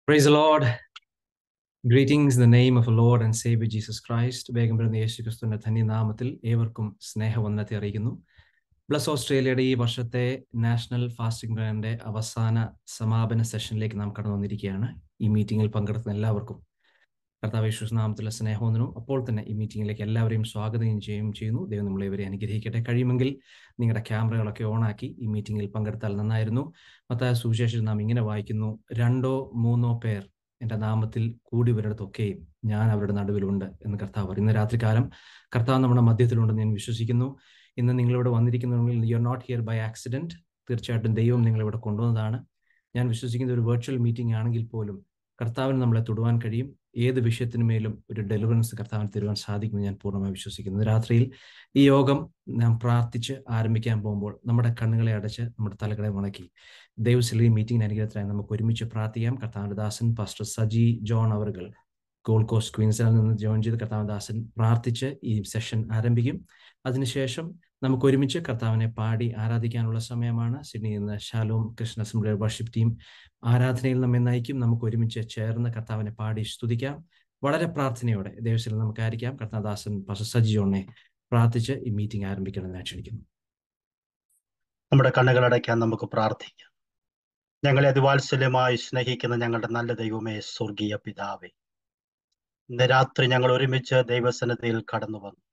Praise the Lord. Greetings in the name of our Lord and Savior Jesus Christ. വേഗം വരുന്ന യേശു ക്രിസ്തുവിന്റെ ധന്യനാമത്തിൽ ഏവർക്കും സ്നേഹവന്ദനത്തെ അറിയിക്കുന്നു പ്ലസ് ഓസ്ട്രേലിയയുടെ ഈ വർഷത്തെ നാഷണൽ ഫാസ്റ്റിംഗ് പ്ലാനിന്റെ അവസാന സമാപന സെഷനിലേക്ക് നാം കടന്നു വന്നിരിക്കുകയാണ് ഈ മീറ്റിംഗിൽ പങ്കെടുക്കുന്ന എല്ലാവർക്കും കർത്താവ് യേശു നാമത്തിലുള്ള സ്നേഹവന്ദനവും അപ്പോൾ തന്നെ ഈ മീറ്റിംഗിലേക്ക് എല്ലാവരെയും സ്വാഗതം ചെയ്യുകയും ചെയ്യുന്നു ദൈവം നമ്മളെ ഇവരെ അനുഗ്രഹിക്കട്ടെ കഴിയുമെങ്കിൽ നിങ്ങളുടെ ക്യാമറകളൊക്കെ ഓണാക്കി ഈ മീറ്റിംഗിൽ പങ്കെടുത്താൽ നന്നായിരുന്നു മത്തായ സുവിശേഷം നാം ഇങ്ങനെ വായിക്കുന്നു രണ്ടോ മൂന്നോ പേർ എൻ്റെ നാമത്തിൽ കൂടി വരിടത്തൊക്കെയും ഞാൻ അവരുടെ നടുവിലുണ്ട് എന്ന് കർത്താവ് പറയും ഇന്ന് രാത്രികാലം കർത്താവ് നമ്മുടെ മധ്യത്തിലുണ്ടെന്ന് ഞാൻ വിശ്വസിക്കുന്നു ഇന്ന് നിങ്ങളിവിടെ വന്നിരിക്കുന്നുണ്ടെങ്കിൽ you are not here by accident തീർച്ചയായിട്ടും ദൈവം നിങ്ങളിവിടെ കൊണ്ടുവന്നതാണ് ഞാൻ വിശ്വസിക്കുന്ന ഒരു വെർച്വൽ മീറ്റിംഗ് ആണെങ്കിൽ പോലും കർത്താവിന് നമ്മളെ തൊടുവാൻ കഴിയും ഏത് വിഷയത്തിനുമേലും ഒരു ഡെലിവറൻസ് കർത്താവിന് തരുവാൻ സാധിക്കുമെന്ന് ഞാൻ പൂർണ്ണമായി വിശ്വസിക്കുന്നു രാത്രിയിൽ ഈ യോഗം നാം പ്രാർത്ഥിച്ച് ആരംഭിക്കാൻ പോകുമ്പോൾ നമ്മുടെ കണ്ണുകളെ അടച്ച് നമ്മുടെ തലകളെ മുണക്കി ദൈവശിലി മീറ്റിംഗിന് അനുഗ്രഹത്തിനായി നമുക്ക് ഒരുമിച്ച് പ്രാർത്ഥിക്കാം കർത്താവിന്റെ ദാസൻ പാസ്റ്റർ സജി ജോൺ അവറുകൾ ഗോൾഡ് കോസ്റ്റ് ക്വീൻസിൽ നിന്ന് ജോയിൻ ചെയ്ത് കർത്താവിന്റെ ദാസൻ പ്രാർത്ഥിച്ച് ഈ സെഷൻ ആരംഭിക്കും അതിനുശേഷം നമുക്ക് ഒരുമിച്ച് കർത്താവിനെ പാടി ആരാധിക്കാനുള്ള സമയമാണ് സിഡ്നിയിൽ നിന്ന് Shalom Krishna assembly worship team ആരാധനയിൽ നമ്മെ നയിക്കും നമുക്ക് ഒരുമിച്ച് ചേർന്ന് കർത്താവിനെ പാടി സ്തുതിക്കാം വളരെ പ്രാർത്ഥനയോടെ ദൈവശിലം നമുക്ക് ആയിരിക്കാം കർത്താദാസൻ പാസ്റ്റർ സജി ജോണിനെ പ്രാർത്ഥിച്ച് ഈ മീറ്റിംഗ് ആരംഭിക്കണമെന്ന് ക്ഷണിക്കുന്നു നമ്മുടെ കണ്ണുകളടയ്ക്കാൻ നമുക്ക് പ്രാർത്ഥിക്കാം ഞങ്ങളെ അതിവാത്സല്യമായി സ്നേഹിക്കുന്ന ഞങ്ങളുടെ നല്ല ദൈവമേ സ്വർഗീയ പിതാവേ ഇന്ന് രാത്രി ഞങ്ങൾ ഒരുമിച്ച് ദൈവസന്നതയിൽ കടന്നു വന്നു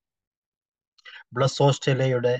ബ്ലസ് ഓസ്ട്രേലിയയുടെ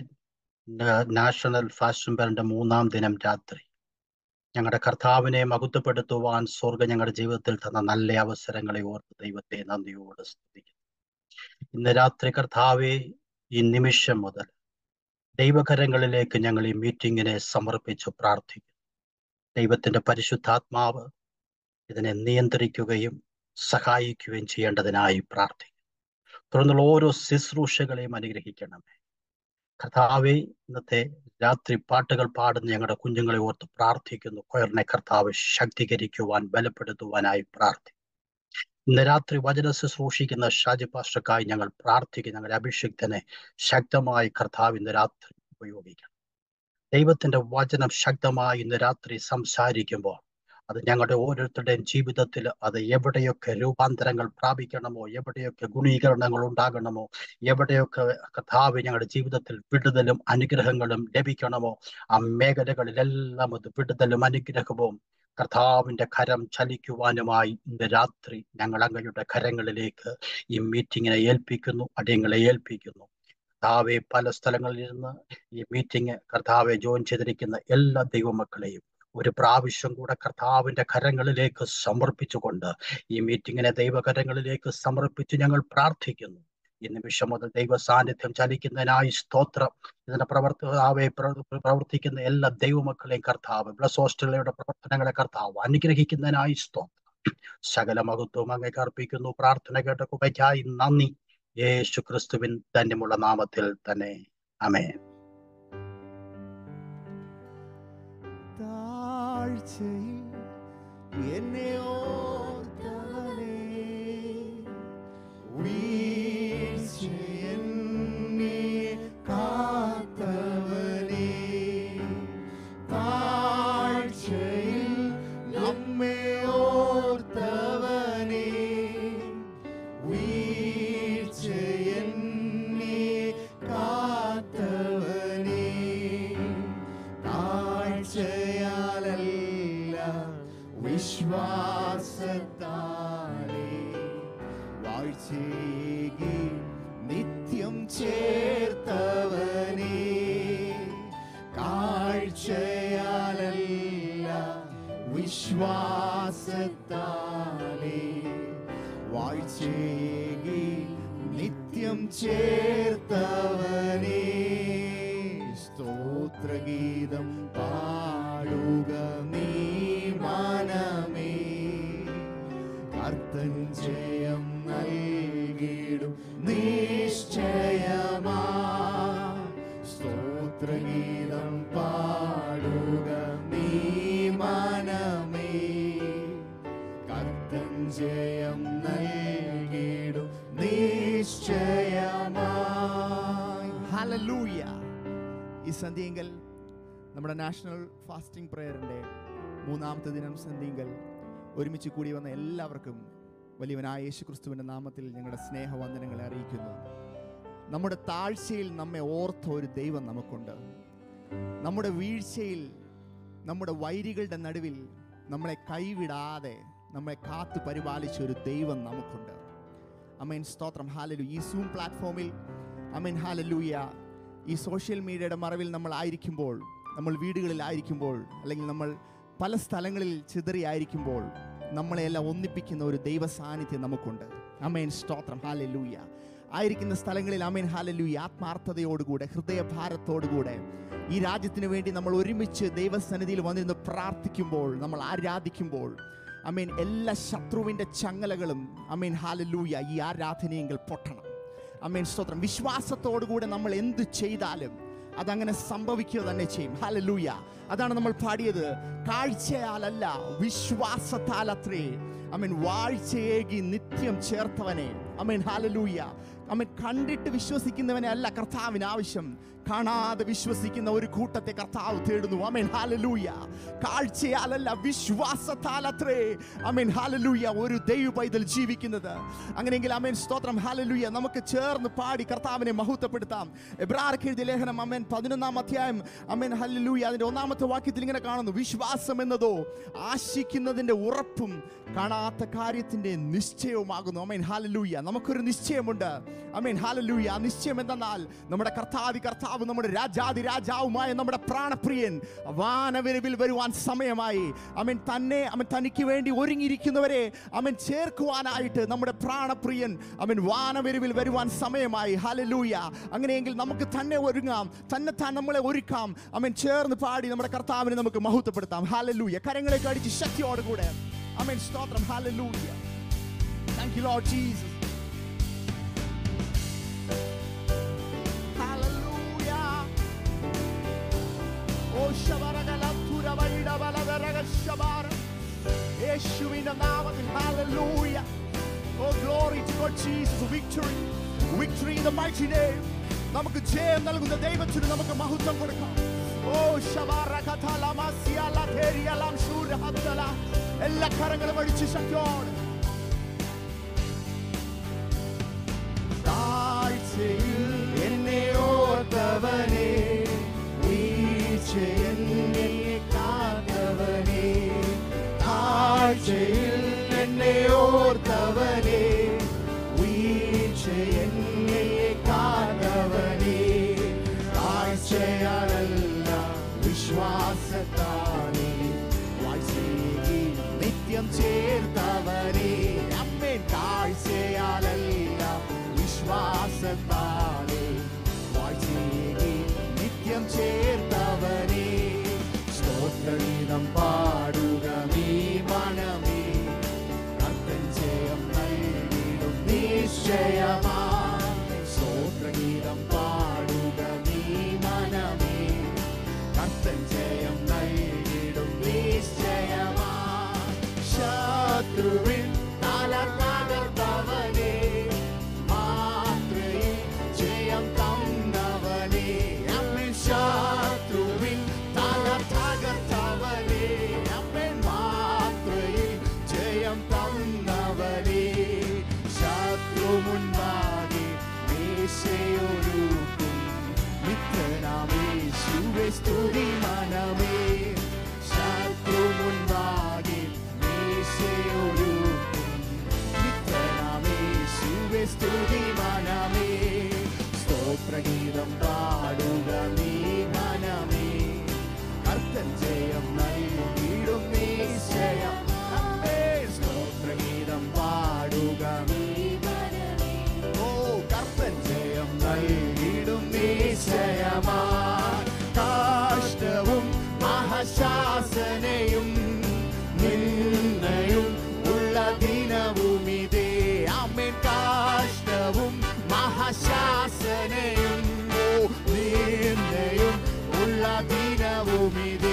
നാഷണൽ ഫാഷൻ ബറിന്റെ മൂന്നാം ദിനം രാത്രി ഞങ്ങളുടെ കർത്താവിനെ മഹത്വപ്പെടുത്തുവാൻ സ്വർഗ ഞങ്ങളുടെ ജീവിതത്തിൽ തന്ന നല്ല അവസരങ്ങളെ ഓർത്ത് ദൈവത്തെ നന്ദിയോട് സ്തുതിക്കുന്നു ഇന്ന് രാത്രി കർത്താവെ ഈ നിമിഷം മുതൽ ദൈവകരങ്ങളിലേക്ക് ഞങ്ങൾ ഈ മീറ്റിങ്ങിനെ സമർപ്പിച്ചു പ്രാർത്ഥിക്കുന്നു ദൈവത്തിന്റെ പരിശുദ്ധാത്മാവ് ഇതിനെ നിയന്ത്രിക്കുകയും സഹായിക്കുകയും ചെയ്യേണ്ടതിനായി പ്രാർത്ഥിക്കുന്നു തുടർന്നുള്ള ഓരോ ശുശ്രൂഷകളെയും അനുഗ്രഹിക്കണമേ കർത്താവെ ഇന്നത്തെ രാത്രി പാട്ടുകൾ പാടുന്ന ഞങ്ങളുടെ കുഞ്ഞുങ്ങളെ ഓർത്ത് പ്രാർത്ഥിക്കുന്നു കൊയറിനെ കർത്താവ് ശക്തീകരിക്കുവാൻ ബലപ്പെടുത്തുവാനായി പ്രാർത്ഥിക്കുന്നു ഇന്ന് രാത്രി വചന ശുശ്രൂഷിക്കുന്ന ഷാജി പാസ്റ്റർക്കായി ഞങ്ങൾ പ്രാർത്ഥിക്കും ഞങ്ങളുടെ അഭിഷിക്തനെ ശക്തമായി കർത്താവ് ഇന്ന് രാത്രി ഉപയോഗിക്കണം ദൈവത്തിന്റെ വചനം ശക്തമായി ഇന്ന് രാത്രി സംസാരിക്കുമ്പോൾ അത് ഞങ്ങളുടെ ഓരോരുത്തരുടെയും ജീവിതത്തിൽ അത് എവിടെയൊക്കെ രൂപാന്തരങ്ങൾ പ്രാപിക്കണമോ എവിടെയൊക്കെ ഗുണീകരണങ്ങൾ ഉണ്ടാകണമോ എവിടെയൊക്കെ കഥാവ് ഞങ്ങളുടെ ജീവിതത്തിൽ വിടുതലും അനുഗ്രഹങ്ങളും ലഭിക്കണമോ ആ മേഖലകളിലെല്ലാം അത് വിടുതലും അനുഗ്രഹവും കർത്താവിന്റെ കരം ചലിക്കുവാനുമായി ഇന്ന് രാത്രി ഞങ്ങൾ അങ്ങയുടെ കരങ്ങളിലേക്ക് ഈ മീറ്റിങ്ങിനെ ഏൽപ്പിക്കുന്നു അടിയങ്ങളെ ഏൽപ്പിക്കുന്നു കർത്താവെ പല സ്ഥലങ്ങളിൽ നിന്ന് ഈ മീറ്റിംഗ് കർത്താവെ ജോയിൻ ചെയ്തിരിക്കുന്ന എല്ലാ ദൈവമക്കളെയും ഒരു പ്രാവശ്യം കൂടെ കർത്താവിന്റെ കരങ്ങളിലേക്ക് സമർപ്പിച്ചുകൊണ്ട് ഈ മീറ്റിങ്ങിനെ ദൈവകരങ്ങളിലേക്ക് സമർപ്പിച്ച് ഞങ്ങൾ പ്രാർത്ഥിക്കുന്നു ഈ നിമിഷം മുതൽ ദൈവ സാന്നിധ്യം ചലിക്കുന്നതിനായി സ്തോത്രം ഇതിന്റെ പ്രവർത്തകാവെ പ്രവർത്തിക്കുന്ന എല്ലാ ദൈവമക്കളെയും കർത്താവ് ബ്ലസ് ഓസ്ട്രേലിയയുടെ പ്രവർത്തനങ്ങളെ കർത്താവ് അനുഗ്രഹിക്കുന്നതിനായി സ്തോത്രം സകല മഹത്വം അങ്ങേക്ക് അർപ്പിക്കുന്നു പ്രാർത്ഥന കേട്ട കുപ്പയ്ക്കായി നന്ദി യേശു ക്രിസ്തുവിൻ ധന്യമുള്ള നാമത്തിൽ തന്നെ അമേ താഴ്ചയിൽ എന്നെ ഓർത്തവനേ വീഴ്ചയെന്നെ കാത്തവനേ താഴ്ചയിൽ നമ്മെ ഓർത്തവനേ വീഴ്ചയെന്നെ കാത്തവനേ താഴ്ചയാലല്ല വിശ്വാസത്താലേ വാഴ്ചേകി നിത്യം ചേർത്തവനേ കാഴ്ചയാലല്ല വിശ്വാസത്താലേ വാഴ്ചേകി നിത്യം ചേർത്തവനേ സ്തോത്രഗീതം പാടുക നീ മനമേ കർത്തൻ ജയം നൽകിടും നിശ്ചയമാ സ്തോത്രഗീതം പാടുക നീ മനമേ കർത്തൻ ജയം നൽകിടും നിശ്ചയമായി ഹല്ലേലൂയ ഈ സന്ധ്യയെങ്കിൽ നമ്മുടെ നാഷണൽ ഫാസ്റ്റിംഗ് പ്രയറിൻ്റെ മൂന്നാമത്തെ ദിനം സന്ധ്യയെങ്കിൽ ഒരുമിച്ച് കൂടി വന്ന എല്ലാവർക്കും വലിയവനായ യേശു ക്രിസ്തുവിൻ്റെ നാമത്തിൽ ഞങ്ങളുടെ സ്നേഹവന്ദനങ്ങളെ അറിയിക്കുന്നു നമ്മുടെ താഴ്ചയിൽ നമ്മെ ഓർത്ത ഒരു ദൈവം നമുക്കുണ്ട് നമ്മുടെ വീഴ്ചയിൽ നമ്മുടെ വൈരികളുടെ നടുവിൽ നമ്മളെ കൈവിടാതെ നമ്മളെ കാത്തു പരിപാലിച്ച ഒരു ദൈവം നമുക്കുണ്ട് അമേൻ സ്തോത്രം ഹാലലു ഈ സൂം പ്ലാറ്റ്ഫോമിൽ അമേൻ ഹാലലൂയ ഈ സോഷ്യൽ മീഡിയയുടെ മറവിൽ നമ്മൾ ആയിരിക്കുമ്പോൾ നമ്മൾ വീടുകളിലായിരിക്കുമ്പോൾ അല്ലെങ്കിൽ നമ്മൾ പല സ്ഥലങ്ങളിൽ ചിതറിയായിരിക്കുമ്പോൾ നമ്മളെല്ലാം ഒന്നിപ്പിക്കുന്ന ഒരു ദൈവ സാന്നിധ്യം നമുക്കുണ്ട് അമേൻ സ്തോത്രം ഹാലലൂയ ആയിരിക്കുന്ന സ്ഥലങ്ങളിൽ അമേൻ ഹാലലൂയ ആത്മാർത്ഥതയോടുകൂടെ ഹൃദയഭാരത്തോടുകൂടെ ഈ രാജ്യത്തിന് വേണ്ടി നമ്മൾ ഒരുമിച്ച് ദൈവസന്നിധിയിൽ വന്നിരുന്ന് പ്രാർത്ഥിക്കുമ്പോൾ നമ്മൾ ആരാധിക്കുമ്പോൾ അമീൻ എല്ലാ ശത്രുവിൻ്റെ ചങ്ങലകളും അമീൻ ഹാലലൂയ ഈ ആരാധനയെങ്കിൽ പൊട്ടണം അമീൻ സ്തോത്രം വിശ്വാസത്തോടുകൂടെ നമ്മൾ എന്ത് ചെയ്താലും അതങ്ങനെ സംഭവിക്കുക തന്നെ ചെയ്യും ഹാലലൂയ അതാണ് നമ്മൾ പാടിയത് കാഴ്ചയാലല്ല വിശ്വാസത്താലത്രേ അമീൻ വാഴ്ചയേകി നിത്യം ചേർത്തവനെ അമീൻ ഹാലലൂയ അമീൻ കണ്ടിട്ട് വിശ്വസിക്കുന്നവനെ അല്ല കർത്താവിന് ആവശ്യം കാണാതെ വിശ്വസിക്കുന്ന ഒരു കൂട്ടത്തെ കർത്താവ് തേടുന്നു അമേൻ ഹാലലൂയ കാഴ്ചയാലല്ല വിശ്വാസത്താലത്രേ അമേൻ ഹാലലൂയ ഒരു ദൈവ പൈതൽ ജീവിക്കുന്നത് അങ്ങനെയെങ്കിൽ അമേൻ സ്തോത്രം ഹാലലൂയ നമുക്ക് ചേർന്ന് പാടി കർത്താവിനെ മഹത്വപ്പെടുത്താം എബ്രാർക്ക് എഴുതിയ ലേഖനം അമേൻ പതിനൊന്നാം അധ്യായം അമേൻ ഹല്ലേലൂയ അതിന്റെ ഒന്നാമത്തെ വാക്യത്തിൽ ഇങ്ങനെ കാണുന്നു വിശ്വാസം എന്നതോ ആശിക്കുന്നതിന്റെ ഉറപ്പും കാണാത്ത കാര്യത്തിന്റെ നിശ്ചയവുമാകുന്നു അമേൻ ഹാലലൂയ നമുക്കൊരു നിശ്ചയമുണ്ട് അമേൻ ഹാലലൂയ ആ നിശ്ചയം എന്തെന്നാൽ നമ്മുടെ കർത്താതി കർത്താവ് നമ്മുടെ രാജാതി രാജാവുമായ നമ്മുടെ പ്രാണപ്രിയൻ വാനവിരവിൽ വരുവാൻ സമയമായി അമൻ തന്നെ അവൻ തനിക്ക് വേണ്ടി ഒരുങ്ങിയിരിക്കുന്നവരെ അവൻ ചേർക്കുവാനായിട്ട് നമ്മുടെ പ്രാണപ്രിയൻ അവൻ വാനവിരവിൽ വരുവാൻ സമയമായി ഹലലൂയ അങ്ങനെയെങ്കിൽ നമുക്ക് തന്നെ ഒരുങ്ങാം തന്നെ താൻ നമ്മളെ ഒരുക്കാം അവൻ ചേർന്ന് പാടി നമ്മുടെ കർത്താവിനെ നമുക്ക് മഹത്വപ്പെടുത്താം ഹാലലൂയ കരങ്ങളെ കടിച്ച് ശക്തിയോടുകൂടെ അമൻ സ്തോത്രം hallelujah thank you Lord Jesus Hallelujah. Oh, Shabaragalatura Valida Valadaraga Shabar. യേശുവിന്റെ നാമത്തിൽ hallelujah. Oh, glory to God Jesus. Victory. Victory in the mighty name. നമുക്ക് ജയം നൽകുന്ന ദൈവത്തിന് നമുക്ക് മഹത്വം കൊടുക്കാം ഓ ശബാറകഥലമസിയലധേരിയലംശൂരഹദ്ദല. എല്ലാ കരങ്ങളും അടിച്ച് ശക്തിയോടെ താഴ്ചയിൽ എന്നെ ഓർത്തവനെ വീഴ്ചയെന്നെ കാത്തവനെ താഴ്ചയിൽ എന്നെ ഓർത്തവനെ വീഴ്ചയെന്നെ കാത്തവനെ താഴ്ചയാലല്ല വിശ്വാസത്താനെ വാഴ്ചയേകി നിത്യം ചേർത്തവനെ അമ്മേൻ താഴ്ചയാലല്ല വിശ്വാസത്താലെ വാഴ്ചയേകി നിത്യം ചേർത്തവനെ സ്തോത്രഗീതം പാടുക നീ മനമേ കർത്തൻ ജയം നൽകിടും നിശ്ചയമാ സ്തോത്രഗീതം പാടുക നീ മനമേ കർത്തൻ ജയം നൽകിടും നിശ്ചയമാ ശത്രുവിൻ തല തകർത്തവനെ മാത്രയിൽ ജയം തന്നവനെ അമ്മൻ ശത്രുവിൻ തല തകർത്തവനെ അമ്മൻ മാത്രയിൽ ജയം തന്നവനെ ശത്രു മുൻപാകെ മേശയൊരുക്കും മിത്രനാമേശുവെ സ്തുതി മനമേ ശത്രു മുൻപാകെ മേശയൊരുക്കും മിത്രനാമേശുവെ സ്തുതി മനമേ സ്തോത്രഗീതം പാടുക നീ മനമേ കർത്തൻ ജയം നൽകിയിടും നിശ്ചയം അമ്മേ സ്തോത്രഗീതം പാടുക നീ ഓ കർത്തൻ ജയം നൽകിയിടും നിശ്ചയമാ കാഷ്ടവും മഹശാസനയും നിന്നയും ഉള്ള ദിനവുമിതേ അമ്മൻ കാഷ്ടവും മഹശാസനയും ഓ നിന്നയും ഉള്ള ദിനവുമിതേ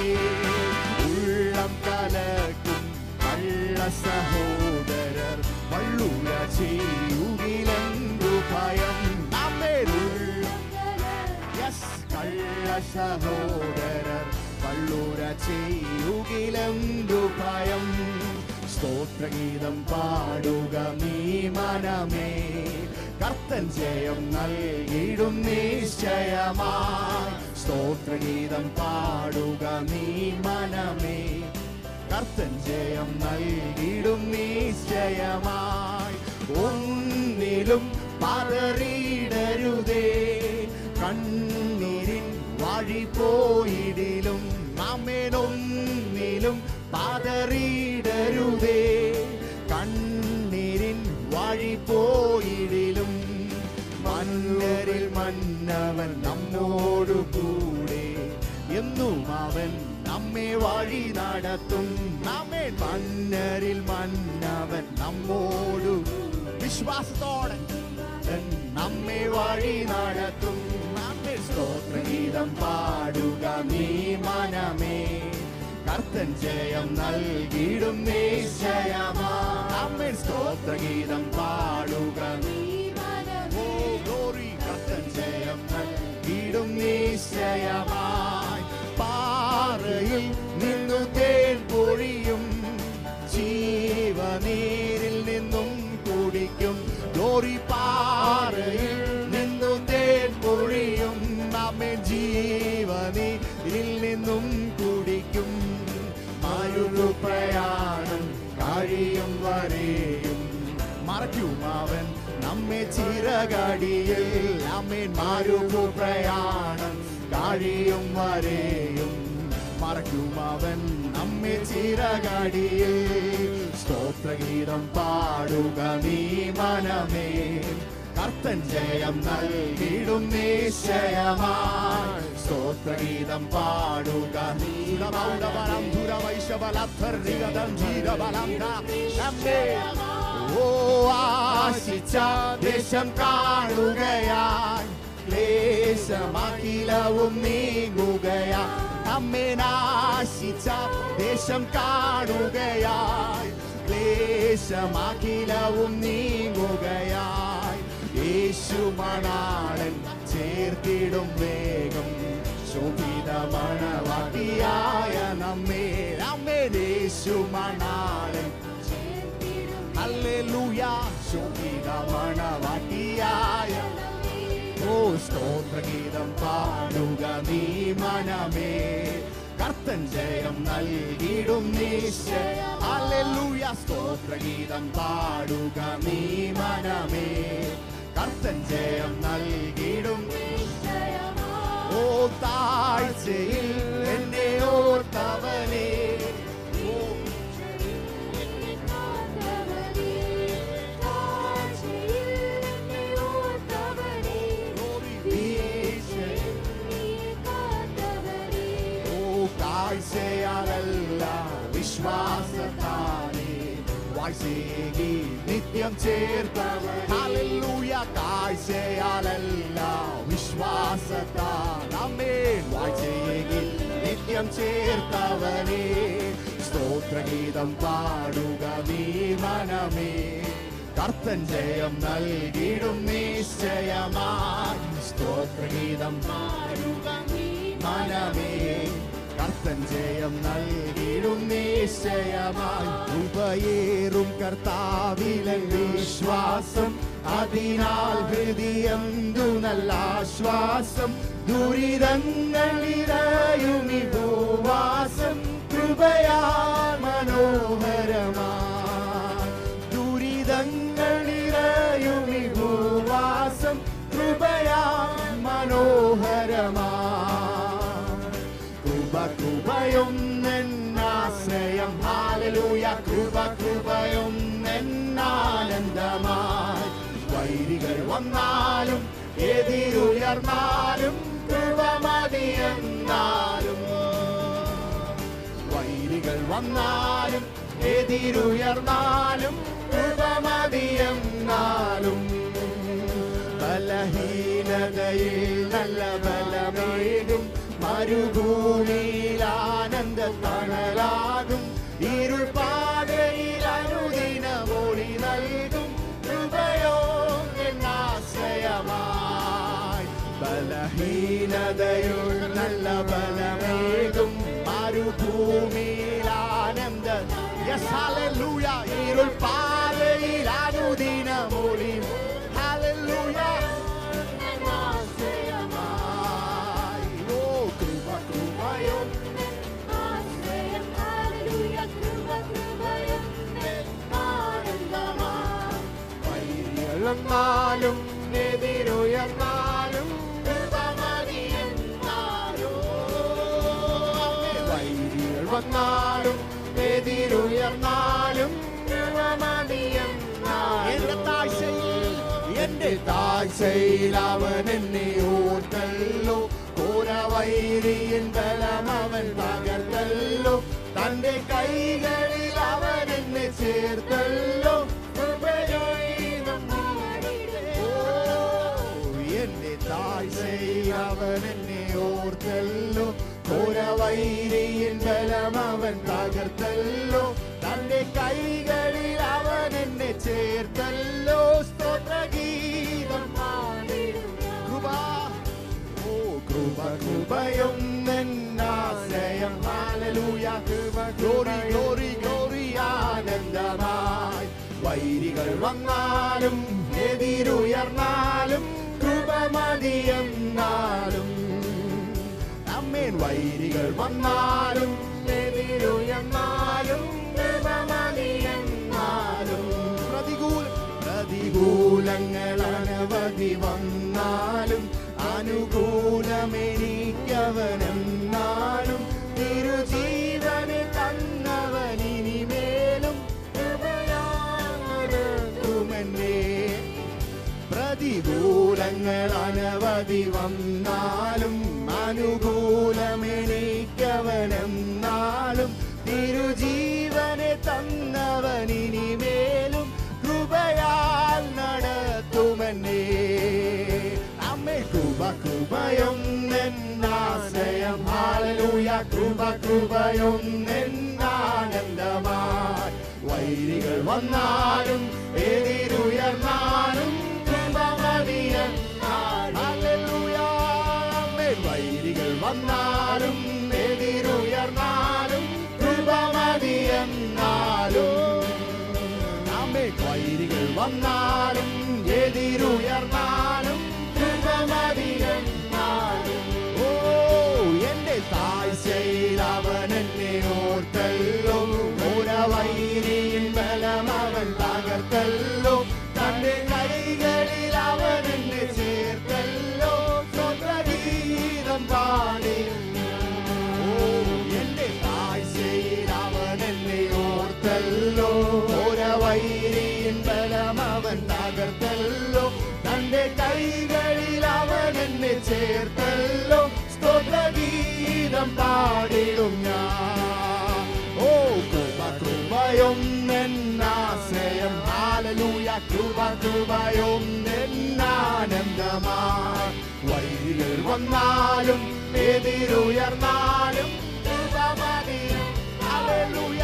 ഉള്ളം കലക്കും കള്ള സഹോദരർ വള്ളുല ചെയ്യുകിലെന്തു ഭയം നമ്മേരുള്ള യെസ് കള്ള സഹോദരർ പള്ളുര ചെയ്യുകിലെന്തു ഭയം സ്തോത്രഗീതം പാടുക നീ മനമേ കർത്തൻ ജയം നൽകിയിടും നിശ്ചയമായി സ്തോത്രഗീതം പാടുക നീ മനമേ കർത്തൻ ജയം നൽകിയിടും നിശ്ചയമായി ഒന്നിലും പതറിയിടരുതേ കണ്ണീരിൻ വഴി പോയിടിലും നമ്മേനൊന്നിലും പതറിയിടരുതേ കണ്ണീരിൻ വഴി പോയിടിലും മന്നരിൽ മന്നവൻ നമ്മോടു കൂടെ എന്നും അവൻ നമ്മെ വഴി നടത്തും നമ്മെ മന്നരിൽ മന്നവൻ നമ്മോടു വിശ്വാസത്തോടെ അവൻ നമ്മെ വഴി നടത്തും നമ്മെ സ്തോത്രഗീതം പാടുക നീ മനമേ കർത്തൻ ജയം നൽകിയിടും നിശ്ചയമാ നമ്മെ സ്തോത്രഗീതം പാടുക നീ ഓ ഗ്ലോറി കർത്തൻ ജയം നൽകിയിടും നിശ്ചയമായി പാറയിൽ നിന്നു തേൻ പൊഴിയും ജീവനീരിൽ നിന്നും കുടിക്കും ഗ്ലോറി പാറയിൽ നിന്നു തേൻ പൊഴിയും നമ്മെ ജീവനീരിൽ നിന്നും കുടിക്കും മരുളു പ്രയാണം കഴിയും വരെയും മറയ്ക്കും അവൻ നമ്മെ ചിറകടിയിൽ അമ്മേൻ മാരുകു പ്രയാണം കഴിയും വരെയും മറയ്ക്കും അവൻ നമ്മെ ചിറകടിയിൽ സ്തോത്രഗീതം പാടുക നീ മനമേ കർത്തൻ ജയം നൽകിയിടും നിശ്ചയമായി സ്തോത്രഗീതം പാടുക നീലമൗഢബലം ദുരവൈശബലധർണികതം ജീരബലം നമ്മെ ഓ ആശിച്ച ദേശം കാണുകയായി ക്ലേശമഖിലവും നീങ്ങുകയാ നമ്മെ നാശിച്ച ദേശം കാണുകയായി ക്ലേശമഖിലവും നീങ്ങുകയായി യേശു മണാളൻ ചേർത്തിടും വേഗം ശോഭിത മണവാട്ടിയായ നമ്മെ നമ്മെ യേശു മണാളൻ ഹല്ലേലൂയ ശോഭിത മണവാട്ടിയായ ഓ സ്തോത്രഗീതം പാടുക നീ മനമേ കർത്തൻ ജയം നൽകിയിടും നിശ്ചയ ഹല്ലേലൂയ സ്തോത്രഗീതം പാടുക നീ മനമേ കർത്തൻ ജയം നൽകിയിടും ഓ താഴ്ചയിൽ എന്നെ ഓർത്തവനേ ഓ ഓ കാഴ്ചയാലല്ല വിശ്വാസത്താലേ വാഴ്ചയേകി നിത്യം ചേർത്തവൻ ഹല്ലേലൂയ കാഴ്ചയാലല്ല വിശ്വാസത്താൽ അമ്മേൻ വാഴ്ചയേകി നിത്യം ചേർത്തവനേ സ്തോത്രഗീതം പാടുക നീ മനമേ കർത്തൻ ജയം നൽകിയിടും നിശ്ചയമായി സ്തോത്രഗീതം പാടുക നീ മനമേ കർത്തൻ ജയം നൽകിയിടും നിശ്ചയമായി ഉപയേറും കർത്താവിലെ വിശ്വാസം അതിനാൽ ഹൃദയന്തു നല്ല ആശ്വാസം ദുരിതങ്ങളിരയും ഈ ഭൂവാസം കൃപയാ മനോഹരമായി ദുരിതങ്ങളിരയും ഈ ഭൂവാസം കൃപയാ മനോഹരമായി കൃപ കൃപയും ആശ്രയം ഹാലലൂയ കൃപ കൃപയും ആനന്ദമായി വൈരികൾ വന്നാലും എതിരുയർന്നാലും കൃപ മതിയെന്നാലും വൈരികൾ വന്നാലും എതിരുയർന്നാലും കൃപ മതിയെന്നാലും ബലഹീനതയിൽ നല്ല ബലമേകും മരുഭൂമിയിൽ ആനന്ദ തണലാകും ഇരുൾ പാതയിൽ അനുദിന മൊഴി നൽകും കൃപയോ എന്നാശ്രയമായി ബലഹീനതയിൽ നല്ല ബലമേകും മരുഭൂമിയിൽ ആനന്ദ യെസ് ഹല്ലേലൂയ വന്നാലും എതിരുയർന്നാലും വൈരികൾ വന്നാലും എതിരുയർന്നാലും എന്റെ താഴ്ചയിൽ എന്റെ താഴ്ചയിൽ അവൻ എന്നെ ഓർത്തല്ലോ കോരവൈരിയൻ ബലം അവൻ തകർത്തല്ലോ തന്റെ കൈകളിൽ അവൻ എന്നെ ചേർത്തല്ലോ ഓ, എന്റെ താഴ്ചയിൽ അവൻ എന്നെ ഓർത്തല്ലോ കോരവൈരിയൻ ബലം അവൻ തകർത്തല്ലോ തന്റെ കൈകളിൽ അവൻ എന്നെ ചേർത്തല്ലോ സ്തോത്രഗീതം കൃപ ഓ കൃപ കൃപയും നിന്നാശ്രയം ഹാലലൂയ കൃപ ഗ്ലോറി ഗ്ലോറി ഗ്ലോറി ആനന്ദമായി വൈരികൾ വന്നാലും എതിരുയർന്നാലും കൃപ മതിയെന്നാലും അമ്മേൻ വൈരികൾ വന്നാലും എതിരുയർന്നാലും കൃപ മതിയെന്നാലും പ്രതികൂല പ്രതികൂലങ്ങൾ അനവധി വന്നാലും അനുകൂലമെനിക്കവനെന്നാലും തിരുജീവനെ തന്നവനിനിമേലും കൃപയാകുമെന്നേ പ്രതികൂലങ്ങൾ അനവധി വന്നാലും അനുകൂലമെനിക്കവനെന്നാലും തിരുജീവനെ തന്നവനിനിമേലും കൃപയാൽ നടത്തുമെന്നേ അമ്മേ കൃപ കൃപയും നിന്നാശ്രയം ഹാലലൂയ കൃപ കൃപയും നിന്നാനന്ദമായി വൈരികൾ വന്നാലും എതിരുയർന്നാലും കൃപ മതിയെന്നാൽ ഹല്ലേലൂയ. അമ്മേ വൈരികൾ വന്നാലും എതിരുയർന്നാലും കൃപ മതിയെന്നാലും നമ്മെ വൈരികൾ വന്നാലും എതിരുയർന്നാലും കൃപമതിയെന്നാലും ഓ എന്റെ താഴ്ചയിൽ അവൻ എന്നെ ഓർത്തല്ലോ ഓരവൈരിയിൽ ബലം അവൻ തകർത്തല്ലോ തന്റെ കൈകളിൽ അവൻ എന്നെ ചേർത്തല്ലോ സ്വന്തഗീതം പാടി ഓ എന്റെ താഴ്ചയിൽ അവൻ എന്നെ ഓർത്തല്ലോ ഓരവൈരിயின் ബലം അവൻ തകർത്തല്ലോ തന്റെ കൈകളിൽ അവൻ എന്നെ ചേർത്തല്ലോ സ്തോത്രഗീതം പാടിടും ഞാൻ ഓ കൃപ കൃപയും എന്നാശ്രയം ഹാലലൂയ കൃപ കൃപയും എന്നാനന്ദമായി വൈരികൾ വന്നാലും എതിരുയർന്നാലും കൃപ മതിയും ഹല്ലേലൂയ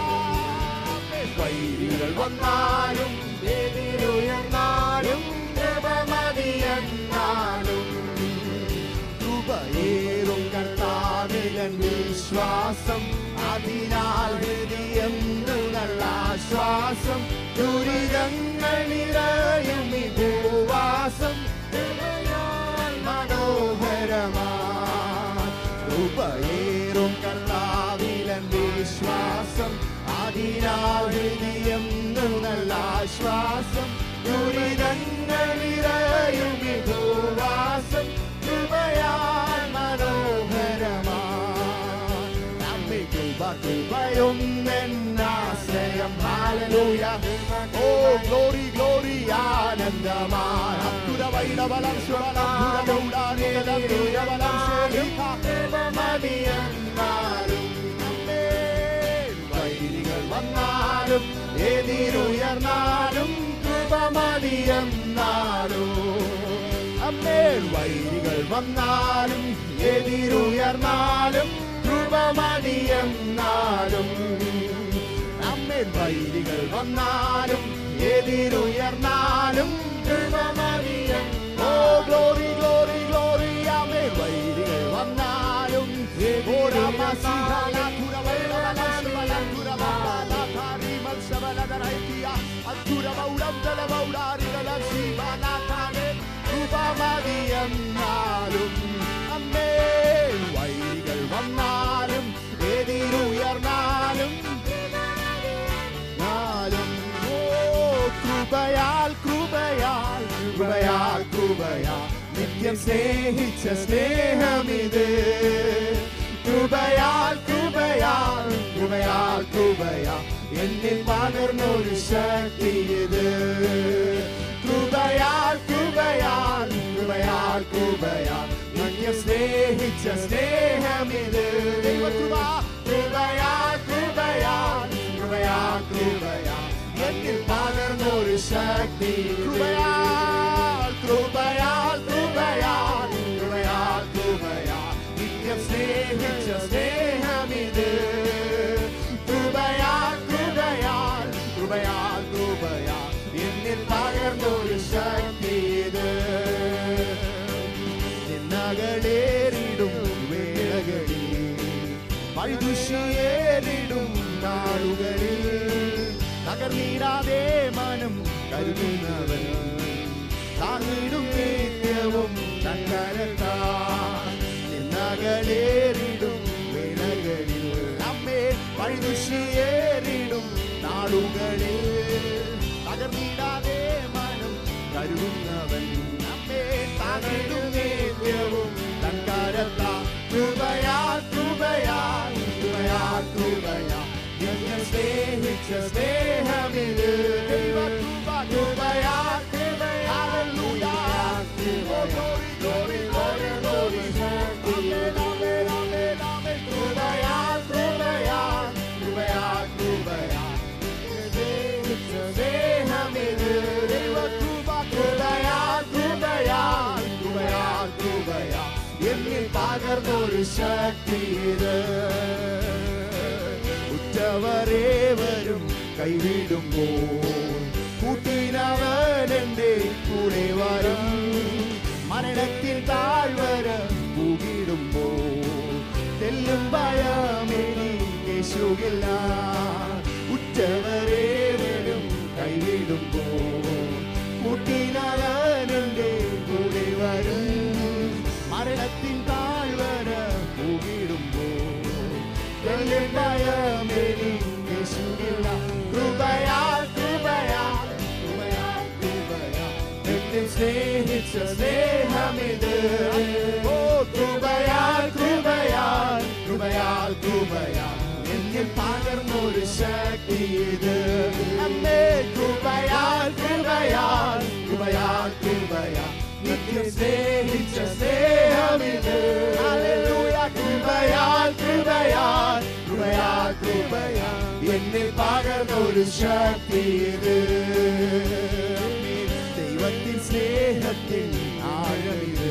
വൈരികൾ വന്നാലും എതിരുയർന്നാലും കൃപ മതിയെന്നാലും കൃപയേറും കർത്താവിലൻ വിശ്വാസം അതിനാൽ ഹൃദയം നല്ല ആശ്വാസം ദുരിതങ്ങളിലയും ഈ ഭൂവാസം കൃപയാൽ മനോഹരമായി കൃപയേറും കർത്താവിലൻ വിശ്വാസം അതിനാൽ ഹൃദയം നല്ല ആശ്വാസം ദുരിതങ്ങളിലയും ഈ ഭൂവാസം കൃപയാൽ മനോഹരമായി നമ്മെ കൃപ കൃപയും എന്നാശ്രയം ഹാലലൂയ ഓ ഗ്ലോറി ഗ്ലോറി ആനന്ദമായി അത്ഭുത വൈഡവലം വൈരികൾ വന്നാലും എതിരുയർന്നാലും കൃപ മതിയെന്നാലും അമ്മേൽ വൈരികൾ വന്നാലും എതിരുയർന്നാലും കൃപ മതിയെന്നാലും അമ്മേൽ വൈരികൾ വന്നാലും എതിരുയർന്നാലും കൃപ മതിയം ഓ ഗ്ലോറി ഗ്ലോറി ഗ്ലോറി അമ്മേൽ വൈരികൾ വന്നാലും എന്നാലും അമ്മേ വൈരികൾ വന്നാലും എതിരുയർന്നാലും നാലും ഓ കൃപയാൽ കൃപയാൽ കൃപയാൽ കൃപയാൽ കൃപയാൽ നിത്യം സ്നേഹിച്ച സ്നേഹമിത് കൃപയാൽ കൃപയാൽ കൃപയാൽ കൃപയാൽ എന്നിൽ പകർന്നൊരു ശക്തി ഇത് കൃപയാൽ കൃപയാൽ കൃപയാൽ കൃപയാൽ നിത്യം സ്നേഹിച്ച സ്നേഹമിത് ദൈവകൃപ കൃപയാൽ കൃപയാൽ കൃപയാൽ കൃപയാൽ എന്നിൽ പകർന്നൊരു ശക്തി കൃപയാൽ കൃപയാൽ കൃപയാൽ കൃപയാൽ കൃപയാൽ നിത്യം സ്നേഹിച്ച സ്നേഹമിത് കൃപയാൽ കൃപയാൽ കൃപയാൽ കൃപയാൽ എന്നിൽ പകർന്നൊരു ശക്തി ഇത് നിന്നകളേറിടും വേളകളിൽ വൈദുഷിയേറിടും നാളുകളിൽ തകർന്നിടാതെ മനം കരുതുന്നവൻ താങ്ങിടും നിത്യവും തങ്കരത്താൻ നിന്നകളേറിടും വേളകളിൽ നമ്മെ വൈദുഷിയേറിടും നാളുകളിൽ തകർന്നിടാതെ മനം കരുതുന്നവൻ നമ്മെ താങ്ങിടും നിത്യവും തങ്കരത്താ കൃപയാൽ കൃപയാൽ കൃപയാൽ കൃപയാൽ എന്നെ സ്നേഹിച്ച സ്നേഹമിത് ദൈവകൃപ കൃപയാൽ കൃപയാൽ കൃപയാൽ കൃപയാൽ കൃപയാൽ കൃപയാൽ സ്നേഹിച്ച സ്നേഹമിത് ദൈവകൃപ കൃപയാൽ കൃപയാൽ കൃപയാൽ കൃപയാൽ എന്നിൽ പകർന്നൊരു ശക്തി ഇത് ഉറ്റവരേവരും കൈവിടുമ്പോൾ കൂട്ടിനവൻ എൻ്റെ കൂടെ വരും മരണത്തിൽ താഴ്വര പൂകിടുമ്പോൾ തെല്ലും ഭയമെനി യേശുകില്ല ഉറ്റവരേവരും കൈവിടുമ്പോൾ കൂട്ടിനവൻ എൻ്റെ കൂടെ വരും മരണത്തിൻ താഴ്വര പൂകിടുമ്പോൾ തെല്ലും ഭയമെനി യേശുകില്ല കൃപയാൽ കൃപയാൽ കൃപയാൽ കൃപയാൽ എന്നെ സ്നേഹിച്ച സ്നേഹമിത് ഓ കൃപയാൽ കൃപയാൽ കൃപയാൽ കൃപയാൽ എന്നിൽ പകർന്നൊരു ശക്തി ഇത് അമ്മേ കൃപയാൽ കൃപയാൽ കൃപയാൽ കൃപയാൽ നിത്യം സ്നേഹിച്ച സ്നേഹമിത് ഹല്ലേലൂയ കൃപയാൽ കൃപയാൽ കൃപയാൽ കൃപയാൽ എന്നിൽ പകർന്നൊരു ശക്തി ഇത് ദൈവത്തിൻ സ്നേഹത്തിൽ ആഴമിത്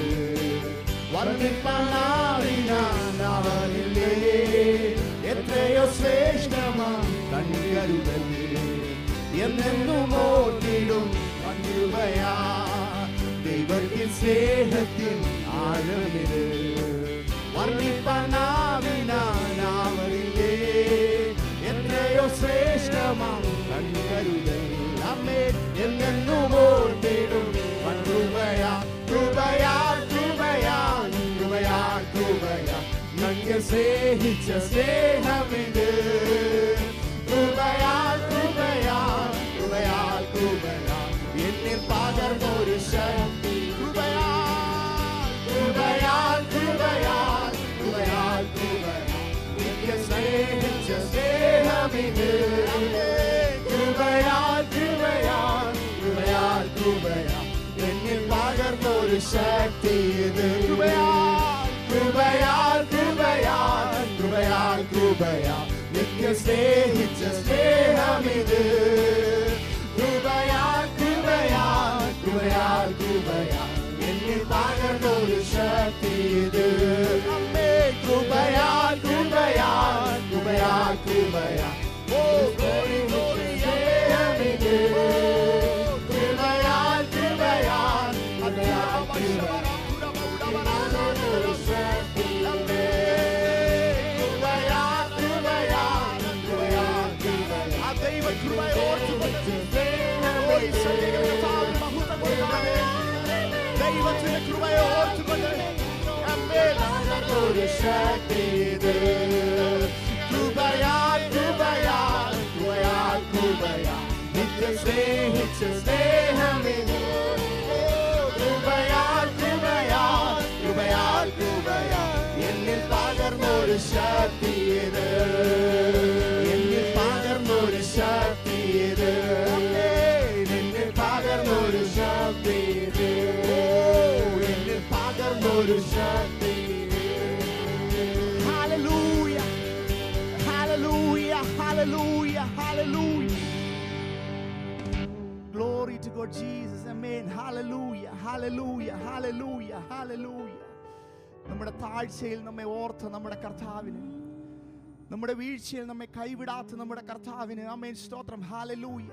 വർണ്ണിപ്പാനാവിനാവനില്ലേ എത്രയോ ശ്രേഷ്ഠമാ കൺകരുതൽ എന്നെന്നും ഓർത്തിടും കണ്ടുകയാ ദൈവത്തിൻ സ്നേഹത്തിൽ ആഴമിത് വർണ്ണിപ്പാനാവിനാവനില്ലേ എത്രയോ ശ്രേഷ്ഠമാ കൺകരുതൽ അമ്മേ എന്നെന്നും ഓർത്തിടും കണ്ടുകയാ കൃപയാ കൃപയാ കൃപയാ കൃപയാ ഞങ്ങൾ സ്നേഹിച്ച സ്നേഹമിത് കൃപയാ കൃപയാ കൃപയാ കൃപയാ എന്നിൽ പകർന്നൊരു ശക്തി കൃപയാ കൃപയാ കൃപയാ കൃപയാ കൃപയാ നിത്യ സ്നേഹിച്ച സ്നേഹമിത് കൃപയാ കൃപയാ കൃപയാ കൃപയാ എന്നിൽ പകർന്നൊരു ശക്തി ഇത് കൃപയാ കൃപയാ കൃപയാ കൃപയാ കൃപയാ നിത്യ സ്നേഹിച്ച സ്നേഹമിത് കൃപയാ കൃപയാ കൃപയാ കൃപയാ എന്നിൽ പകർന്നൊരു ശക്തി ഇത് അമ്മേ കൃപയാ കൃപയാ കൃപയാ കൃപയാ ഓ glory, glory, സ്നേഹമിത് കൃപയാ കൃപയാ കൃപയാ കൃപയാ ദൈവത്തിന്റെ കൃപയെ ഓർത്തുകൊണ്ട് നമ്മെ ഒരു ശക്തി ഇത് കൃപയാ കൃപയാ കൃപയാ കൃപയാ നിത്യ സ്നേഹിച്ച സ്നേഹമിത് to God, Jesus. Amen. Hallelujah. Hallelujah. Hallelujah. Hallelujah. നമ്മുടെ താഴ്ചയിൽ നമ്മെ ഓർത്ത് നമ്മുടെ കർത്താവിന് നമ്മുടെ വീഴ്ചയിൽ നമ്മെ കൈവിടാത്ത നമ്മുടെ കർത്താവിന് അമ്മേൻ സ്തോത്രം ഹാലലൂയ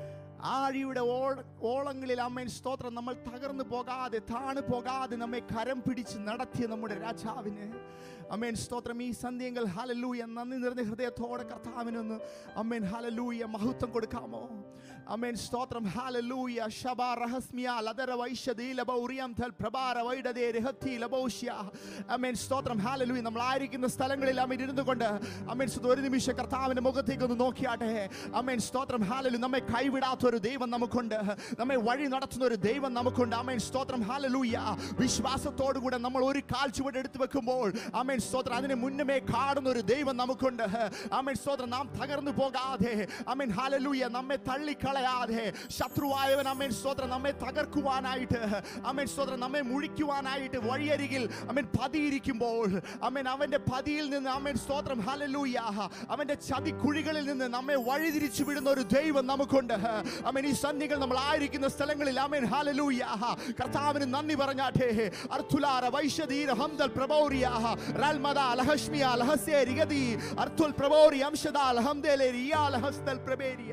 ആഴിയുടെ ഓള ഓളങ്ങളിൽ അമ്മേൻ സ്തോത്രം നമ്മൾ തകർന്നു പോകാതെ താണു പോകാതെ നമ്മെ കരം പിടിച്ച് നടത്തിയ നമ്മുടെ രാജാവിന് അമ്മേൻ സ്തോത്രം ഈ സന്ധ്യങ്ങൾ ഹലലൂയ നന്ദി നിറഞ്ഞ ഹൃദയത്തോടെ കർത്താവിനൊന്ന് അമ്മേൻ ഹലലൂയ മഹത്വം കൊടുക്കാമോ അമ്മേൻ സ്തോത്രം ഹാലലൂയ ശബ റഹസ്മിയ ലദര വൈശദി ലബൗറിയം തൽ പ്രഭാര വൈഡദേ രഹത്തി ലബോഷ്യ അമ്മേൻ സ്തോത്രം ഹാലലൂയ നമ്മൾ ആയിരിക്കുന്ന സ്ഥലങ്ങളിൽ അമ്മേൻ ഇരുന്നു കൊണ്ട് അമ്മേൻ സ്തോത്രം ഒരു നിമിഷം കർത്താവിന്റെ മുഖത്തേക്ക് ഒന്ന് നോക്കിയാട്ടെ അമ്മേൻ സ്തോത്രം ഹാലലു നമ്മെ കൈവിടാത്ത ഒരു ദൈവം നമുക്കുണ്ട് നമ്മെ വഴി നടത്തുന്ന ഒരു ദൈവം നമുക്കുണ്ട് അമ്മേൻ സ്തോത്രം ഹാലലൂയ വിശ്വാസത്തോടു കൂടെ നമ്മൾ ഒരു കാൽ ചുവട് എടുത്തു വെക്കുമ്പോൾ അമ്മേൻ സ്തോത്രം അതിനെ മുന്നമേ കാണുന്ന ഒരു ദൈവം നമുക്കുണ്ട് അമ്മേൻ സ്തോത്രം നാം തകർന്നു പോകാതെ അമ്മേൻ ഹാലലൂയ നമ്മെ തള്ളിക്കളയാതെ ശത്രുവായവൻ അമ്മേൻ സ്തോത്രം നമ്മെ തകർക്കുവാനായിട്ട് അമ്മേൻ സ്തോത്രം നമ്മെ മുഴിക്കുവാനായിട്ട് വഴിയരികിൽ അമ്മേൻ പതിയിരിക്കുമ്പോൾ അമ്മേൻ അവന്റെ പതിയിൽ നിന്ന് അമ്മേൻ സ്തോത്രം ഹലലൂയ അവന്റെ ചതിക്കുഴികളിൽ നിന്ന് നമ്മെ വഴിതിരിച്ചു വിടുന്ന ഒരു ദൈവം നമുക്കുണ്ട് അമ്മേൻ ഈ സന്ധികൾ നമ്മൾ ആയിരിക്കുന്ന സ്ഥലങ്ങളിൽ അമ്മേൻ ഹലലൂയ കർത്താവിന് നന്ദി പറഞ്ഞാട്ടെ അർത്തുലാര വൈശദീര ഹംദൽ പ്രബോറിയ റൽമദ ലഹഷ്മിയ ലഹസ്യ റിഗതി അർത്തുൽ പ്രബോറി അംശദ ലഹംദലെ റിയാ ലഹസ്തൽ പ്രബേരിയ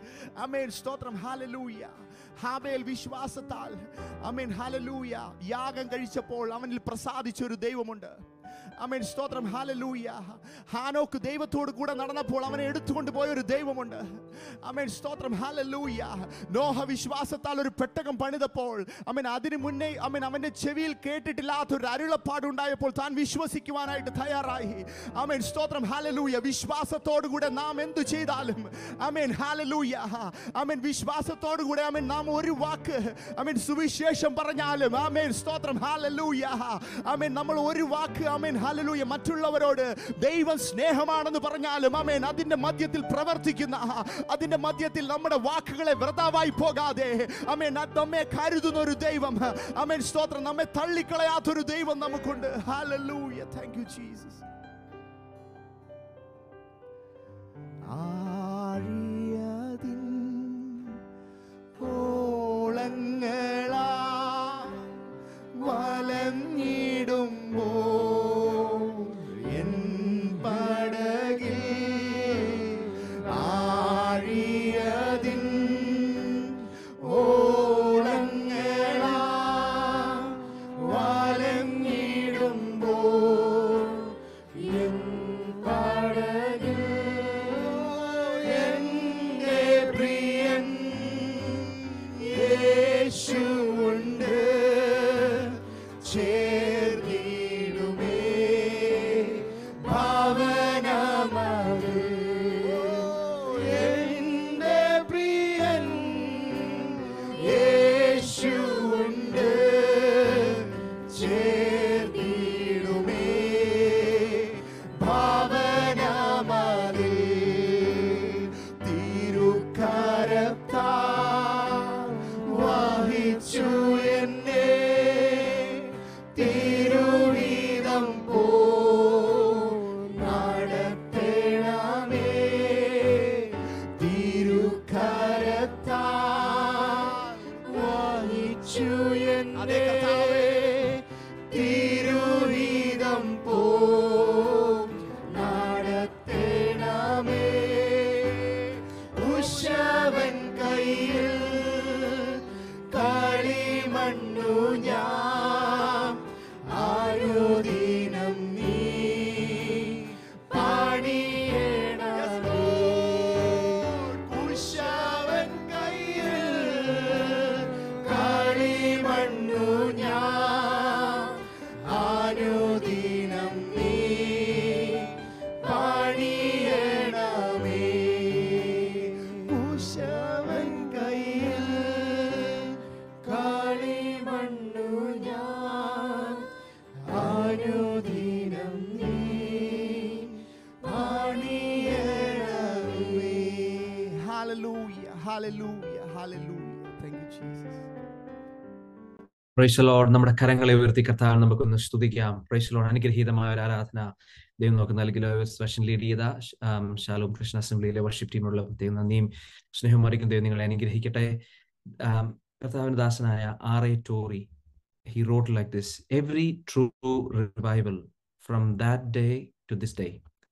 അമേൻ സ്തോത്രം ഹാലലൂയ ഹാബേൽ വിശ്വാസത്താൽ അമേൻ ഹാലലൂയ യാഗം കഴിച്ചപ്പോൾ അവനിൽ പ്രസാദിച്ച ഒരു ദൈവമുണ്ട് അമേൻ സ്തോത്രം ഹാലലൂയ ഹാനോക്ക് ദൈവത്തോട് കൂടെ നടന്നപ്പോൾ അവനെ എടുത്തുകൊണ്ട് പോയ ഒരു ദൈവമുണ്ട് അമേൻ സ്തോത്രം ഹാലലൂയ നോഹ വിശ്വാസത്താൽ ഒരു പെട്ടകം പണിതപ്പോൾ അമേൻ അതിനു മുന്നേ അമേൻ അവന്റെ ചെവിയിൽ കേട്ടിട്ടില്ലാത്ത ഒരു അരുളപ്പാടുണ്ടായപ്പോൾ താൻ വിശ്വസിക്കുവാനായിട്ട് തയ്യാറായി അമേൻ സ്തോത്രം ഹാലലൂയ വിശ്വാസത്തോടു കൂടെ നാം എന്തു ചെയ്താലും അമേൻ ഹാലലൂയ അമേൻ വിശ്വാസത്തോടു കൂടെ അമേൻ നാം ഒരു വാക്ക് അമേൻ സുവിശേഷം പറഞ്ഞാലും അമേൻ സ്തോത്രം ഹാലലൂയ അമേൻ നമ്മൾ ഒരു വാക്ക് അമേൻ ഹാലലൂയ മറ്റുള്ളവരോട് ദൈവം സ്നേഹമാണെന്ന് പറഞ്ഞാലും അമേൻ അതിന്റെ മധ്യത്തിൽ പ്രവർത്തിക്കുന്ന അതിന്റെ മധ്യത്തിൽ നമ്മുടെ വാക്കുകളെ വ്രതാവായി പോകാതെ അമേൻ അത് നമ്മെ കരുതുന്ന ഒരു ദൈവം അമേൻ സ്തോത്രം നമ്മെ തള്ളിക്കളയാത്തൊരു ദൈവം നമുക്കുണ്ട് ഹാലലൂയ താങ്ക് യു ജീസസ് ആഴിയതിൻ ഓളങ്ങളാ വലഞ്ഞിടുമ്പോ എൻ പടകിൽ ആഴിയതിൻ ഓളങ്ങളാ വലഞ്ഞിടുമ്പോ എൻ പടകിൽ എന്റെ പ്രിയൻ യേശുണ്ട് ചേർന്നിടുമേ ഭവനമത് എന്റെ പ്രിയൻ യേശുണ്ട് ചേർന്നിടുമേ ഭവനമത് തിരുക്കരത്താ വഹിച്ചു എന്നെ തിരുവിധം പോ നടത്തണമേ തിരുക്കരത്താ വഹിച്ചു എന്നെ തിരുവിധം പോ നടത്തണമേ ഉഷവൻ കയ്യിൽ കളിമണ്ണു ഞാൻ ആരുദിനം നീ പാടിയണമേ ഉഷവൻ കയ്യിൽ കളിമണ്ണു ഞാൻ ആരുദിനം നീ പാടിയണമേ ഉഷവൻ കയ്യിൽ കളിമണ്ണു ഞാൻ അനുദിനം നീ പാടിയണമേ Hallelujah, hallelujah, hallelujah. Thank you, Jesus. Praise Lord നമ്മുടെ കരങ്ങളെ ഉയർത്തി കർത്താവ് നമുക്കൊന്ന് സ്തുതിക്കാം പ്രൈസ് ലോഡ് അനുഗ്രഹീതമായ ഒരു ആരാധന ദൈവം നമുക്ക് നൽകിയ സെഷൻ ലീഡ് ചെയ്ത ആം, ശാലോം കൃഷ്ണ അസംബ്ലിയിലെ വർഷിപ്പ് ടീമിനുള്ള ദൈവം നന്ദിയും സ്നേഹവും അറിയിക്കും ദൈവം നിങ്ങളെ അനുഗ്രഹിക്കട്ടെ കർത്താവിന്റെ ദാസനായ R A Torrey he wrote like this every true revival from that day to this day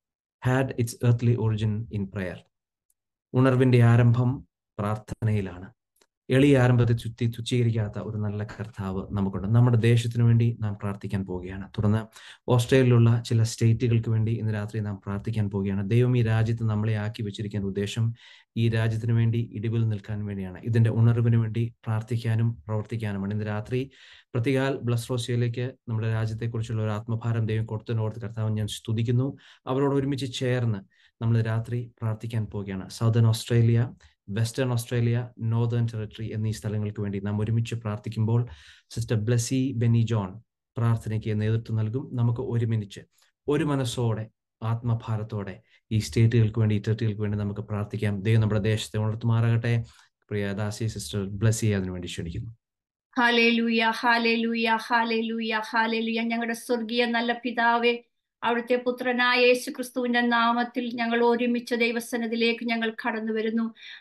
had its earthly origin in prayer ഉണർവിന്റെ ആരംഭം പ്രാർത്ഥനയിലാണ് എളിയ ആരംഭത്തെ ചുറ്റി തുച്ഛീകരിക്കാത്ത ഒരു നല്ല കർത്താവ് നമുക്കുണ്ട് നമ്മുടെ ദേശത്തിനു വേണ്ടി നാം പ്രാർത്ഥിക്കാൻ പോവുകയാണ് തുടർന്ന് ഓസ്ട്രേലിയയിലുള്ള ചില സ്റ്റേറ്റുകൾക്ക് വേണ്ടി ഇന്ന് രാത്രി നാം പ്രാർത്ഥിക്കാൻ പോവുകയാണ് ദൈവം ഈ രാജ്യത്ത് നമ്മളെ ആക്കി വെച്ചിരിക്കുന്ന ഉദ്ദേശം ഈ രാജ്യത്തിന് വേണ്ടി ഇടിവിൽ നിൽക്കാൻ വേണ്ടിയാണ് ഇതിന്റെ ഉണർവിന് വേണ്ടി പ്രാർത്ഥിക്കാനും പ്രവർത്തിക്കാനുമാണ് ഇന്ന് രാത്രി പ്രതികാൽ ബ്ലസ്ട്രോസിയയിലേക്ക് നമ്മുടെ രാജ്യത്തെക്കുറിച്ചുള്ള ഒരു ആത്മഭാരം ദൈവം കൊടുത്തതിനോർത്ത് കർത്താവ് ഞാൻ സ്തുതിക്കുന്നു അവരോട് ഒരുമിച്ച് ചേർന്ന് നമ്മൾ രാത്രി പ്രാർത്ഥിക്കാൻ പോവുകയാണ് southern Australia western Australia northern territory എന്നീ സ്ഥലങ്ങൾക്ക് വേണ്ടി നാം ഒരുമിച്ച് പ്രാർത്ഥിക്കുമ്പോൾ സിസ്റ്റർ ബ്ലസി ബെനി ജോൺ പ്രാർത്ഥനയ്ക്ക് നേതൃത്വം നൽകും നമുക്ക് ഒരുമിച്ച് ഒരു മനസ്സോടെ ആത്മഭാരത്തോടെ ഈ സ്റ്റേറ്റുകൾക്ക് വേണ്ടി ഈ ടെറിട്ടറികൾക്ക് വേണ്ടി നമുക്ക് പ്രാർത്ഥിക്കാം ദൈവം നമ്മുടെ ദേശത്തെ ഉണർത്തുമാറാകട്ടെ പ്രിയ ദാസി സിസ്റ്റർ ബ്ലസി അതിനുവേണ്ടി ക്ഷണിക്കുന്നു ഹാലേലൂയ ഹാലേലൂയ ഹാലേലൂയ ഹാലേലൂയ ഞങ്ങളുടെ സ്വർഗീയ നല്ല പിതാവേ അവിടുത്തെ പുത്രനായ യേശു ക്രിസ്തുവിന്റെ നാമത്തിൽ ഞങ്ങൾ ഒരുമിച്ച് ദൈവസനത്തിലേക്ക് ഞങ്ങൾ കടന്നു വരുന്നു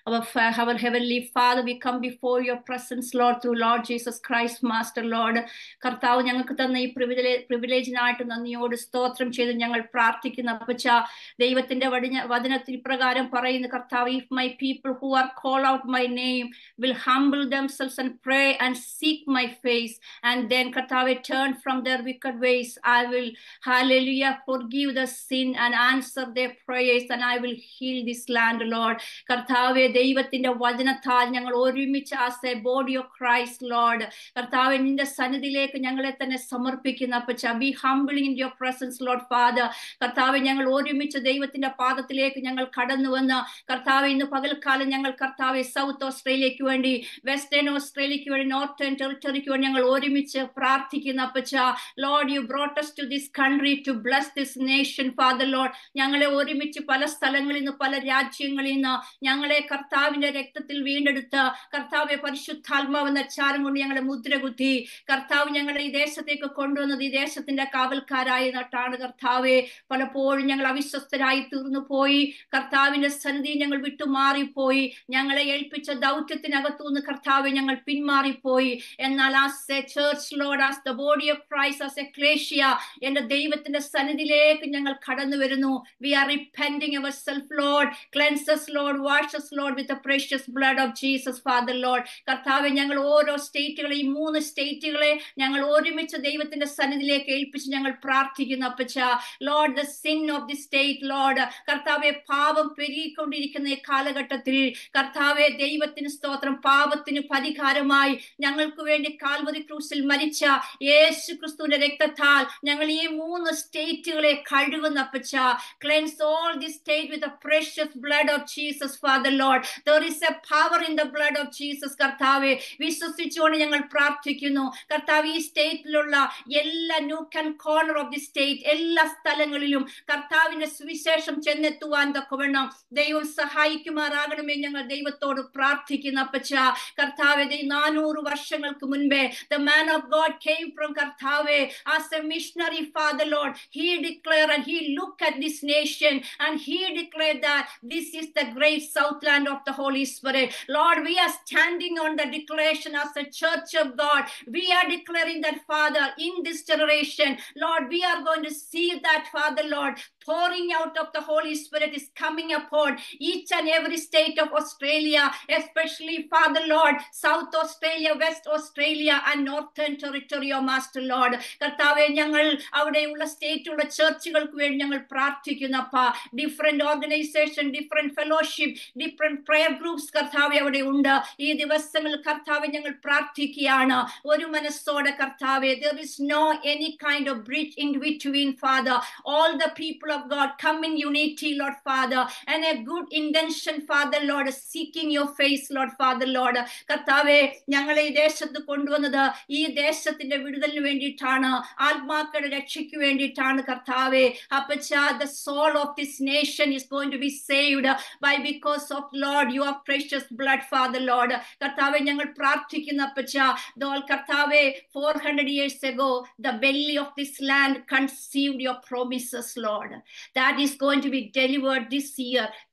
അവർ heavenly father we come before your presence Lord through Lord Jesus Christ master Lord കർത്താവ് ഞങ്ങൾക്ക് തന്ന ഈ പ്രിവിലേ പ്രിവിലേജിനായിട്ട് നന്ദിയോട് സ്തോത്രം ചെയ്ത് ഞങ്ങൾ പ്രാർത്ഥിക്കുന്ന അപ്പച്ച ദൈവത്തിന്റെ വടിഞ്ഞ വചനത്തിൽ പ്രകാരം പറയുന്ന കർത്താവ് if my people who are call out my name will humble themselves and pray and seek my face and then കർത്താവ് turn from their wicked ways I will hallelujah forgive the sin and answer their prayers and I will heal this land, Lord. കർത്താവെ ദൈവത്തിന്റെ വചനത്താൽ ഞങ്ങൾ ഒരുമിച്ച് as a body of Christ Lord കർത്താവെ നിന്റെ സന്നിധിയിലേക്ക് ഞങ്ങളെ തന്നെ സമർപ്പിക്കുന്ന അപ്പച്ച be humbling in your presence Lord father കർത്താവെ ഞങ്ങൾ ഒരുമിച്ച് ദൈവത്തിന്റെ പാദത്തിലേക്ക് ഞങ്ങൾ കടന്നു വന്ന് കർത്താവെ ഇന്ന് പകൽക്കാലം ഞങ്ങൾ കർത്താവെ സൗത്ത് ഓസ്ട്രേലിയക്ക് വേണ്ടി വെസ്റ്റേൺ ഓസ്ട്രേലിയക്ക് വേണ്ടി നോർത്തേൺ ടെറിട്ടറിക്ക് വേണ്ടി ഞങ്ങൾ ഒരുമിച്ച് പ്രാർത്ഥിക്കുന്ന അപ്പച്ച Lord you brought us to this country to bless this nation father Lord ഞങ്ങളെ ഒരുമിച്ച് പല സ്ഥലങ്ങളിൽ നിന്ന് പല രാജ്യങ്ങളിൽ നിന്ന് ഞങ്ങളെ കർത്താവിന്റെ രക്തത്തിൽ വീണ്ടെടുത്ത് കർത്താവെ പരിശുദ്ധാത്മാവെന്ന ചാരം കൊണ്ട് ഞങ്ങളെ മുദ്ര കുത്തി കർത്താവ് ഞങ്ങളെ ഈ ദേശത്തേക്ക് കൊണ്ടുവന്നത് ഈ ദേശത്തിന്റെ കാവൽക്കാരായി നട്ടാണ് കർത്താവെ പലപ്പോഴും ഞങ്ങൾ അവിശ്വസ്തരായി തീർന്നു പോയി കർത്താവിന്റെ സന്നിധി ഞങ്ങൾ വിട്ടുമാറിപ്പോയി ഞങ്ങളെ ഏൽപ്പിച്ച ദൗത്യത്തിനകത്തുനിന്ന് കർത്താവെ ഞങ്ങൾ പിന്മാറിപ്പോയി എന്നാൽ as a church Lord as the body of Christ as ecclesia എന്റെ ദൈവത്തിന്റെ സന്നിധിയിലേക്ക് ഞങ്ങൾ കടന്നു വരുന്നു we are repenting our self Lord cleanses Lord washes Lord with precious blood of Jesus father Lord കർത്താവ് ഞങ്ങൾ ഓരോ സ്റ്റേറ്റുകളെ ഈ മൂന്ന് സ്റ്റേറ്റുകളെ ഞങ്ങൾ ഒരുമിച്ച് ദൈവത്തിന്റെ സന്നിധിയിലേക്ക് ഏൽപ്പിച്ച് ഞങ്ങൾ പ്രാർത്ഥിക്കുന്നു അപ്പച്ച Lord the sin of the state Lord കർത്താവെ പാപം പെരുകിക്കൊണ്ടിരിക്കുന്ന ഈ കാലഘട്ടത്തിൽ കർത്താവെ ദൈവത്തിന് സ്തോത്രം പാപത്തിന് പരിഹാരമായി ഞങ്ങൾക്ക് വേണ്ടി കാൽവതി ക്രൂസിൽ മരിച്ച യേശു ക്രിസ്തുവിന്റെ രക്തത്താൽ ഞങ്ങൾ ഈ മൂന്ന് സ്റ്റേറ്റുകളെ കഴുകുന്ന അപ്പച്ച cleanse all the state with precious blood of Jesus father Lord there is a power in the blood of Jesus കർത്താവെ വിശ്വസിച്ചുകൊണ്ട് ഞങ്ങൾ പ്രാർത്ഥിക്കുന്നു കർത്താവ് ഈ സ്റ്റേറ്റിലുള്ള എല്ലാ nook and corner of the state എല്ലാ സ്ഥലങ്ങളിലും കർത്താവിന്റെ സുവിശേഷം ചെന്നെത്തുവാൻ തക്കവണ്ണം ദൈവം സഹായിക്കുമാറാകണമേ ഞങ്ങൾ ദൈവത്തോട് പ്രാർത്ഥിക്കുന്ന അപ്പച്ച കർത്താവെ നാനൂറ് വർഷങ്ങൾക്ക് മുൻപേ the man of God came from കർത്താവെ as a missionary father Lord he declared and he looked at this nation and he declared that this is the great southland of the Holy Spirit. Lord, we are standing on the declaration as a church of God. We are declaring that, Father, in this generation, Lord, we are going to see that, Father, Lord, pouring out of the Holy Spirit is coming upon each and every state of Australia, especially, Father, Lord, South Australia, West Australia, and Northern Territory, oh Master Lord. കർത്താവെ ഞങ്ങൾ അവിടെയുള്ള സ്റ്റേറ്റുള്ള ചർച്ചുകൾക്ക് വേണ്ടി ഞങ്ങൾ പ്രാർത്ഥിക്കുന്നു അപ്പ different organisation different fellowship different prayer groups കർത്താവെ അവിടെ ഉണ്ട് ഈ ദിവസങ്ങളിൽ കർത്താവെ ഞങ്ങൾ പ്രാർത്ഥിക്കുകയാണ് ഒരു മനസ്സോടെ കർത്താവെ there is no any kind of bridge in between father all the people of God come in unity Lord father and a good intention father Lord seeking your face Lord father Lord കർത്താവെ ഞങ്ങളെ ഈ ദേശത്ത് കൊണ്ടുവന്നത് ഈ ദേശത്തിന്റെ വിടുതലിന് വേണ്ടിയിട്ടാണ് ആത്മാക്കളുടെ രക്ഷയ്ക്ക് വേണ്ടിയിട്ടാണ് കർത്താവെ അപ്പച്ച the soul of this nation is going to be saved by because of Lord you are precious blood father Lord കർത്താവെ ഞങ്ങൾ പ്രാർത്ഥിക്കുന്ന അപ്പച്ച ദോൾ കർത്താവെ four hundred years ago the belly of this land conceived your promises Lord that is going to be delivered this year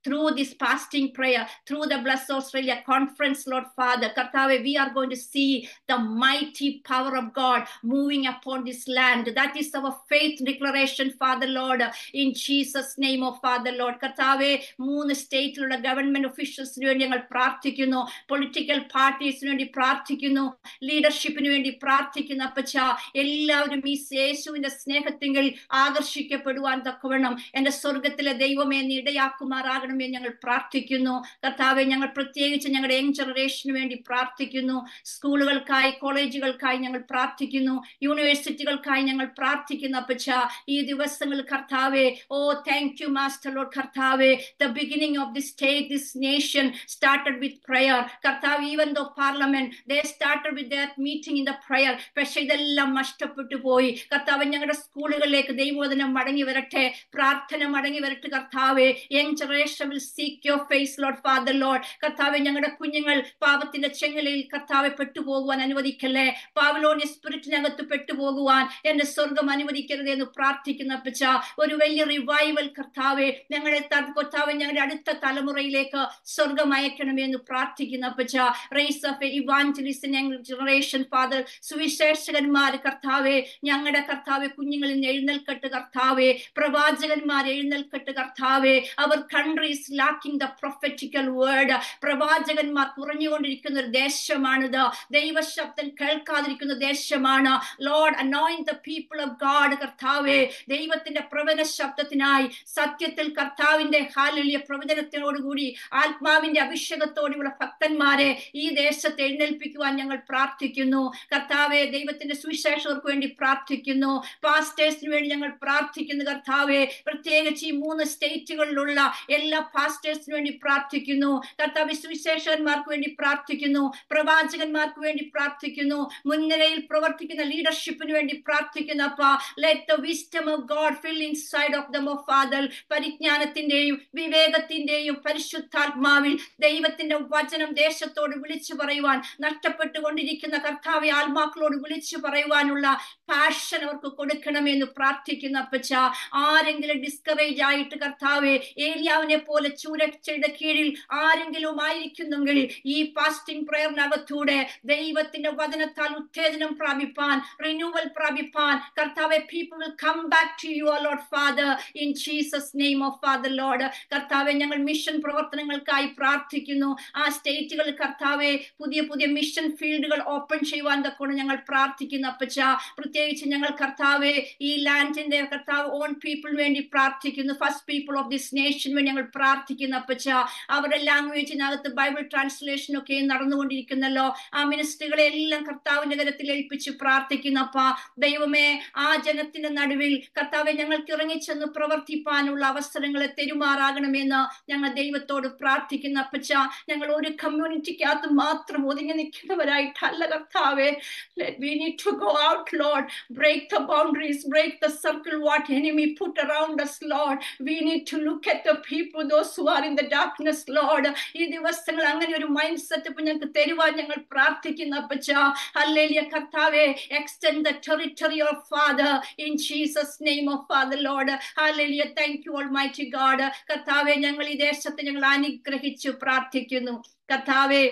through this fasting prayer, through the Bless Australia conference, Lord Father, Kartave, we are going to see the mighty power of God moving upon this land. That is our faith declaration, Father Lord, in Jesus' name, oh Father Lord. Kartave, മൂന്ന് സ്റ്റേറ്റിലുള്ള government ഒഫീഷ്യൽസിന് വേണ്ടി ഞങ്ങൾ പ്രാർത്ഥിക്കുന്നു political പാർട്ടീസിന് വേണ്ടി പ്രാർത്ഥിക്കുന്നു ലീഡർഷിപ്പിന് വേണ്ടി പ്രാർത്ഥിക്കുന്നു അപ്പച്ച എല്ലാവരും ഈ യേശുവിന്റെ സ്നേഹത്തിങ്കിൽ ആകർഷിക്കപ്പെടുവാൻ തക്കവണ്ണം എന്റെ സ്വർഗത്തിലെ ദൈവമേ നീ ഇടയാക്കുമാറാകണമേ ഞങ്ങൾ പ്രാർത്ഥിക്കുന്നു കർത്താവെ ഞങ്ങൾ പ്രത്യേകിച്ച് ഞങ്ങളുടെ യങ് ജനറേഷന് വേണ്ടി പ്രാർത്ഥിക്കുന്നു സ്കൂളുകൾക്കായി കോളേജുകൾക്കായി ഞങ്ങൾ പ്രാർത്ഥിക്കുന്നു യൂണിവേഴ്സിറ്റികൾക്കായി ഞങ്ങൾ പ്രാർത്ഥിക്കുന്നു അപ്പച്ച ഈ ദിവസങ്ങളിൽ കർത്താവെ oh thank you master Lord കർത്താവെ the beginning of the state this nation started with prayer കർത്താവ് even though parliament they started with that meeting in the prayer പക്ഷെ ഇതെല്ലാം നഷ്ടപ്പെട്ടു പോയി കർത്താവ് ഞങ്ങളുടെ സ്കൂളുകളിലേക്ക് ദൈവോധനം മടങ്ങി വരട്ടെ പ്രാർത്ഥന മടങ്ങി വരട്ടെ കർത്താവെ young generation will seek your face Lord father Lord കർത്താവെ ഞങ്ങളുടെ കുഞ്ഞുങ്ങൾ പാപത്തിന്റെ ചെങ്ങലയിൽ കർത്താവെ പെട്ടുപോകുവാൻ അനുവദിക്കല്ലേ പാവലോണിയ സ്പിരിറ്റിനകത്ത് പെട്ടുപോകുവാൻ എന്റെ സ്വർഗം അനുവദിക്കരുത് എന്ന് പ്രാർത്ഥിക്കുന്ന അപ്പച്ച ഒരു വലിയ റിവൈവൽ കർത്താവെ ഞങ്ങളെ കർത്താവെ ഞങ്ങളുടെ അടുത്ത തലമുറയിലേക്ക് സ്വർഗം അയക്കണമേ എന്ന് പ്രാർത്ഥിക്കുന്ന അപ്പച്ച race of evangelist generation father സുവിശേഷകന്മാർ കർത്താവെ ഞങ്ങളുടെ കർത്താവെ കുഞ്ഞുങ്ങളിൽ നിന്ന് എഴുന്നേൽക്കട്ട് കർത്താവെ പ്രവാചകന്മാർ എഴുന്നേൽക്കട്ട് കർത്താവെ our countries lacking the prophetical word പ്രവാചകന്മാർ കുറഞ്ഞുകൊണ്ടിരിക്കുന്ന ഒരു ദേശമാണിത് ദൈവശബ്ദം കേൾക്കാതിരിക്കുന്ന ദേശമാണ് Lord anoint the people of God കർത്താവെ ദൈവത്തിന്റെ പ്രവചന ശബ്ദത്തിനായി സത്യത്തിൽ കർത്താവിന്റെ ഹാലിലിയ പ്രവചനത്തിനോടുകൂടി ആത്മാവിന്റെ അഭിഷേകത്തോടുള്ള ഭക്തന്മാരെ ഈ ദേശത്ത് എഴുന്നേൽപ്പിക്കുവാൻ ഞങ്ങൾ പ്രാർത്ഥിക്കുന്നു കർത്താവെ ദൈവത്തിന്റെ സുവിശേഷകർക്ക് വേണ്ടി പ്രാർത്ഥിക്കുന്നു പാസ്റ്റേഴ്സിന് വേണ്ടി ഞങ്ങൾ പ്രാർത്ഥിക്കുന്നു കർത്താവെ പ്രത്യേകിച്ച് ഈ മൂന്ന് സ്റ്റേറ്റുകളിലുള്ള എല്ലാ പാസ്റ്റേഴ്സിന് വേണ്ടി പ്രാർത്ഥിക്കുന്നു കർത്താവ് സുവിശേഷകന്മാർക്ക് വേണ്ടി പ്രാർത്ഥിക്കുന്നു പ്രവാചകന്മാർക്ക് വേണ്ടി പ്രാർത്ഥിക്കുന്നു മുൻനിരയിൽ പ്രവർത്തിക്കുന്ന ലീഡർഷിപ്പിന് വേണ്ടി പ്രാർത്ഥിക്കുന്നു അപ്പ let the wisdom of God fill inside of them of father പരിജ്ഞാനത്തിന്റെയും വിവേകത്തിന്റെയും പരിശുദ്ധാത്മാവിൽ ദൈവത്തിന്റെ വചനം ദേശത്തോട് വിളിച്ചു പറയുവാൻ നഷ്ടപ്പെട്ടുകൊണ്ടിരിക്കുന്ന കർത്താവെ ആത്മാക്കളോട് വിളിച്ചു പറയുവാനുള്ള പാഷൻ അവർക്ക് കൊടുക്കണമെന്ന് പ്രാർത്ഥിക്കുന്ന അപ്പച്ച ആരെങ്കിലും ഡിസ്കറേജ് ആയിട്ട് കർത്താവെ ഏലിയാവിനെ പോലെ ചൂരച്ചയുടെ കീഴിൽ ആരെങ്കിലും ആയിരിക്കുന്നെങ്കിൽ ഈ ഫാസ്റ്റിംഗ് പ്രയറിനകത്തൂടെ ദൈവത്തിന്റെ വചനത്താൽ ഉത്തേജനം പ്രാപിപ്പാൻ റിന്യൂവൽ പ്രാപിപ്പാൻ കർത്താവെ people will come back to you Lord father in Jesus name of father Lord കർത്താവെ ഞങ്ങൾ മിഷൻ പ്രവർത്തനങ്ങൾക്കായി പ്രാർത്ഥിക്കുന്നു ആ സ്റ്റേറ്റുകളിൽ കർത്താവെ പുതിയ പുതിയ മിഷൻ ഫീൽഡുകൾ ഓപ്പൺ ചെയ്യുവാൻ തക്കൊണ്ട് ഞങ്ങൾ പ്രാർത്ഥിക്കുന്നു അപ്പച്ച പ്രത്യേകിച്ച് ഞങ്ങൾ കർത്താവെ ഈ ലാൻഡിന്റെ കർത്താവ് ഓൺ പീപ്പിൾ വേണ്ടി പ്രാർത്ഥിക്കുന്നു first people of this nation വേണ്ടി ഞങ്ങൾ പ്രാർത്ഥിക്കുന്നു അപ്പച്ച അവരുടെ ലാംഗ്വേജിനകത്ത് ബൈബിൾ ട്രാൻസ്ലേഷൻ ഒക്കെ നടന്നുകൊണ്ടിരിക്കുന്നല്ലോ ആ മിനിസ്ട്രികളെ എല്ലാം കർത്താവിന്റെ കരത്തിൽ ഏൽപ്പിച്ച് പ്രാർത്ഥിക്കുന്നപ്പ ദൈവമേ ആ ജനത്തിന്റെ നടുവിൽ കർത്താവെ ഞങ്ങൾക്ക് ഇറങ്ങിച്ചെന്ന് പ്രവർത്തിപ്പാനുള്ള അവസരങ്ങളെ തെരുമാറാകണമെന്ന് ഞങ്ങൾ ദൈവത്തോട് പ്രാർത്ഥിക്കുന്ന അപ്പച്ച ഞങ്ങൾ ഒരു കമ്മ്യൂണിറ്റിക്കകത്ത് മാത്രം ഒതുങ്ങി നിൽക്കുന്നവരായിട്ടല്ല കർത്താവെ we need to go out lord break the boundaries break the circle what enemy put around us lord we need to look at the people those who are in the darkness lord ഈ ദിവസങ്ങൾ അങ്ങനെ ഒരു mind setup ഞങ്ങൾക്ക് തരുവാൻ ഞങ്ങൾ പ്രാർത്ഥിക്കുന്ന അപ്പച്ച hallelujah കർത്താവെ extend the territory of father in Jesus name of father Lord hallelujah thank you almighty God കർത്താവെ ഞങ്ങൾ ഈ ദേശത്തെ ഞങ്ങൾ അനുഗ്രഹിച്ചു പ്രാർത്ഥിക്കുന്നു കർത്താവെ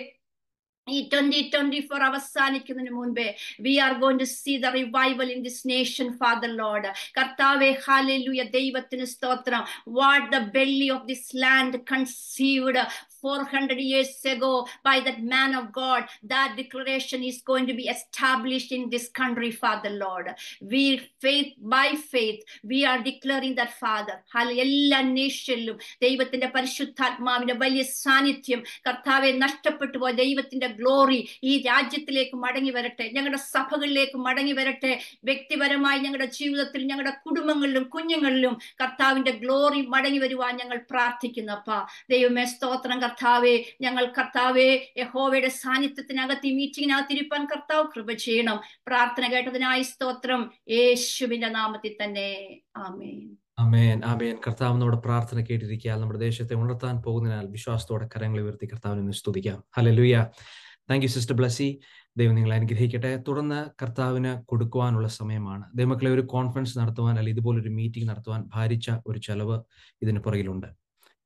ഈ ട്വന്റി ട്വന്റി ഫോർ അവസാനിക്കുന്നതിന് മുൻപേ we are going to see the revival in this nation father Lord കർത്താവെ ഹാലലുയ ദൈവത്തിന് സ്തോത്രം what the belly of this land conceived 400 years ago by that man of God. That declaration is going to be established in this country, Father Lord. We faith by faith, we are declaring that Father. എല്ലാ നേഷനിലും ദൈവത്തിന്റെ പരിശുദ്ധാത്മാവിന്റെ വലിയ സാന്നിധ്യം കർത്താവെ നഷ്ടപ്പെട്ടു പോയ ദൈവത്തിന്റെ glory ഈ രാജ്യത്തിലേക്ക് മടങ്ങി വരട്ടെ ഞങ്ങളുടെ സഭകളിലേക്ക് മടങ്ങി വരട്ടെ വ്യക്തിപരമായി ഞങ്ങളുടെ ജീവിതത്തിൽ ഞങ്ങളുടെ കുടുംബങ്ങളിലും കുഞ്ഞുങ്ങളിലും കർത്താവിന്റെ ഗ്ലോറി മടങ്ങി വരുവാൻ ഞങ്ങൾ പ്രാർത്ഥിക്കുന്നപ്പ ദൈവമേ സ്തോത്രം കർത്താവെ ഞങ്ങൾ കർത്താവെ യഹോവയുടെ സാന്നിധ്യത്തിനകത്ത് ഈ മീറ്റിങ്ങിനകത്ത് ഇരിപ്പാൻ കർത്താവ് കൃപ ചെയ്യണം പ്രാർത്ഥന കേട്ടതിനായി സ്തോത്രം യേശുവിന്റെ നാമത്തിൽ തന്നെ ആമേൻ അമേൻ അമേൻ കർത്താവ് നമ്മുടെ പ്രാർത്ഥന കേട്ടിരിക്കാൻ നമ്മുടെ ദേശത്തെ ഉണർത്താൻ പോകുന്നതിനാൽ വിശ്വാസത്തോടെ കരങ്ങൾ ഉയർത്തി കർത്താവിനെ സ്തുതിക്കാം hallelujah thank you sister Blessy ദൈവം നിങ്ങളെ അനുഗ്രഹിക്കട്ടെ തുടർന്ന് കർത്താവിന് കൊടുക്കുവാനുള്ള സമയമാണ് ദൈവമക്കളെ ഒരു കോൺഫറൻസ് നടത്തുവാൻ അല്ലെങ്കിൽ ഇതുപോലൊരു മീറ്റിംഗ് നടത്തുവാൻ ഭാരിച്ച ഒരു ചെലവ് ഇതിന് പുറകിലുണ്ട്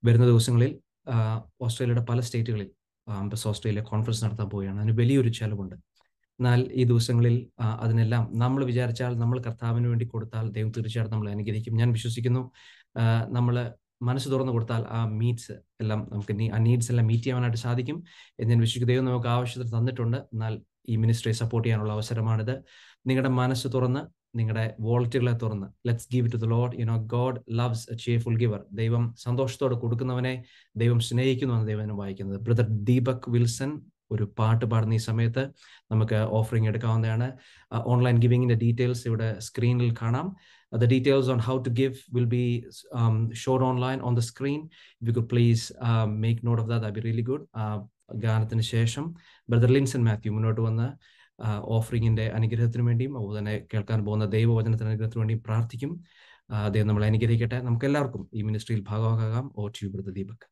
വരുന്ന ദിവസങ്ങളിൽ ആ, ഓസ്ട്രേലിയയുടെ പല സ്റ്റേറ്റുകളിൽ ബസ് ഓസ്ട്രേലിയ കോൺഫറൻസ് നടത്താൻ പോവുകയാണ് അതിന് വലിയൊരു ചെലവുണ്ട് എന്നാൽ ഈ ദിവസങ്ങളിൽ ആ, അതിനെല്ലാം നമ്മൾ വിചാരിച്ചാൽ നമ്മൾ കർത്താവിന് വേണ്ടി കൊടുത്താൽ ദൈവം തീർച്ചയായിട്ടും നമ്മളെ അനുഗ്രഹിക്കും ഞാൻ വിശ്വസിക്കുന്നു നമ്മൾ മനസ്സ് തുറന്നു കൊടുത്താൽ ആ മീറ്റ്സ് എല്ലാം നമുക്ക് നീ- ആ നീഡ്സ് എല്ലാം മീറ്റ് ചെയ്യാനായിട്ട് സാധിക്കും എന്ന് ഞാൻ വിശ്വസിക്കുന്നു ദൈവം നമുക്ക് ആവശ്യത്തിന് തന്നിട്ടുണ്ട് എന്നാൽ ഈ മിനിസ്ട്രിയെ സപ്പോർട്ട് ചെയ്യാനുള്ള അവസരമാണിത് നിങ്ങളുടെ മനസ്സ് തുറന്ന് നിങ്ങളുടെ വോളറ്റുകളെ തുറന്ന് let's give to the Lord you know God loves a cheerful giver ദൈവം സന്തോഷത്തോടെ കൊടുക്കുന്നവനെ ദൈവം സ്നേഹിക്കുന്നു എന്ന് ദൈവം വായിക്കുന്നത് ബ്രദർ ദീപക് വിൽസൺ ഒരു പാട്ട് പാടുന്ന ഈ സമയത്ത് നമുക്ക് ഓഫറിംഗ് എടുക്കാവുന്നതാണ് ഓൺലൈൻ ഗിവിങ്ങിന്റെ ഡീറ്റെയിൽസ് ഇവിടെ സ്ക്രീനിൽ കാണാം the details on how to give will be um, showed online on the screen if you could please uh, make note of that that'd be really good uh, ഗാനത്തിന് ശേഷം brother Linson Mathew മുന്നോട്ട് വന്ന് ഓഫറിങ്ങിന്റെ അനുഗ്രഹത്തിന് വേണ്ടിയും അതുപോലെ തന്നെ കേൾക്കാൻ പോകുന്ന ദൈവവചനത്തിന് അനുഗ്രഹത്തിന് വേണ്ടിയും പ്രാർത്ഥിക്കും ആ, ദൈവം നമ്മളെ അനുഗ്രഹിക്കട്ടെ നമുക്ക് എല്ലാവർക്കും ഈ മിനിസ്ട്രിയിൽ ഭാഗമാകാം ഓ ടു ബ്രദർ ദീപക്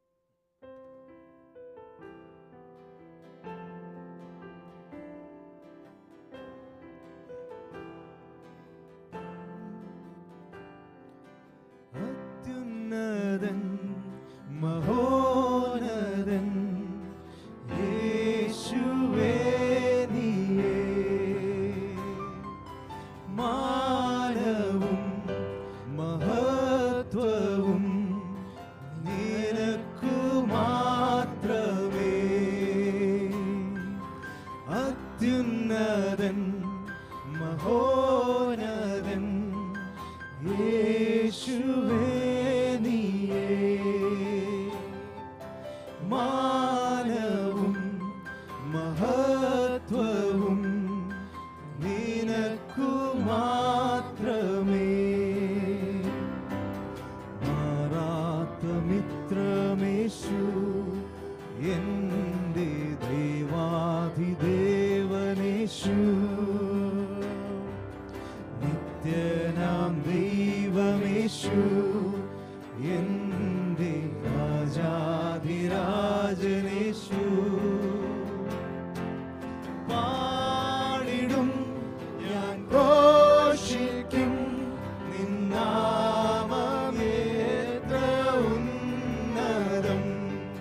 അത്യുന്നതൻ മഹോന്നതൻ യേശുവേ നീയേ മാനവും മഹത്വവും നിനക്കു മാത്രമേ അത്യുന്നതൻ മഹോന്നതൻ യേശുവേ നീയേ മാനവും മഹത്വവും നിനക്കു മാത്രമേ മാറാത്ത മിത്രമേശു എൻ്റെ ദൈവാധിദേവനേശു നിത്യനാം ദൈവമേശു എൻ്റെ രാജാധിരാജനേശു പാടിടും ഞാൻ ഘോഷിക്കും നിന്നാമേത്ര ഉന്നതം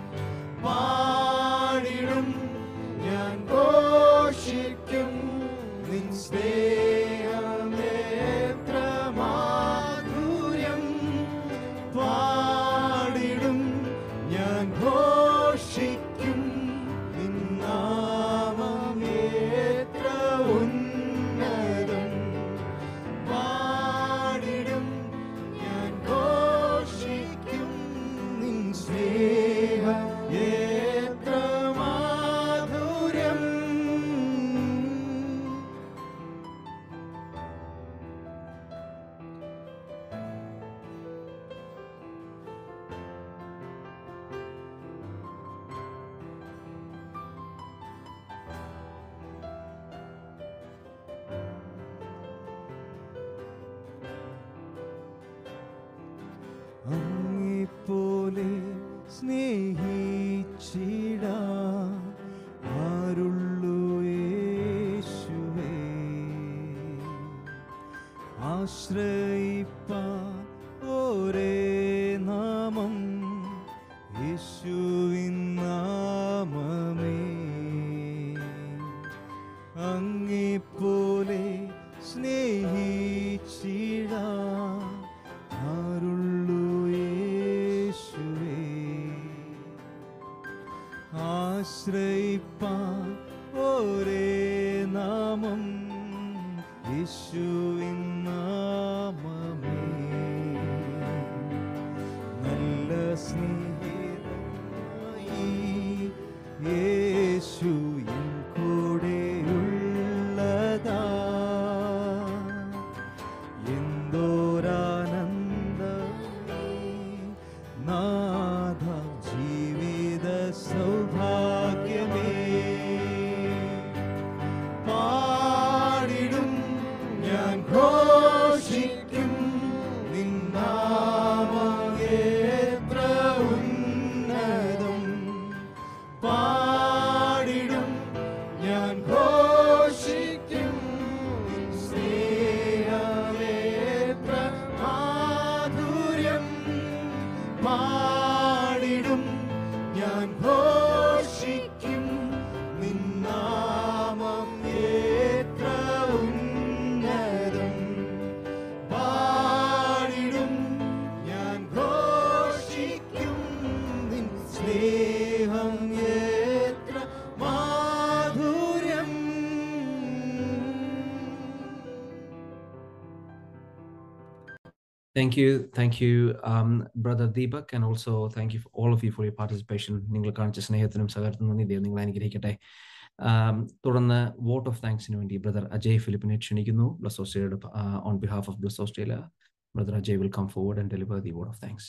പാടിടും ഞാൻ ഘോഷിക്കും നിൻ സ്നേഹമേത്ര മാധുര്യം പാടിടും ഞാൻ ഘോഷിക്കും നിന്നാമേത്ര ഉന്നതം പാടിടും ഞാൻ ഘോഷിക്കും നിൻ സ്നേഹ എത്ര മാധുര്യം അങ്ങെപ്പോലെ സ്നേഹിച്ചിട ആരുള്ളു യേശുവേ ആശ്രയിപ്പാ ഒരേ നാമം യേശുവിൻ നാമമേ അങ്ങെപ്പോലെ സ്നേഹിച്ചിട ആരുള്ളു യേശുവേ ആശ്രയിപ്പാൻ ഒരേ നാമം യേശുവിൻ നാമമേ നല്ല സ്നേഹിതനായി യേശു എൻ കൂടെയുള്ളതാ എന്തോരാനന്ദമേ നാഥ ജീവിത സൗഭാഗ്യമേ പാടിടും ഞാൻ ഘോഷിക്കും നിന്നാമേത്ര ഉന്നതം പാ Thank you, thank you, um, Brother Deepak, and also thank you for all of you for your participation. നിങ്ങൾ കാണിച്ച സ്നേഹത്തിനും സഹകരണത്തിനും നന്ദി ദൈവം നിങ്ങളെ അനുഗ്രഹിക്കട്ടെ ആം, തുടർന്ന് വോട്ട് ഓഫ് താങ്ക്സിന് വേണ്ടി ബ്രദർ അജയ് ഫിലിപ്പിനെ ക്ഷണിക്കുന്നു ബ്ലസ് ഓസ്ട്രേലിയയുടെ on behalf of bless Australia brother Ajay will come forward and deliver the vote of thanks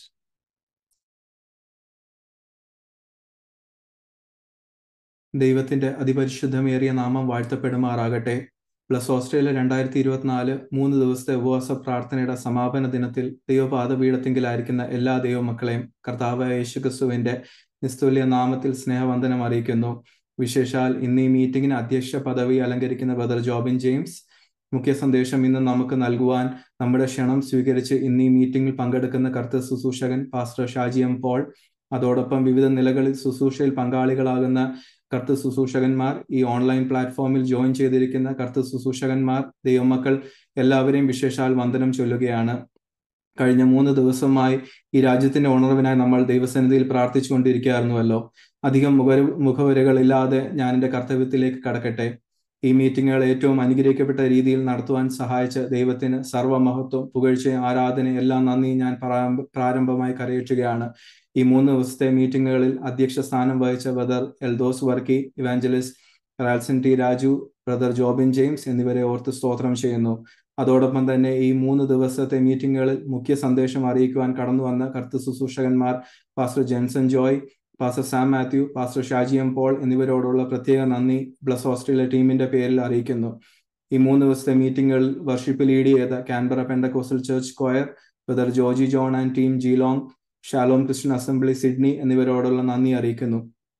ദൈവത്തിന്റെ അതിപരിശുദ്ധമേറിയ നാമം വാഴ്ത്തപ്പെടുമാറാകട്ടെ പ്ലസ് ഓസ്ട്രേലിയ രണ്ടായിരത്തി ഇരുപത്തിനാല് മൂന്ന് ദിവസത്തെ ഉപവാസ പ്രാർത്ഥനയുടെ സമാപന ദിനത്തിൽ ദൈവപാദപീഠത്തിങ്കിലായിരിക്കുന്ന എല്ലാ ദൈവമക്കളെയും കർത്താവായ യേശുക്രിസ്തുവിന്റെ നിസ്തുല്യ നാമത്തിൽ സ്നേഹവന്ദനം അറിയിക്കുന്നു വിശേഷാൽ ഇന്ന് ഈ മീറ്റിംഗിന് അധ്യക്ഷ പദവി അലങ്കരിക്കുന്ന ബ്രദർ ജോബിൻ ജെയിംസ് മുഖ്യ സന്ദേശം ഇന്ന് നമുക്ക് നൽകുവാൻ നമ്മുടെ ക്ഷണം സ്വീകരിച്ച് ഇന്ന് ഈ മീറ്റിംഗിൽ പങ്കെടുക്കുന്ന കർത്തൃ ശുശ്രൂഷകൻ പാസ്റ്റർ ഷാജി എം പോൾ അതോടൊപ്പം വിവിധ നിലകളിൽ ശുശ്രൂഷയിൽ പങ്കാളികളാകുന്ന കർത്തൃ ശുശ്രൂഷകന്മാർ ഈ ഓൺലൈൻ പ്ലാറ്റ്ഫോമിൽ ജോയിൻ ചെയ്തിരിക്കുന്ന കർത്തൃ ശുശ്രൂഷകന്മാർ ദൈവമക്കൾ എല്ലാവരെയും വിശേഷാൽ വന്ദനം ചൊല്ലുകയാണ് കഴിഞ്ഞ മൂന്ന് ദിവസമായി ഈ രാജ്യത്തിന്റെ ഉണർവിനായി നമ്മൾ ദൈവസന്നിധിയിൽ പ്രാർത്ഥിച്ചുകൊണ്ടിരിക്കുകയായിരുന്നുവല്ലോ അധികം മുഖ മുഖവരകളില്ലാതെ ഞാൻ എൻ്റെ കർത്തവ്യത്തിലേക്ക് കടക്കട്ടെ ഈ മീറ്റിങ്ങുകൾ ഏറ്റവും അനുഗ്രഹിക്കപ്പെട്ട രീതിയിൽ നടത്തുവാൻ സഹായിച്ച ദൈവത്തിന് സർവ്വമഹത്വം പുകഴ്ചയും ആരാധനയും എല്ലാം നന്ദി ഞാൻ പ്രാരംഭ പ്രാരംഭമായി കരയേറ്റുകയാണ് ഈ മൂന്ന് ദിവസത്തെ മീറ്റിങ്ങുകളിൽ അധ്യക്ഷ സ്ഥാനം വഹിച്ച brother Eldhose Varkey evangelist Ralson T Raju brother Jobin James എന്നിവരെ ഓർത്ത് സ്തോത്രം ചെയ്യുന്നു അതോടൊപ്പം തന്നെ ഈ മൂന്ന് ദിവസത്തെ മീറ്റിങ്ങുകളിൽ മുഖ്യ സന്ദേശം അറിയിക്കുവാൻ കടന്നു വന്ന കർത്തൃ ശുശ്രൂഷകന്മാർ pastor Jenson Joy pastor Sam Mathew pastor Shaji M Paul എന്നിവരോടുള്ള പ്രത്യേക നന്ദി ബ്ലസ് ഓസ്ട്രേലിയ ടീമിന്റെ പേരിൽ അറിയിക്കുന്നു ഈ മൂന്ന് ദിവസത്തെ മീറ്റിങ്ങുകളിൽ വർഷിപ്പ് ലീഡ് ചെയ്ത Canberra Pentecostal church square brother Joji John and team Geelong Shalom Christian assembly Sydney എന്നിവരോടുള്ള നന്ദി അറിയിക്കുന്നു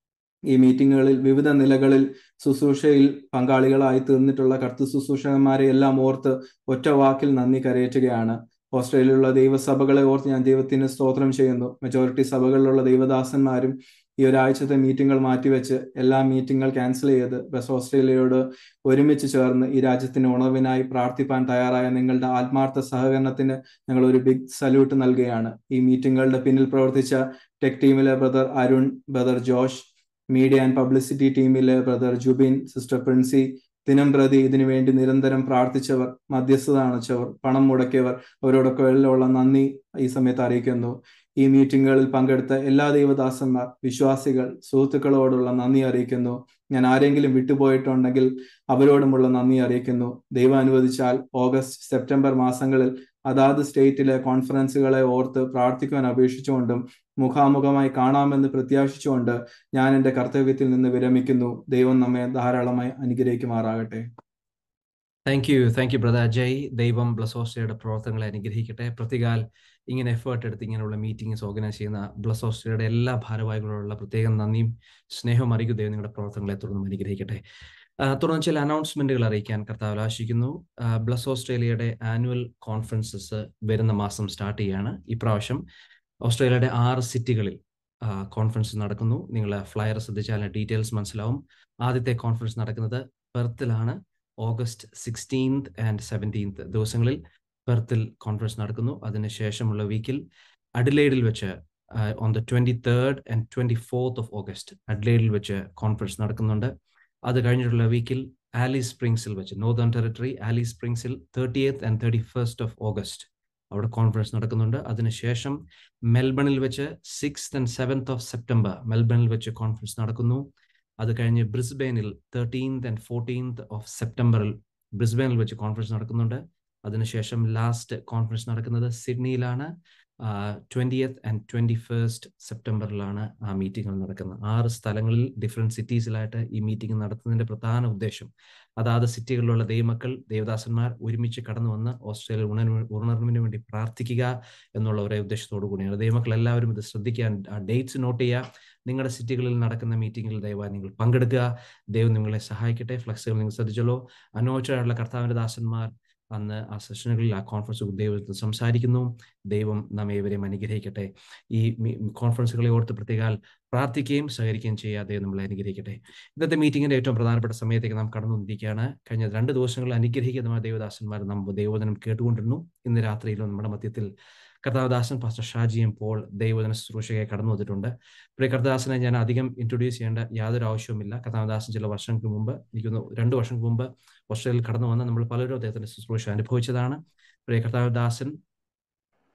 ഈ മീറ്റിങ്ങുകളിൽ വിവിധ നിലകളിൽ ശുശ്രൂഷയിൽ പങ്കാളികളായി തീർന്നിട്ടുള്ള കർത്തൃ ശുശ്രൂഷകന്മാരെ എല്ലാം ഓർത്ത് ഒറ്റ വാക്കിൽ നന്ദി കരയേറ്റുകയാണ് ഓസ്ട്രേലിയയിലുള്ള ദൈവസഭകളെ ഓർത്ത് ഞാൻ ദൈവത്തിന് സ്തോത്രം ചെയ്യുന്നു മെജോറിറ്റി സഭകളിലുള്ള ദൈവദാസന്മാരും ഈ ഒരാഴ്ചത്തെ മീറ്റിങ്ങുകൾ മാറ്റിവെച്ച് എല്ലാ മീറ്റിങ്ങുകൾ ക്യാൻസൽ ചെയ്ത് വെസ്റ്റ് ഓസ്ട്രേലിയയോട് ഒരുമിച്ച് ചേർന്ന് ഈ രാജ്യത്തിന്റെ ഉണർവിനായി പ്രാർത്ഥിപ്പാൻ തയ്യാറായ നിങ്ങളുടെ ആത്മാർത്ഥ സഹകരണത്തിന് ഞങ്ങൾ ഒരു ബിഗ് സല്യൂട്ട് നൽകുകയാണ് ഈ മീറ്റിങ്ങുകളുടെ പിന്നിൽ പ്രവർത്തിച്ച ടെക് ടീമിലെ brother Arun brother Josh media and publicity ടീമിലെ ബ്രദർ ജുബിൻ സിസ്റ്റർ പ്രിൻസി ദിനം പ്രതി ഇതിനു വേണ്ടി നിരന്തരം പ്രാർത്ഥിച്ചവർ മധ്യസ്ഥത അണച്ചവർ പണം മുടക്കിയവർ അവരോടൊക്കെ ഉള്ള നന്ദി ഈ സമയത്ത് അറിയിക്കുന്നു ഈ മീറ്റിങ്ങുകളിൽ പങ്കെടുത്ത എല്ലാ ദൈവദാസന്മാർ വിശ്വാസികൾ സുഹൃത്തുക്കളോടുള്ള നന്ദി അറിയിക്കുന്നു ഞാൻ ആരെങ്കിലും വിട്ടുപോയിട്ടുണ്ടെങ്കിൽ അവരോടുമുള്ള നന്ദി അറിയിക്കുന്നു ദൈവം അനുവദിച്ചാൽ ഓഗസ്റ്റ് സെപ്റ്റംബർ മാസങ്ങളിൽ അതാത് സ്റ്റേറ്റിലെ കോൺഫറൻസുകളെ ഓർത്ത് പ്രാർത്ഥിക്കുവാൻ അപേക്ഷിച്ചുകൊണ്ടും മുഖാമുഖമായി കാണാമെന്ന് പ്രത്യാശിച്ചുകൊണ്ട് ഞാൻ എൻ്റെ കർത്തവ്യത്തിൽ നിന്ന് വിരമിക്കുന്നു ദൈവം നമ്മെ ധാരാളമായി അനുഗ്രഹിക്കുമാറാകട്ടെ thank you thank you brother Ajay ദൈവം ബ്ലസ് ഓസ്ട്രേലിയയുടെ പ്രവർത്തനങ്ങളെ അനുഗ്രഹിക്കട്ടെ പ്രതികാൽ ഇങ്ങനെ എഫേർട്ട് എടുത്ത് ഇങ്ങനെയുള്ള മീറ്റിംഗ്സ് ഓർഗനൈസ് ചെയ്യുന്ന ബ്ലസ് ഓസ്ട്രേലിയയുടെ എല്ലാ ഭാരവാഹികളോടുള്ള പ്രത്യേകം നന്ദിയും സ്നേഹവും അറിയിക്കും ദൈവം നിങ്ങളുടെ പ്രവർത്തനങ്ങളെ തുടർന്നും അനുഗ്രഹിക്കട്ടെ ആ, തുടർന്ന് ചില അനൗൺസ്മെന്റുകൾ അറിയിക്കാൻ കർത്താവ് ആശിക്കുന്നു ആ, ബ്ലസ് ഓസ്ട്രേലിയയുടെ ആനുവൽ കോൺഫറൻസസ് വരുന്ന മാസം സ്റ്റാർട്ട് ചെയ്യാണ് ഇപ്രാവശ്യം ഓസ്ട്രേലിയയുടെ ആറ് സിറ്റികളിൽ കോൺഫറൻസ് നടക്കുന്നു നിങ്ങൾ ഫ്ലയർ ശ്രദ്ധിച്ചാൽ ഡീറ്റെയിൽസ് മനസ്സിലാവും ആദ്യത്തെ കോൺഫറൻസ് നടക്കുന്നത് പെർത്തിലാണ് ഓഗസ്റ്റ് സിക്സ്റ്റീൻത്ത് ആൻഡ് സെവൻറ്റീൻത്ത് ദിവസങ്ങളിൽ പെർത്തിൽ കോൺഫറൻസ് നടക്കുന്നു അതിനുശേഷമുള്ള വീക്കിൽ അഡിലൈഡിൽ വെച്ച് on the twenty third and twenty fourth of August അഡിലൈഡിൽ വെച്ച് കോൺഫറൻസ് നടക്കുന്നുണ്ട് അത് കഴിഞ്ഞിട്ടുള്ള വീക്കിൽ ആലി സ്പ്രിങ്സിൽ വെച്ച് നോർത്തേൺ ടെറിട്ടറി ആലി സ്പ്രിങ്സിൽ thirtieth and thirty first of August അവിടെ കോൺഫറൻസ് നടക്കുന്നുണ്ട് അതിനുശേഷം മെൽബണിൽ വെച്ച് six and seventh of September മെൽബണിൽ വെച്ച് കോൺഫറൻസ് നടക്കുന്നു അത് കഴിഞ്ഞ് ബ്രിസ്ബെയിനിൽ തേർട്ടീൻത്ത് ആൻഡ് ഫോർട്ടീൻത്ത് ഓഫ് സെപ്റ്റംബറിൽ ബ്രിസ്ബെയിനിൽ വെച്ച് കോൺഫറൻസ് നടക്കുന്നുണ്ട് അതിനുശേഷം ലാസ്റ്റ് കോൺഫറൻസ് നടക്കുന്നത് സിഡ്നിയിലാണ് ട്വൻറ്റിയത്ത് ആൻഡ് ട്വൻറ്റി ഫസ്റ്റ് സെപ്റ്റംബറിലാണ് ആ മീറ്റിംഗുകൾ നടക്കുന്നത് ആറ് സ്ഥലങ്ങളിൽ ഡിഫറെൻറ്റ് സിറ്റീസിലായിട്ട് ഈ മീറ്റിംഗ് നടത്തുന്നതിൻ്റെ പ്രധാന ഉദ്ദേശം അതാത് സിറ്റികളിലുള്ള ദൈവമക്കൾ ദേവദാസന്മാർ ഒരുമിച്ച് കടന്നു വന്ന് ഓസ്ട്രേലിയ ഉണർവ് ഉണർവിന് വേണ്ടി പ്രാർത്ഥിക്കുക എന്നുള്ള ഒരേ ഉദ്ദേശത്തോടു കൂടിയാണ് ദൈവമക്കൾ എല്ലാവരും ഇത് ശ്രദ്ധിക്കാൻ ആ ഡേറ്റ്സ് നോട്ട് ചെയ്യുക നിങ്ങളുടെ സിറ്റികളിൽ നടക്കുന്ന മീറ്റിംഗിൽ ദയവായി നിങ്ങൾ പങ്കെടുക്കുക ദൈവം നിങ്ങളെ സഹായിക്കട്ടെ ഫ്ലക്സുകൾ നിങ്ങൾ ശ്രദ്ധിച്ചല്ലോ അനോച്ചരായുള്ള കർത്താവിന്റെ ദാസന്മാർ അന്ന് ആ സെഷനുകളിൽ ആ കോൺഫറൻസ് ദൈവത്തിൽ സംസാരിക്കുന്നു ദൈവം നാം ഏവരെയും അനുഗ്രഹിക്കട്ടെ ഈ കോൺഫറൻസുകളെ ഓർത്ത് പ്രത്യേകാൽ പ്രാർത്ഥിക്കുകയും സഹകരിക്കുകയും ചെയ്യുക ദൈവം നമ്മളെ അനുഗ്രഹിക്കട്ടെ ഇന്നത്തെ മീറ്റിംഗിന്റെ ഏറ്റവും പ്രധാനപ്പെട്ട സമയത്തേക്ക് നാം കടന്നു വന്നിരിക്കുകയാണ് കഴിഞ്ഞ രണ്ട് ദിവസങ്ങളിൽ അനുഗ്രഹിക്കുന്ന ദൈവദാസന്മാർ നാം ദൈവവചനം കേട്ടുകൊണ്ടിരുന്നു ഇന്ന് രാത്രിയിലും നമ്മുടെ മധ്യത്തിൽ കർത്താവദാസൻ പാസ്റ്റർ ഷാജിയും പോൾ ദൈവജന ശുശ്രൂഷയെ കടന്നു വന്നിട്ടുണ്ട് പ്രിയ കർത്താദാസനെ ഞാൻ അധികം ഇൻട്രൊഡ്യൂസ് ചെയ്യേണ്ട യാതൊരു ആവശ്യവുമില്ല കർത്താവദാസൻ ചില വർഷങ്ങൾക്ക് മുമ്പ് എനിക്കൊന്ന് രണ്ട് വർഷങ്ങൾക്ക് മുമ്പ് ഓസ്ട്രേലിയയിൽ കടന്നു വന്ന് നമ്മൾ പലരും അദ്ദേഹത്തിന്റെ ശുശ്രൂഷ അനുഭവിച്ചതാണ് പ്രിയ കർത്താവദാസൻ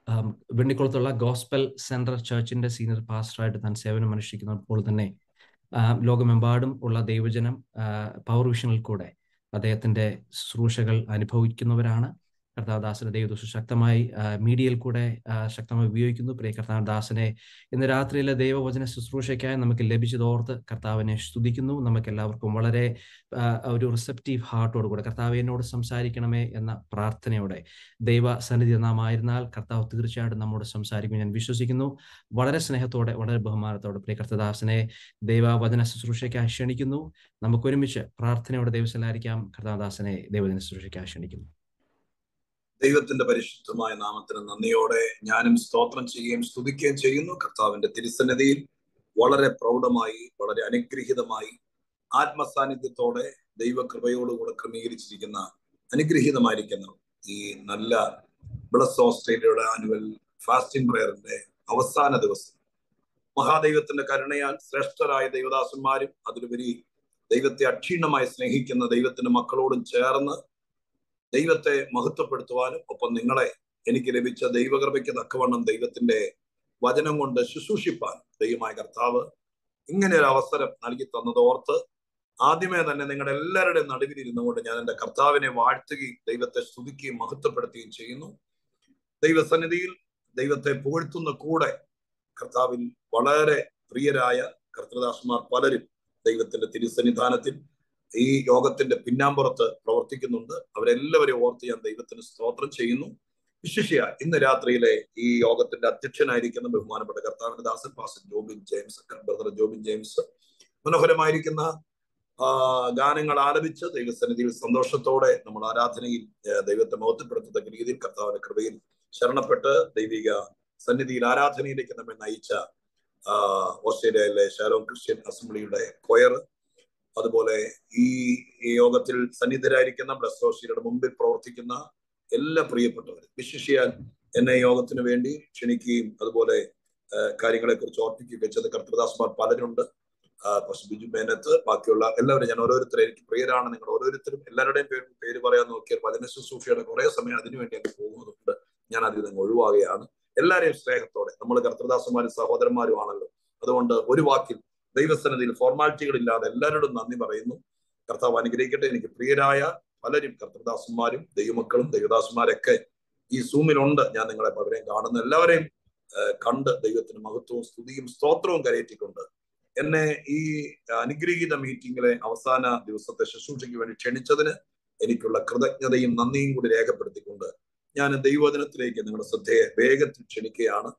ആം, വെണ്ണിക്കുളത്തുള്ള ഗോസ്പൽ സെൻട്രൽ ചർച്ചിന്റെ സീനിയർ പാസ്റ്ററായിട്ട് താൻ സേവനം അനുഷ്ഠിക്കുന്നപ്പോൾ തന്നെ ആ, ലോകമെമ്പാടും ഉള്ള ദൈവജനം പവർ വിഷനിൽ കൂടെ അദ്ദേഹത്തിന്റെ ശുശ്രൂഷകൾ അനുഭവിക്കുന്നവരാണ് കർത്താദാസന്റെ ദൈവദോഷം ശക്തമായി ആ, മീഡിയയിൽ കൂടെ ആ, ശക്തമായി ഉപയോഗിക്കുന്നു പ്രിയ കർത്താദാസനെ ഇന്ന് രാത്രിയിലെ ദൈവവചന ശുശ്രൂഷയ്ക്കായി നമുക്ക് ലഭിച്ചതോർത്ത് കർത്താവിനെ സ്തുതിക്കുന്നു നമുക്ക് എല്ലാവർക്കും വളരെ ആ, ഒരു റിസപ്റ്റീവ് ഹാർട്ടോട് കൂടെ കർത്താവ് എന്നോട് സംസാരിക്കണമേ എന്ന പ്രാർത്ഥനയോടെ ദൈവ സന്നിധി നാം ആയിരുന്നാൽ കർത്താവ് തീർച്ചയായിട്ടും നമ്മോട് സംസാരിക്കും ഞാൻ വിശ്വസിക്കുന്നു വളരെ സ്നേഹത്തോടെ വളരെ ബഹുമാനത്തോടെ പ്രിയ കർത്തദാസനെ ദൈവവചന ശുശ്രൂഷയ്ക്കായി ക്ഷണിക്കുന്നു നമുക്ക് ഒരുമിച്ച് പ്രാർത്ഥനയോടെ ദൈവസ്ഥലായിരിക്കാം കർത്താദാസനെ ദൈവജന ശുശ്രൂഷയ്ക്കായി ക്ഷണിക്കുന്നു ദൈവത്തിന്റെ പരിശുദ്ധമായ നാമത്തിന് നന്ദിയോടെ ഞാനും സ്തോത്രം ചെയ്യുകയും സ്തുതിക്കുകയും ചെയ്യുന്നു കർത്താവിന്റെ തിരുസന്നിധിയിൽ വളരെ പ്രൗഢമായി വളരെ അനുഗ്രഹീതമായി ആത്മസാന്നിധ്യത്തോടെ ദൈവകൃപയോടുകൂടെ ക്രമീകരിച്ചിരിക്കുന്ന അനുഗ്രഹീതമായിരിക്കുന്ന ഈ നല്ല ബ്ലസ് ഓസ്ട്രേലിയയുടെ ആനുവൽ ഫാസ്റ്റിംഗ് പ്രയറിന്റെ അവസാന ദിവസം മഹാദൈവത്തിന്റെ കരുണയാൽ ശ്രേഷ്ഠരായ ദൈവദാസന്മാരും അതിലുപരി ദൈവത്തെ അക്ഷീണമായി സ്നേഹിക്കുന്ന ദൈവത്തിന്റെ മക്കളോടും ചേർന്ന് ദൈവത്തെ മഹത്വപ്പെടുത്തുവാനും ഒപ്പം നിങ്ങളെ എനിക്ക് ലഭിച്ച ദൈവകൃപയ്ക്ക് തക്കവണ്ണം ദൈവത്തിന്റെ വചനം കൊണ്ട് ശുശ്രൂഷിപ്പാൻ ദൈവമായ കർത്താവ് ഇങ്ങനെ ഒരു അവസരം നൽകി തന്നതോർത്ത് ആദ്യമേ തന്നെ നിങ്ങളുടെ എല്ലാവരുടെയും നടുവിൽ ഇരുന്നുകൊണ്ട് ഞാൻ എൻ്റെ കർത്താവിനെ വാഴ്ത്തുകയും ദൈവത്തെ സ്തുതിക്കുകയും മഹത്വപ്പെടുത്തുകയും ചെയ്യുന്നു ദൈവസന്നിധിയിൽ ദൈവത്തെ പുകഴ്ത്തുന്ന കൂടെ കർത്താവിൽ വളരെ പ്രിയരായ കർത്തൃദാസന്മാർ പലരും ദൈവത്തിന്റെ തിരുസന്നിധാനത്തിൽ ഈ യോഗത്തിന്റെ പിന്നാമ്പുറത്ത് പ്രവർത്തിക്കുന്നുണ്ട് അവരെല്ലാവരെയും ഓർത്ത് ഞാൻ ദൈവത്തിന് സ്തോത്രം ചെയ്യുന്നു വിശിഷ്യ ഇന്ന് രാത്രിയിലെ ഈ യോഗത്തിന്റെ അധ്യക്ഷനായിരിക്കുന്ന ബഹുമാനപ്പെട്ട കർത്താവിന്റെ ദാസൻ pastor Jobin James brother Jobin James മനോഹരമായിരിക്കുന്ന ആ ഗാനങ്ങൾ ആലപിച്ച് ദൈവസന്നിധിയിൽ സന്തോഷത്തോടെ നമ്മൾ ആരാധനയിൽ ഏർ ദൈവത്തെ മഹത്വപ്പെടുത്തത്തക്ക രീതിയിൽ കർത്താവിന്റെ കൃപയിൽ ശരണപ്പെട്ട് ദൈവിക സന്നിധിയിൽ ആരാധനയിലേക്ക് നമ്മെ നയിച്ച ആ ഓസ്ട്രേലിയയിലെ ഷാലോം ക്രിസ്ത്യൻ അസംബ്ലിയുടെ കൊയർ അതുപോലെ ഈ ഈ യോഗത്തിൽ സന്നിധരായിരിക്കുന്ന ബ്ലസ്തോഷിയുടെ മുമ്പിൽ പ്രവർത്തിക്കുന്ന എല്ലാ പ്രിയപ്പെട്ടവരും വിശിഷ്യാൽ എന്നെ യോഗത്തിന് വേണ്ടി ക്ഷണിക്കുകയും അതുപോലെ കാര്യങ്ങളെ കുറിച്ച് ഓർപ്പിക്കുകയും ചെയ്ത കർത്തൃദാസ്മാർ പലരുണ്ട് പക്ഷെ ബിജു മേനത്ത് ബാക്കിയുള്ള എല്ലാവരും ഞാൻ ഓരോരുത്തരും എനിക്ക് പ്രിയരാണ് നിങ്ങൾ ഓരോരുത്തരും എല്ലാവരുടെയും പേര് പേര് പറയാൻ നോക്കിയാൽ വചന ശുശ്രൂഷയുടെ കുറെ സമയം അതിനുവേണ്ടി അങ്ങ് പോകുന്നുണ്ട് ഞാൻ അതിൽ നിന്ന് ഒഴിവാകുകയാണ് എല്ലാവരെയും സ്നേഹത്തോടെ നമ്മൾ കർത്തൃദാസന്മാരും സഹോദരന്മാരുമാണല്ലോ അതുകൊണ്ട് ഒരു വാക്കിൽ ദൈവസന്നിധിയിൽ ഫോർമാലിറ്റികളില്ലാതെ എല്ലാവരോടും നന്ദി പറയുന്നു കർത്താവ് അനുഗ്രഹിക്കട്ടെ എനിക്ക് പ്രിയരായ പലരും കർത്തൃദാസന്മാരും ദൈവമക്കളും ദൈവദാസന്മാരൊക്കെ ഈ സൂമിലുണ്ട് ഞാൻ നിങ്ങളെ പലരെയും കാണുന്നു എല്ലാവരെയും കണ്ട് ദൈവത്തിന് മഹത്വവും സ്തുതിയും സ്തോത്രവും കരയറ്റിക്കൊണ്ട് എന്നെ ഈ അനുഗ്രഹീത മീറ്റിംഗിലെ അവസാന ദിവസത്തെ ശുശ്രൂഷയ്ക്ക് വേണ്ടി ക്ഷണിച്ചതിന് എനിക്കുള്ള കൃതജ്ഞതയും നന്ദിയും കൂടി രേഖപ്പെടുത്തിക്കൊണ്ട് ഞാൻ ദൈവവചനത്തിലേക്ക് നിങ്ങളുടെ ശ്രദ്ധയെ വേഗത്തിൽ ക്ഷണിക്കുകയാണ്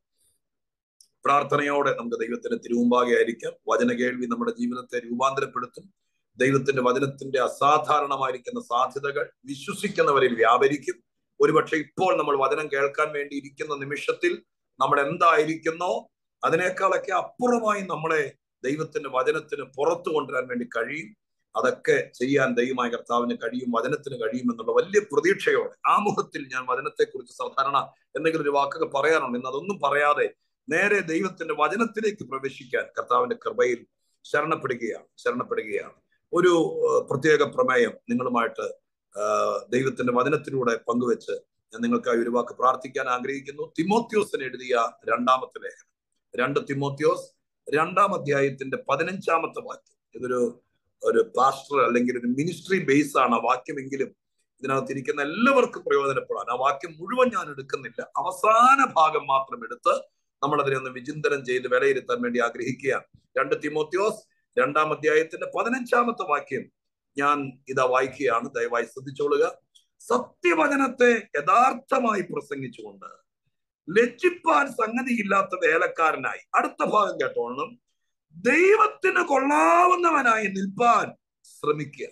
പ്രാർത്ഥനയോടെ നമുക്ക് ദൈവത്തിന്റെ തിരുമുമ്പാകെ ആയിരിക്കാം വചന കേൾവി നമ്മുടെ ജീവിതത്തെ രൂപാന്തരപ്പെടുത്തും ദൈവത്തിന്റെ വചനത്തിന്റെ അസാധാരണമായിരിക്കുന്ന സാധ്യതകൾ വിശ്വസിക്കുന്നവരിൽ വ്യാപരിക്കും ഒരുപക്ഷെ ഇപ്പോൾ നമ്മൾ വചനം കേൾക്കാൻ വേണ്ടി ഇരിക്കുന്ന നിമിഷത്തിൽ നമ്മൾ എന്തായിരിക്കുന്നോ അതിനേക്കാളൊക്കെ അപ്പുറമായി നമ്മളെ ദൈവത്തിന്റെ വചനത്തിന് പുറത്തു കൊണ്ടുവരാൻ വേണ്ടി കഴിയും അതൊക്കെ ചെയ്യാൻ ദൈവമായ കർത്താവിന് കഴിയും വചനത്തിന് കഴിയും എന്നുള്ള വലിയ പ്രതീക്ഷയോടെ ആമുഖത്തിൽ ഞാൻ വചനത്തെക്കുറിച്ച് സാധാരണ എന്തെങ്കിലും ഒരു വാക്കൊക്കെ പറയാറുണ്ട് ഇന്ന് അതൊന്നും പറയാതെ നേരെ ദൈവത്തിന്റെ വചനത്തിലേക്ക് പ്രവേശിക്കാൻ കർത്താവിന്റെ കൃപയിൽ ശരണപ്പെടുകയാണ് ശരണപ്പെടുകയാണ് ഒരു പ്രത്യേക പ്രമേയം നിങ്ങളുമായിട്ട് ദൈവത്തിന്റെ വചനത്തിലൂടെ പങ്കുവെച്ച് ഞാൻ നിങ്ങൾക്കായി ഒരു വാക്ക് പ്രാർത്ഥിക്കാൻ ആഗ്രഹിക്കുന്നു തിമോത്യോസിന് എഴുതിയ രണ്ടാമത്തെ ലേഖനം രണ്ട് തിമോത്യോസ് രണ്ടാം അധ്യായത്തിന്റെ പതിനഞ്ചാമത്തെ വാക്യം ഇതൊരു ഒരു പാസ്റ്റർ അല്ലെങ്കിൽ ഒരു മിനിസ്ട്രി ബേസ് ആണ് ആ വാക്യമെങ്കിലും ഇതിനകത്ത് ഇരിക്കുന്ന എല്ലാവർക്കും പ്രയോജനപ്പെടാൻ ആ വാക്യം മുഴുവൻ ഞാൻ എടുക്കുന്നില്ല അവസാന ഭാഗം മാത്രം എടുത്ത് നമ്മൾ അതിനെ ഒന്ന് വിചിന്തനം ചെയ്ത് വിലയിരുത്താൻ വേണ്ടി ആഗ്രഹിക്കുകയാണ് രണ്ട് തിമോത്യോസ് രണ്ടാം അധ്യായത്തിന്റെ പതിനഞ്ചാമത്തെ വാക്യം ഞാൻ ഇതാ വായിക്കുകയാണ് ദയവായി ശ്രദ്ധിച്ചോളുക സത്യവചനത്തെ യഥാർത്ഥമായി പ്രസംഗിച്ചുകൊണ്ട് ലജ്ജിപ്പാൻ സംഗതിയില്ലാത്ത വേലക്കാരനായി അടുത്ത ഭാഗം കേട്ടോളണം ദൈവത്തിന് കൊള്ളാവുന്നവനായി നിൽപ്പാൻ ശ്രമിക്കുക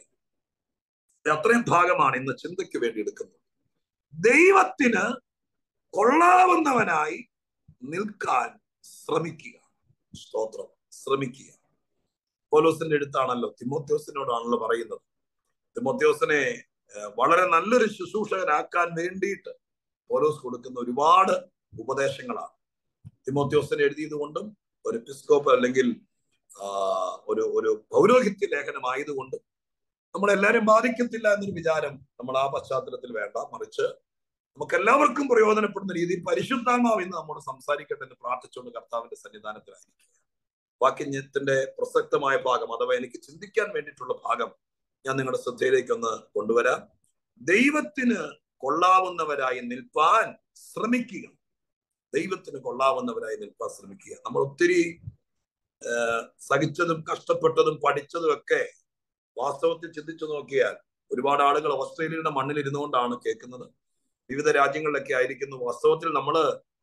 അത്രയും ഭാഗമാണ് ഇന്ന് ചിന്തയ്ക്ക് വേണ്ടി എടുക്കുന്നത് ദൈവത്തിന് കൊള്ളാവുന്നവനായി നിൽക്കാൻ ശ്രമിക്കുക സ്തോത്രം ശ്രമിക്കുക പോലോസിന്റെ അടുത്താണല്ലോ തിമോത്യോസിനോടാണല്ലോ പറയുന്നത് തിമോത്യോസിനെ വളരെ നല്ലൊരു ശുശ്രൂഷകനാക്കാൻ വേണ്ടിയിട്ട് പോലോസ് കൊടുക്കുന്ന ഒരുപാട് ഉപദേശങ്ങളാണ് തിമോത്യോസിനെ എഴുതിയത് കൊണ്ടും ഒരു എപ്പിസ്കോപ്പ് അല്ലെങ്കിൽ ഒരു ഒരു പൗരോഹിത്യ ലേഖനമായതുകൊണ്ടും നമ്മളെല്ലാരും ബാധിക്കത്തില്ല എന്നൊരു വിചാരം നമ്മൾ ആ പശ്ചാത്തലത്തിൽ വേണ്ട മറിച്ച് നമുക്ക് എല്ലാവർക്കും പ്രയോജനപ്പെടുന്ന രീതിയിൽ പരിശുദ്ധാത്മാവ് ഇന്ന് നമ്മോട് സംസാരിക്കട്ടെ എന്ന് പ്രാർത്ഥിച്ചുകൊണ്ട് കർത്താവിന്റെ സന്നിധാനത്തിലായിരിക്കുക വാക്യത്തിന്റെ പ്രസക്തമായ ഭാഗം അഥവാ എനിക്ക് ചിന്തിക്കാൻ വേണ്ടിയിട്ടുള്ള ഭാഗം ഞാൻ നിങ്ങളുടെ ശ്രദ്ധയിലേക്ക് ഒന്ന് കൊണ്ടുവരാം ദൈവത്തിന് കൊള്ളാവുന്നവരായി നിൽപ്പാൻ ശ്രമിക്കുക ദൈവത്തിന് കൊള്ളാവുന്നവരായി നിൽപ്പാൻ ശ്രമിക്കുക നമ്മൾ ഒത്തിരി സഹിച്ചതും കഷ്ടപ്പെട്ടതും പഠിച്ചതും ഒക്കെ വാസ്തവത്തിൽ ചിന്തിച്ചു നോക്കിയാൽ ഒരുപാട് ആളുകൾ ഓസ്ട്രേലിയയുടെ മണ്ണിൽ ഇരുന്നുകൊണ്ടാണ് കേൾക്കുന്നത് വിവിധ രാജ്യങ്ങളിലൊക്കെ ആയിരിക്കുന്നു വാസ്തവത്തിൽ നമ്മള്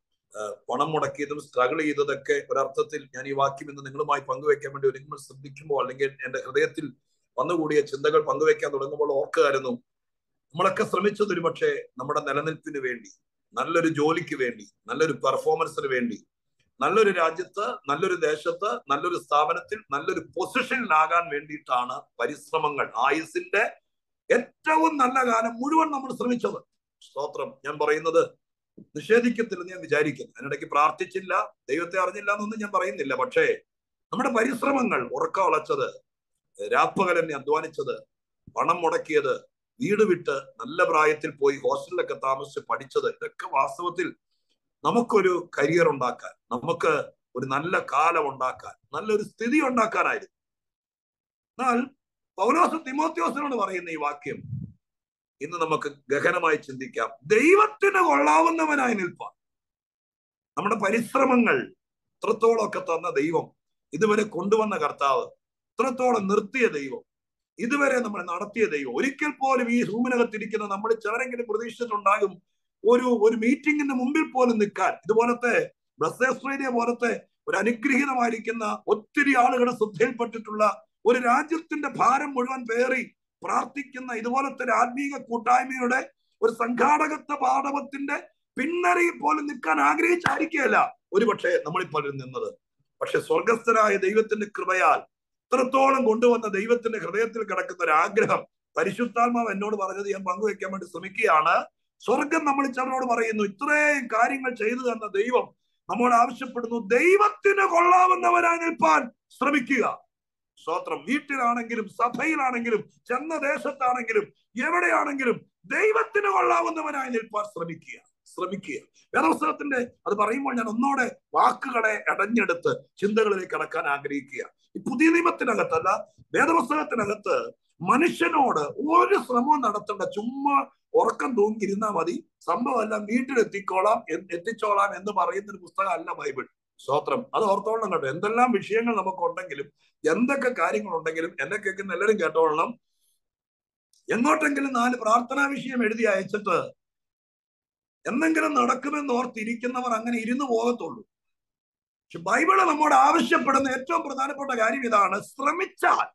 പണം മുടക്കിയതും സ്ട്രഗിൾ ചെയ്തതൊക്കെ ഒരർത്ഥത്തിൽ ഞാൻ ഈ വാക്യം ഇന്ന് നിങ്ങളുമായി പങ്കുവെക്കാൻ വേണ്ടി ഒരുങ്ങൾ ശ്രദ്ധിക്കുമ്പോൾ അല്ലെങ്കിൽ എന്റെ ഹൃദയത്തിൽ വന്നുകൂടിയ ചിന്തകൾ പങ്കുവെക്കാൻ തുടങ്ങുമ്പോൾ ഓർക്കുകയായിരുന്നു നമ്മളൊക്കെ ശ്രമിച്ചത് ഒരു പക്ഷേ നമ്മുടെ നിലനിൽപ്പിന് വേണ്ടി നല്ലൊരു ജോലിക്ക് വേണ്ടി നല്ലൊരു പെർഫോമൻസിന് വേണ്ടി നല്ലൊരു രാജ്യത്ത് നല്ലൊരു ദേശത്ത് നല്ലൊരു സ്ഥാപനത്തിൽ നല്ലൊരു പൊസിഷനിലാകാൻ വേണ്ടിയിട്ടാണ് പരിശ്രമങ്ങൾ ആയുസിന്റെ ഏറ്റവും നല്ല കാലം മുഴുവൻ നമ്മൾ ശ്രമിച്ചത് സ്തോത്രം ഞാൻ പറയുന്നത് നിഷേധിക്കത്തില്ലെന്ന് ഞാൻ വിചാരിക്കുന്നു അതിനിടയ്ക്ക് പ്രാർത്ഥിച്ചില്ല ദൈവത്തെ അറിഞ്ഞില്ല എന്നൊന്നും ഞാൻ പറയുന്നില്ല പക്ഷേ നമ്മുടെ പരിശ്രമങ്ങൾ ഉറക്കം ഉളച്ചത് രാപ്പകൽ എന്നെ അധ്വാനിച്ചത് പണം മുടക്കിയത് വീട് വിട്ട് നല്ല പ്രായത്തിൽ പോയി ഹോസ്റ്റലിലൊക്കെ താമസിച്ച് പഠിച്ചത് ഇതൊക്കെ വാസ്തവത്തിൽ നമുക്കൊരു കരിയർ ഉണ്ടാക്കാൻ നമുക്ക് ഒരു നല്ല കാലം ഉണ്ടാക്കാൻ നല്ലൊരു സ്ഥിതി ഉണ്ടാക്കാനായിരുന്നു എന്നാൽ പൗലോസ് തിമോത്യോസിനോട് പറയുന്ന ഈ വാക്യം ഇന്ന് നമുക്ക് ഗഹനമായി ചിന്തിക്കാം ദൈവത്തിന് കൊള്ളാവുന്നവനായി നിൽപ്പാൻ നമ്മുടെ പരിശ്രമങ്ങൾ ഇത്രത്തോളമൊക്കെ തന്ന ദൈവം ഇതുവരെ കൊണ്ടുവന്ന കർത്താവ് ഇത്രത്തോളം നിർത്തിയ ദൈവം ഇതുവരെ നമ്മൾ നടത്തിയ ദൈവം ഒരിക്കൽ പോലും ഈ റൂമിനകത്തിരിക്കുന്ന നമ്മൾ ചിലരെങ്കിലും പ്രതീക്ഷിച്ചിട്ടുണ്ടാകും ഒരു ഒരു മീറ്റിംഗിന്റെ മുമ്പിൽ പോലും നിൽക്കാൻ ഇതുപോലത്തെ ബ്ലസ് ഓസ്ട്രേലിയ പോലത്തെ ഒരു അനുഗ്രഹീതമായിരിക്കുന്ന ഒത്തിരി ആളുകളുടെ ശ്രദ്ധയിൽപ്പെട്ടിട്ടുള്ള ഒരു രാജ്യത്തിന്റെ ഭാരം മുഴുവൻ പേറി പ്രാർത്ഥിക്കുന്ന ഇതുപോലത്തെ ഒരു ആത്മീക കൂട്ടായ്മയുടെ ഒരു സംഘാടകത്വ പാഠവത്തിന്റെ പിന്നരയിൽ പോലും നിൽക്കാൻ ആഗ്രഹിച്ചായിരിക്കുകയല്ല ഒരുപക്ഷെ നമ്മളിപ്പോൾ നിന്നത് പക്ഷെ സ്വർഗസ്ഥനായ ദൈവത്തിന്റെ കൃപയാൽ ഇത്രത്തോളം കൊണ്ടുവന്ന ദൈവത്തിന്റെ ഹൃദയത്തിൽ കിടക്കുന്ന ഒരു ആഗ്രഹം പരിശുദ്ധാത്മാവ് എന്നോട് പറഞ്ഞത് ഞാൻ പങ്കുവെക്കാൻ വേണ്ടി ശ്രമിക്കുകയാണ് സ്വർഗം നമ്മൾ ചിലരോട് പറയുന്നു ഇത്രയും കാര്യങ്ങൾ ചെയ്തു തന്ന ദൈവം നമ്മോട് ആവശ്യപ്പെടുന്നു ദൈവത്തിന് കൊള്ളാവുന്നവരായി നിൽപ്പാൻ ശ്രമിക്കുക സ്തോത്രം വീട്ടിലാണെങ്കിലും സഭയിലാണെങ്കിലും ചെന്ന ദേശത്താണെങ്കിലും എവിടെയാണെങ്കിലും ദൈവത്തിന് കൊള്ളാവുന്നവനായി നിൽപ്പാൻ ശ്രമിക്കുക ശ്രമിക്കുക വേദപുസ്തകത്തിന്റെ അത് പറയുമ്പോൾ ഞാൻ ഒന്നോടെ വാക്കുകളെ അടഞ്ഞെടുത്ത് ചിന്തകളിലേക്ക് കടക്കാൻ ആഗ്രഹിക്കുക ഈ പുതിയ നിയമത്തിനകത്തല്ല വേദപുസ്തകത്തിനകത്ത് മനുഷ്യനോട് ഒരു ശ്രമവും നടത്തേണ്ട ചുമ്മാ ഉറക്കം തൂങ്ങിയിരുന്നാ മതി സംഭവം എല്ലാം വീട്ടിലെത്തിക്കോളാം എത്തിച്ചോളാം എന്ന് പറയുന്ന ഒരു പുസ്തകമല്ല ബൈബിൾ സ്തോത്രം അത് ഓർത്തോളണം കേട്ടോ എന്തെല്ലാം വിഷയങ്ങൾ നമുക്കുണ്ടെങ്കിലും എന്തൊക്കെ കാര്യങ്ങൾ ഉണ്ടെങ്കിലും എന്നെ കേൾക്കുന്ന എല്ലാവരും കേട്ടോളണം എങ്ങോട്ടെങ്കിലും നാല് പ്രാർത്ഥനാ വിഷയം എഴുതി അയച്ചിട്ട് എന്തെങ്കിലും നടക്കുമെന്ന് ഓർത്തിരിക്കുന്നവർ അങ്ങനെ ഇരുന്നു പോകത്തുള്ളൂ പക്ഷെ ബൈബിള് നമ്മോട് ആവശ്യപ്പെടുന്ന ഏറ്റവും പ്രധാനപ്പെട്ട കാര്യം ഇതാണ് ശ്രമിച്ചാൽ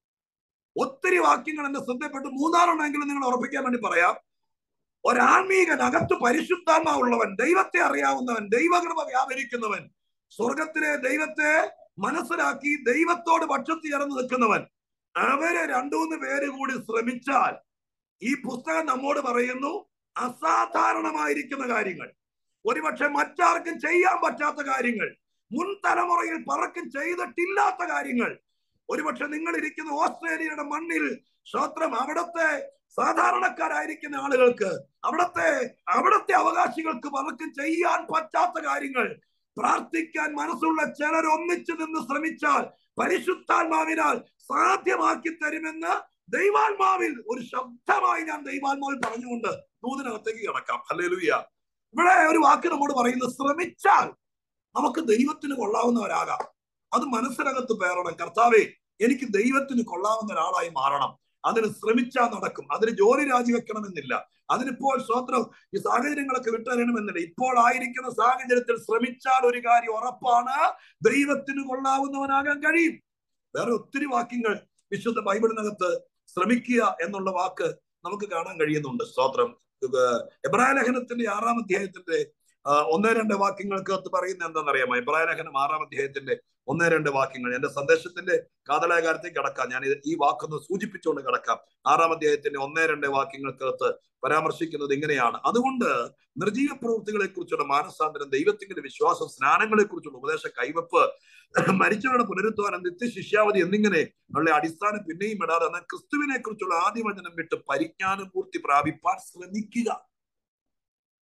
ഒത്തിരി വാക്യങ്ങൾ എന്റെ ശ്രദ്ധപ്പെട്ടു മൂന്നാറെണ്ണെങ്കിലും നിങ്ങൾ ഉറപ്പിക്കാൻ വേണ്ടി പറയാം ഒരാത്മീകൻ അകത്ത് പരിശുദ്ധാത്മാവുള്ളവൻ ദൈവത്തെ അറിയാവുന്നവൻ ദൈവകൃപ വ്യാപരിക്കുന്നവൻ സ്വർഗത്തിലെ ദൈവത്തെ മനസ്സിലാക്കി ദൈവത്തോട് പക്ഷത്ത് ചേർന്ന് നിൽക്കുന്നവൻ അവരെ രണ്ടുമൂന്ന് പേര് കൂടി ശ്രമിച്ചാൽ ഈ പുസ്തകം നമ്മോട് പറയുന്നു അസാധാരണമായിരിക്കുന്ന കാര്യങ്ങൾ ഒരുപക്ഷെ മറ്റാർക്കും ചെയ്യാൻ പറ്റാത്ത കാര്യങ്ങൾ മുൻ തലമുറയിൽ പറക്കും ചെയ്തിട്ടില്ലാത്ത കാര്യങ്ങൾ ഒരുപക്ഷെ നിങ്ങൾ ഇരിക്കുന്ന ഓസ്ട്രേലിയയുടെ മണ്ണിൽ സ്വത്രം അവിടത്തെ സാധാരണക്കാരായിരിക്കുന്ന ആളുകൾക്ക് അവിടത്തെ അവിടത്തെ അവകാശികൾക്ക് പലർക്കും ചെയ്യാൻ പറ്റാത്ത കാര്യങ്ങൾ പ്രാർത്ഥിക്കാൻ മനസ്സുള്ള ചിലർ ഒന്നിച്ചു നിന്ന് ശ്രമിച്ചാൽ പരിശുദ്ധാത്മാവിനാൽ സാധ്യമാക്കി തരുമെന്ന് ദൈവാത്മാവിൽ ഒരു ശബ്ദമായി ഞാൻ ദൈവാത്മാവിൽ പറഞ്ഞുകൊണ്ട് നൂതിനകത്തേക്ക് കിടക്കാം അല്ലേ ഇവിടെ ഒരു വാക്ക് നമ്മോട് പറയുന്നത് ശ്രമിച്ചാൽ നമുക്ക് ദൈവത്തിന് കൊള്ളാവുന്നവരാകാം അത് മനസ്സിനകത്ത് പേറണം കർത്താവേ എനിക്ക് ദൈവത്തിന് കൊള്ളാവുന്ന ഒരാളായി മാറണം അതിന് ശ്രമിച്ചാൽ നടക്കും അതിന് ജോലി രാജിവെക്കണമെന്നില്ല അതിനിപ്പോൾ സ്വത്രം ഈ സാഹചര്യങ്ങളൊക്കെ വിട്ടറിയണമെന്നില്ല ഇപ്പോൾ ആയിരിക്കുന്ന സാഹചര്യത്തിൽ ശ്രമിച്ചാൽ ഒരു കാര്യം ഉറപ്പാണ് ദൈവത്തിന് കൊള്ളാവുന്നവനാകാൻ കഴിയും വേറെ ഒത്തിരി വാക്യങ്ങൾ വിശുദ്ധ ബൈബിളിനകത്ത് ശ്രമിക്കുക എന്നുള്ള വാക്ക് നമുക്ക് കാണാൻ കഴിയുന്നുണ്ട് സ്തോത്രം എബ്രായ ലേഖനത്തിന്റെ ആറാം അധ്യായത്തിന്റെ ഒന്നേ രണ്ട് വാക്യങ്ങൾക്ക് പറയുന്ന എന്താണെന്നറിയാമോ എബ്രായ ലേഖനം ആറാം അധ്യായത്തിന്റെ ഒന്നേ രണ്ട് വാക്യങ്ങൾ എന്റെ സന്ദേശത്തിന്റെ കാതലായ കാര്യത്തേക്ക് കടക്കാം ഞാൻ ഈ വാക്കൊന്ന് സൂചിപ്പിച്ചുകൊണ്ട് കിടക്കാം ആറാം അധ്യായത്തിന്റെ ഒന്നേ രണ്ട് വാക്യങ്ങൾക്കകത്ത് പരാമർശിക്കുന്നത് ഇങ്ങനെയാണ് അതുകൊണ്ട് നിർജീവ പ്രവൃത്തികളെ കുറിച്ചുള്ള മാനസാന്തരം ദൈവത്തിന്റെ വിശ്വാസം സ്നാനങ്ങളെ കുറിച്ചുള്ള ഉപദേശ കൈവപ്പ് മരിച്ചവരുടെ പുനരുദ്ധാനം നിത്യശിഷ്യാവധി എന്നിങ്ങനെ ഉള്ള അടിസ്ഥാനം പിന്നെയും ഇടാതെ എന്നാൽ ക്രിസ്തുവിനെ കുറിച്ചുള്ള ആദ്യവചനം വിട്ട് പരിജ്ഞാനം പൂർത്തി പ്രാപിപ്പാൻ ശ്രമിക്കുക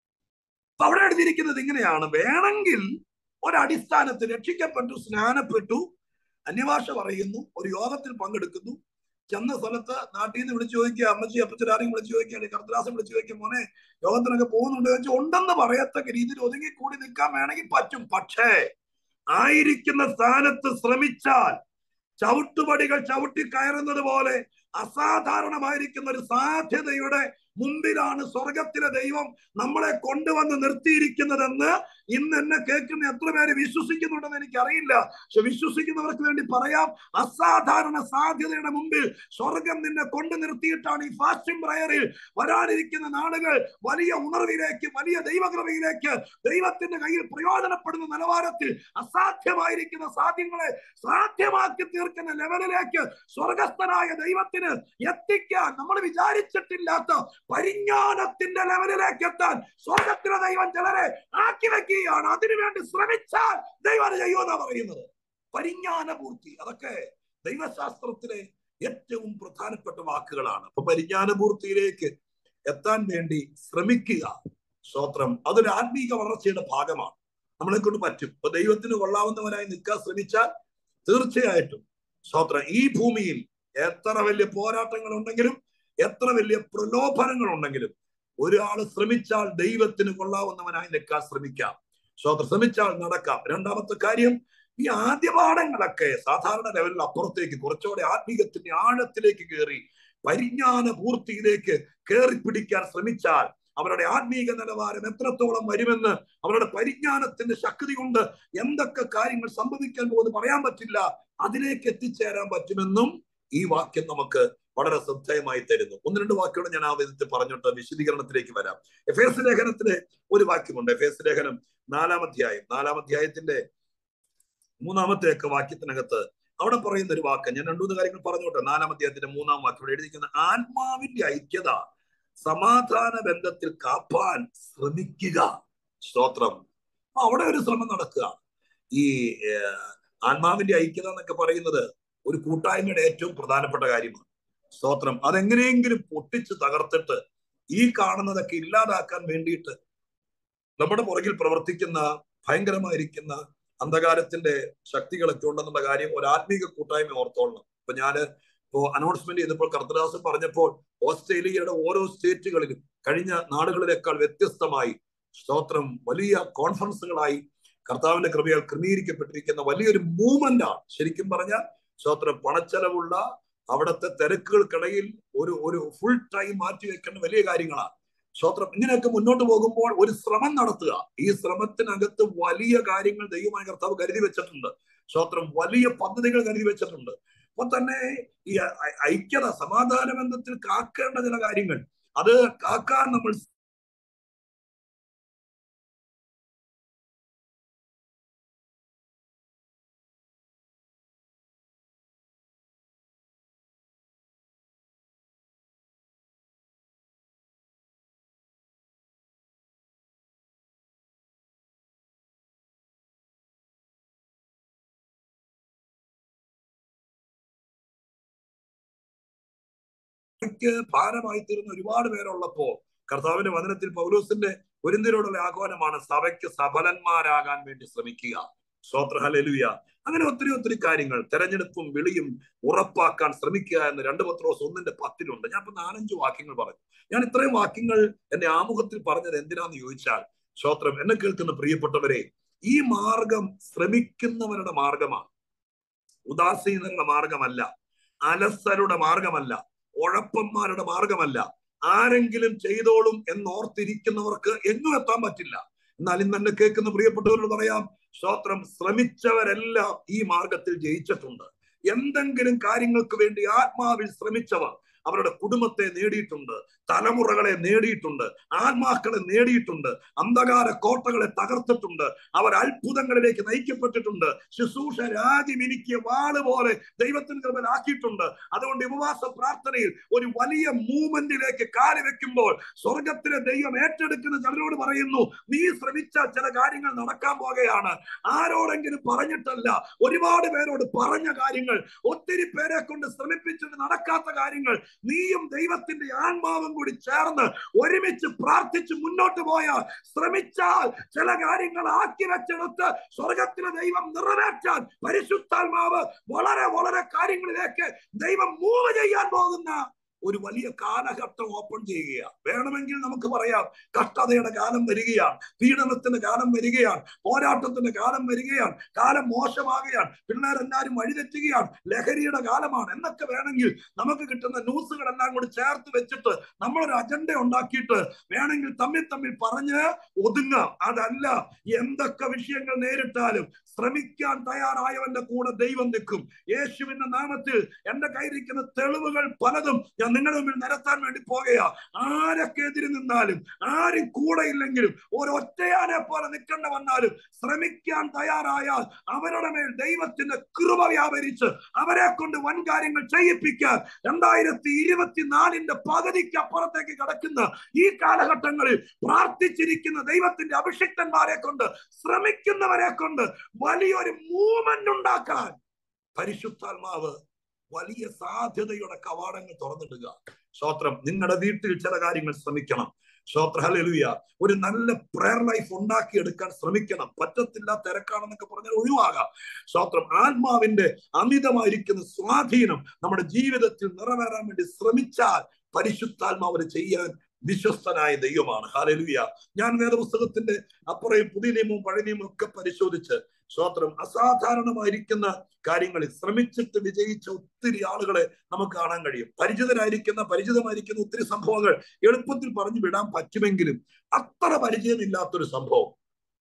അപ്പൊ അവിടെ എഴുതിയിരിക്കുന്നത് ഇങ്ങനെയാണ് വേണമെങ്കിൽ ഒരടിസ്ഥാനത്തിൽ രക്ഷിക്കപ്പെട്ടു സ്നാനപ്പെട്ടു അന്യഭാഷ പറയുന്നു ഒരു യോഗത്തിൽ പങ്കെടുക്കുന്നു ചെന്ന സ്ഥലത്ത് നാട്ടിൽ നിന്ന് വിളിച്ചു ചോദിക്കുക അമ്മച്ചി അപ്പച്ചനാരെയും വിളിച്ചു ചോദിക്കുക അല്ലെങ്കിൽ കർത്തദാസം വിളിച്ചു ചോദിക്കുക മോനെ യോഗത്തിനൊക്കെ പോകുന്നുണ്ട് ചോദിച്ചാൽ ഉണ്ടെന്ന് പറയത്തക്ക രീതിയിൽ ഒതുങ്ങിക്കൂടി നിൽക്കാൻ വേണമെങ്കിൽ പറ്റും പക്ഷേ ആയിരിക്കുന്ന സ്ഥാനത്ത് ശ്രമിച്ചാൽ ചവിട്ടുപടികൾ ചവിട്ടി കയറുന്നത് പോലെ അസാധാരണമായിരിക്കുന്ന ഒരു സാധ്യതയുടെ മുമ്പിലാണ് സ്വർഗത്തിലെ ദൈവം നമ്മളെ കൊണ്ടുവന്ന് നിർത്തിയിരിക്കുന്നതെന്ന് ഇന്ന് എന്നെ കേൾക്കുന്ന എത്ര പേര് വിശ്വസിക്കുന്നുണ്ടെന്ന് എനിക്കറിയില്ല പക്ഷെ വിശ്വസിക്കുന്നവർക്ക് വേണ്ടി പറയാം അസാധാരണ സാധ്യതയുടെ മുമ്പിൽ സ്വർഗം നിന്നെ കൊണ്ടു നിർത്തിയിട്ടാണ് ഈ ഫാസ്റ്റിംഗ് പ്രയറിൽ വരാനിരിക്കുന്ന നാളുകൾ വലിയ ഉണർവിലേക്ക് വലിയ ദൈവകൃപയിലേക്ക് ദൈവത്തിന്റെ കയ്യിൽ പ്രയോജനപ്പെടുന്ന നിലവാരത്തിൽ അസാധ്യമായിരിക്കുന്ന സാധ്യങ്ങളെ സാധ്യമാക്കി തീർക്കുന്ന ലെവലിലേക്ക് സ്വർഗസ്ഥനായ ദൈവത്തിന് എത്തിക്കാൻ നമ്മൾ വിചാരിച്ചിട്ടില്ലാത്ത പരിജ്ഞാനത്തിന്റെ ലെവലിലേക്ക് എത്താൻ സ്വർഗത്തിലെ ദൈവം ചിലരെ ആക്കി വെക്കുകയാണ് അതിനുവേണ്ടി ശ്രമിച്ചാൽ ദൈവം അത് ചെയ്യുമെന്നാ പറയുന്നത് പരിജ്ഞാന പൂർത്തി അതൊക്കെ ദൈവശാസ്ത്രത്തിലെ ഏറ്റവും പ്രധാനപ്പെട്ട വാക്കുകളാണ് അപ്പൊ പരിജ്ഞാന പൂർത്തിയിലേക്ക് എത്താൻ വേണ്ടി ശ്രമിക്കുക സ്തോത്രം അതൊരു ആത്മീക വളർച്ചയുടെ ഭാഗമാണ് നമ്മളെ കൊണ്ട് പറ്റും ഇപ്പൊ ദൈവത്തിന് കൊള്ളാവുന്നവനായി നിൽക്കാൻ ശ്രമിച്ചാൽ തീർച്ചയായിട്ടും സ്തോത്രം ഈ ഭൂമിയിൽ എത്ര വലിയ പോരാട്ടങ്ങൾ ഉണ്ടെങ്കിലും എത്ര വലിയ പ്രലോഭനങ്ങൾ ഉണ്ടെങ്കിലും ഒരാൾ ശ്രമിച്ചാൽ ദൈവത്തിന് കൊള്ളാവുന്നവനായി നിൽക്കാൻ ശ്രമിക്കാം സ്തോത്രം ശ്രമിച്ചാൽ നടക്കാം രണ്ടാമത്തെ കാര്യം ഈ ആദ്യ പാഠങ്ങളൊക്കെ സാധാരണ ലെവലിൽ അപ്പുറത്തേക്ക് കുറച്ചുകൂടെ ആത്മീകത്തിന്റെ ആഴത്തിലേക്ക് കയറി പരിജ്ഞാന പൂർത്തിയിലേക്ക് കയറി പിടിക്കാൻ ശ്രമിച്ചാൽ അവരുടെ ആത്മീക നിലവാരം എത്രത്തോളം വരുമെന്ന് അവരുടെ പരിജ്ഞാനത്തിന്റെ ശക്തി കൊണ്ട് എന്തൊക്കെ കാര്യങ്ങൾ സംഭവിക്കാൻ പോകുന്നത് പറയാൻ പറ്റില്ല അതിലേക്ക് എത്തിച്ചേരാൻ പറ്റുമെന്നും ഈ വാക്യം നമുക്ക് വളരെ ശ്രദ്ധേയമായി തരുന്നു ഒന്ന് രണ്ട് വാക്കുകൾ ഞാൻ ആ വിധത്തിൽ പറഞ്ഞിട്ട് വിശദീകരണത്തിലേക്ക് വരാം എഫ് എസ് ലേഖനത്തിലെ ഒരു വാക്യമുണ്ട് എഫ് എസ് ലേഖനം നാലാം അധ്യായം നാലാം അധ്യായത്തിന്റെ മൂന്നാമത്തെ ഒക്കെ വാക്യത്തിനകത്ത് അവിടെ പറയുന്ന ഒരു വാക്ക് ഞാൻ രണ്ടു മൂന്ന് കാര്യങ്ങൾ പറഞ്ഞോട്ടെ നാലാം അധ്യായത്തിന്റെ മൂന്നാം വാക്യം ഇവിടെ എഴുതിയിരിക്കുന്ന ആത്മാവിന്റെ ഐക്യത സമാധാന ബന്ധത്തിൽ കാപ്പാൻ ശ്രമിക്കുക സ്തോത്രം അപ്പൊ അവിടെ ഒരു ശ്രമം നടക്കുക ഈ ആത്മാവിന്റെ ഐക്യത എന്നൊക്കെ പറയുന്നത് ഒരു കൂട്ടായ്മയുടെ ഏറ്റവും പ്രധാനപ്പെട്ട കാര്യമാണ് സ്തോത്രം അതെങ്ങനെയെങ്കിലും പൊട്ടിച്ച് തകർത്തിട്ട് ഈ കാണുന്നതൊക്കെ ഇല്ലാതാക്കാൻ വേണ്ടിയിട്ട് നമ്മുടെ പുറകിൽ പ്രവർത്തിക്കുന്ന ഭയങ്കരമായിരിക്കുന്ന അന്ധകാരത്തിന്റെ ശക്തികളൊക്കെ ഉണ്ടെന്നുള്ള കാര്യം ഒരു ആത്മീക കൂട്ടായ്മ ഓർത്തോളണം ഇപ്പൊ ഞാന് ഇപ്പോ അനൗൺസ്മെന്റ് ചെയ്തപ്പോൾ കർത്തദാസ് പറഞ്ഞപ്പോൾ ഓസ്ട്രേലിയയുടെ ഓരോ സ്റ്റേറ്റുകളിലും കഴിഞ്ഞ നാടുകളിലേക്കാൾ വ്യത്യസ്തമായി സ്തോത്രം വലിയ കോൺഫറൻസുകളായി കർത്താവിന്റെ കൃപയാൽ ക്രമീകരിക്കപ്പെട്ടിരിക്കുന്ന വലിയൊരു മൂവ്മെന്റ് ആണ് ശരിക്കും പറഞ്ഞാൽ സ്തോത്രം പണച്ചെലവുള്ള അവിടുത്തെ തിരക്കുകൾക്കിടയിൽ ഒരു ഒരു ഫുൾ ടൈം മാറ്റി വെക്കേണ്ട വലിയ കാര്യങ്ങളാണ് സ്തോത്രം ഇങ്ങനെയൊക്കെ മുന്നോട്ട് പോകുമ്പോൾ ഒരു ശ്രമം നടത്തുക ഈ ശ്രമത്തിനകത്ത് വലിയ കാര്യങ്ങൾ ദൈവമായ കർത്താവ് കരുതി വെച്ചിട്ടുണ്ട് സ്തോത്രം വലിയ പദ്ധതികൾ കരുതി വെച്ചിട്ടുണ്ട് അപ്പൊ തന്നെ ഈ ഐക്യത സമാധാന ബന്ധത്തിൽ കാക്കേണ്ട ചില കാര്യങ്ങൾ അത് കാക്കാൻ നമ്മൾ സഭയ്ക്ക് ഭാരമായി തീർന്ന ഒരുപാട് പേരുള്ളപ്പോ കർത്താവിന്റെ വചനത്തിൽ പൗലോസിന്റെ ഒരുന്തിനോടുള്ള ആഹ്വാനമാണ് സഭയ്ക്ക് സഫലന്മാരാകാൻ വേണ്ടി ശ്രമിക്കുക സ്തോത്ര ഹലലുയ അങ്ങനെ ഒത്തിരി ഒത്തിരി കാര്യങ്ങൾ തെരഞ്ഞെടുപ്പും വിളിയും ഉറപ്പാക്കാൻ ശ്രമിക്കുക എന്ന് രണ്ട് പത്രോസ് ഒന്നിന്റെ പത്തിലുണ്ട് ഞാൻ ഇപ്പൊ നാലഞ്ച് വാക്യങ്ങൾ പറഞ്ഞു ഞാൻ ഇത്രയും വാക്യങ്ങൾ എന്റെ ആമുഖത്തിൽ പറഞ്ഞത് എന്തിനാന്ന് ചോദിച്ചാൽ ശ്രോത്രം എന്നെ കേൾക്കുന്ന പ്രിയപ്പെട്ടവരെ ഈ മാർഗം ശ്രമിക്കുന്നവരുടെ മാർഗമാണ് ഉദാസീനരുടെ മാർഗമല്ല അലസരുടെ മാർഗമല്ല ഉഴപ്പന്മാരുടെ മാർഗമല്ല ആരെങ്കിലും ചെയ്തോളും എന്നോർത്തിരിക്കുന്നവർക്ക് എങ്ങും എത്താൻ പറ്റില്ല എന്നാൽ ഇന്ന് എന്നെ കേൾക്കുന്ന പ്രിയപ്പെട്ടവരോട് പറയാം സ്തോത്രം ശ്രമിച്ചവരെല്ലാം ഈ മാർഗത്തിൽ ജയിച്ചിട്ടുണ്ട് എന്തെങ്കിലും കാര്യങ്ങൾക്ക് വേണ്ടി ആത്മാവിൽ ശ്രമിച്ചവർ അവരുടെ കുടുംബത്തെ നേടിയിട്ടുണ്ട് തലമുറകളെ നേടിയിട്ടുണ്ട് ആത്മാക്കളെ നേടിയിട്ടുണ്ട് അന്ധകാര കോട്ടകളെ തകർത്തിട്ടുണ്ട് അവർ അത്ഭുതങ്ങളിലേക്ക് നയിക്കപ്പെട്ടിട്ടുണ്ട് ശുശ്രൂഷ രാജിമിനിക്കിയ വാള് പോലെ ദൈവത്തിന് കൃപനാക്കിയിട്ടുണ്ട് അതുകൊണ്ട് ഉപവാസ പ്രാർത്ഥനയിൽ ഒരു വലിയ മൂവ്മെന്റിലേക്ക് കാല് വെക്കുമ്പോൾ സ്വർഗത്തിലെ ദൈവം ഏറ്റെടുക്കുന്ന ചിലരോട് പറയുന്നു നീ ശ്രമിച്ച ചില കാര്യങ്ങൾ നടക്കാൻ പോകുകയാണ് ആരോടെങ്കിലും പറഞ്ഞിട്ടല്ല ഒരുപാട് പേരോട് പറഞ്ഞ കാര്യങ്ങൾ ഒത്തിരി പേരെ കൊണ്ട് ശ്രമിപ്പിച്ചിട്ട് നടക്കാത്ത കാര്യങ്ങൾ നീയും ദൈവത്തിന്റെ ആത്മാവും കൂടി ചേർന്ന് ഒരുമിച്ച് പ്രാർത്ഥിച്ച് മുന്നോട്ട് പോയാൽ ശ്രമിച്ചാൽ ചില കാര്യങ്ങൾ ആക്കി വെച്ചെടുത്ത് സ്വർഗത്തിലെ ദൈവം നിറവേറ്റാൻ പരിശുദ്ധാത്മാവ് വളരെ വളരെ കാര്യങ്ങളിലേക്ക് ദൈവം മൂവ് ചെയ്യാൻ പോകുന്ന ഒരു വലിയ കാലഘട്ടം ഓപ്പൺ ചെയ്യുകയാണ് വേണമെങ്കിൽ നമുക്ക് പറയാം കഷ്ടതയുടെ കാലം വരികയാണ് പീഡനത്തിന്റെ കാലം വരികയാണ് പോരാട്ടത്തിന്റെ കാലം വരികയാണ് കാലം മോശമാകുകയാണ് പിള്ളേരെല്ലാരും വഴിതെറ്റുകയാണ് ലഹരിയുടെ കാലമാണ് എന്നൊക്കെ വേണമെങ്കിൽ നമുക്ക് കിട്ടുന്ന ന്യൂസുകളെല്ലാം കൂടി ചേർത്ത് വെച്ചിട്ട് നമ്മളൊരു അജണ്ട ഉണ്ടാക്കിയിട്ട് വേണമെങ്കിൽ തമ്മിൽ തമ്മിൽ പറഞ്ഞ് ഒതുങ്ങാം അതല്ല എന്തൊക്കെ വിഷയങ്ങൾ നേരിട്ടാലും ശ്രമിക്കാൻ തയ്യാറായവന്റെ കൂടെ ദൈവം നിൽക്കും യേശുവിന്റെ നാമത്തിൽ എന്റെ കയ്യിരിക്കുന്ന തെളിവുകൾ പലതും ഞാൻ നിങ്ങളുടെ മുമ്പിൽ നിരത്താൻ വേണ്ടി പോകുകയാ ആരൊക്കെ എതിര് നിന്നാലും ആരും കൂടെ ഇല്ലെങ്കിലും ഒരു ഒറ്റയാനെ പോലെ നിൽക്കേണ്ട വന്നാലും ശ്രമിക്കാൻ തയ്യാറായാൽ അവരുടെ മേൽ ദൈവത്തിന്റെ കൃപ വ്യാപരിച്ച് അവരെ കൊണ്ട് വൻ കാര്യങ്ങൾ ചെയ്യിപ്പിക്കാൻ രണ്ടായിരത്തി ഇരുപത്തിനാലിന്റെ പകുതിക്ക് അപ്പുറത്തേക്ക് കിടക്കുന്ന ഈ കാലഘട്ടങ്ങളിൽ പ്രാർത്ഥിച്ചിരിക്കുന്ന ദൈവത്തിന്റെ അഭിഷിക്തന്മാരെ കൊണ്ട് ശ്രമിക്കുന്നവരെ കൊണ്ട് വലിയൊരു മൂവ്മെന്റ് ഉണ്ടാക്കാൻ പരിശുദ്ധാത്മാവ് വലിയ സാധ്യതയുടെ കവാടങ്ങൾ തുറന്നിടുക സ്തോത്രം നിങ്ങളുടെ വീട്ടിൽ ചില കാര്യങ്ങൾ ശ്രമിക്കണം സ്തോത്ര ഹല്ലേലൂയ ഒരു നല്ല പ്രയർ ലൈഫ് ഉണ്ടാക്കിയെടുക്കാൻ ശ്രമിക്കണം പറ്റത്തില്ല തിരക്കാണെന്നൊക്കെ പറഞ്ഞാൽ ഒഴിവാകാം സ്തോത്രം ആത്മാവിന്റെ അമിതമായിരിക്കുന്ന സ്വാധീനം നമ്മുടെ ജീവിതത്തിൽ നിറവേറാൻ വേണ്ടി ശ്രമിച്ചാൽ പരിശുദ്ധാത്മാവിന് ചെയ്യാൻ വിശ്വസ്തനായ ദൈവമാണ് ഹാലലുയ ഞാൻ വേദപുസ്തകത്തിന്റെ അപ്പുറയും പുതിയ നിയമവും പഴയ നിയമവും ഒക്കെ പരിശോധിച്ച് സ്വോത്രം അസാധാരണമായിരിക്കുന്ന കാര്യങ്ങളിൽ ശ്രമിച്ചിട്ട് വിജയിച്ച ഒത്തിരി ആളുകളെ നമുക്ക് കാണാൻ കഴിയും പരിചിതരായിരിക്കുന്ന പരിചിതമായിരിക്കുന്ന ഒത്തിരി സംഭവങ്ങൾ എളുപ്പത്തിൽ പറഞ്ഞു വിടാൻ പറ്റുമെങ്കിലും അത്ര പരിചയമില്ലാത്തൊരു സംഭവം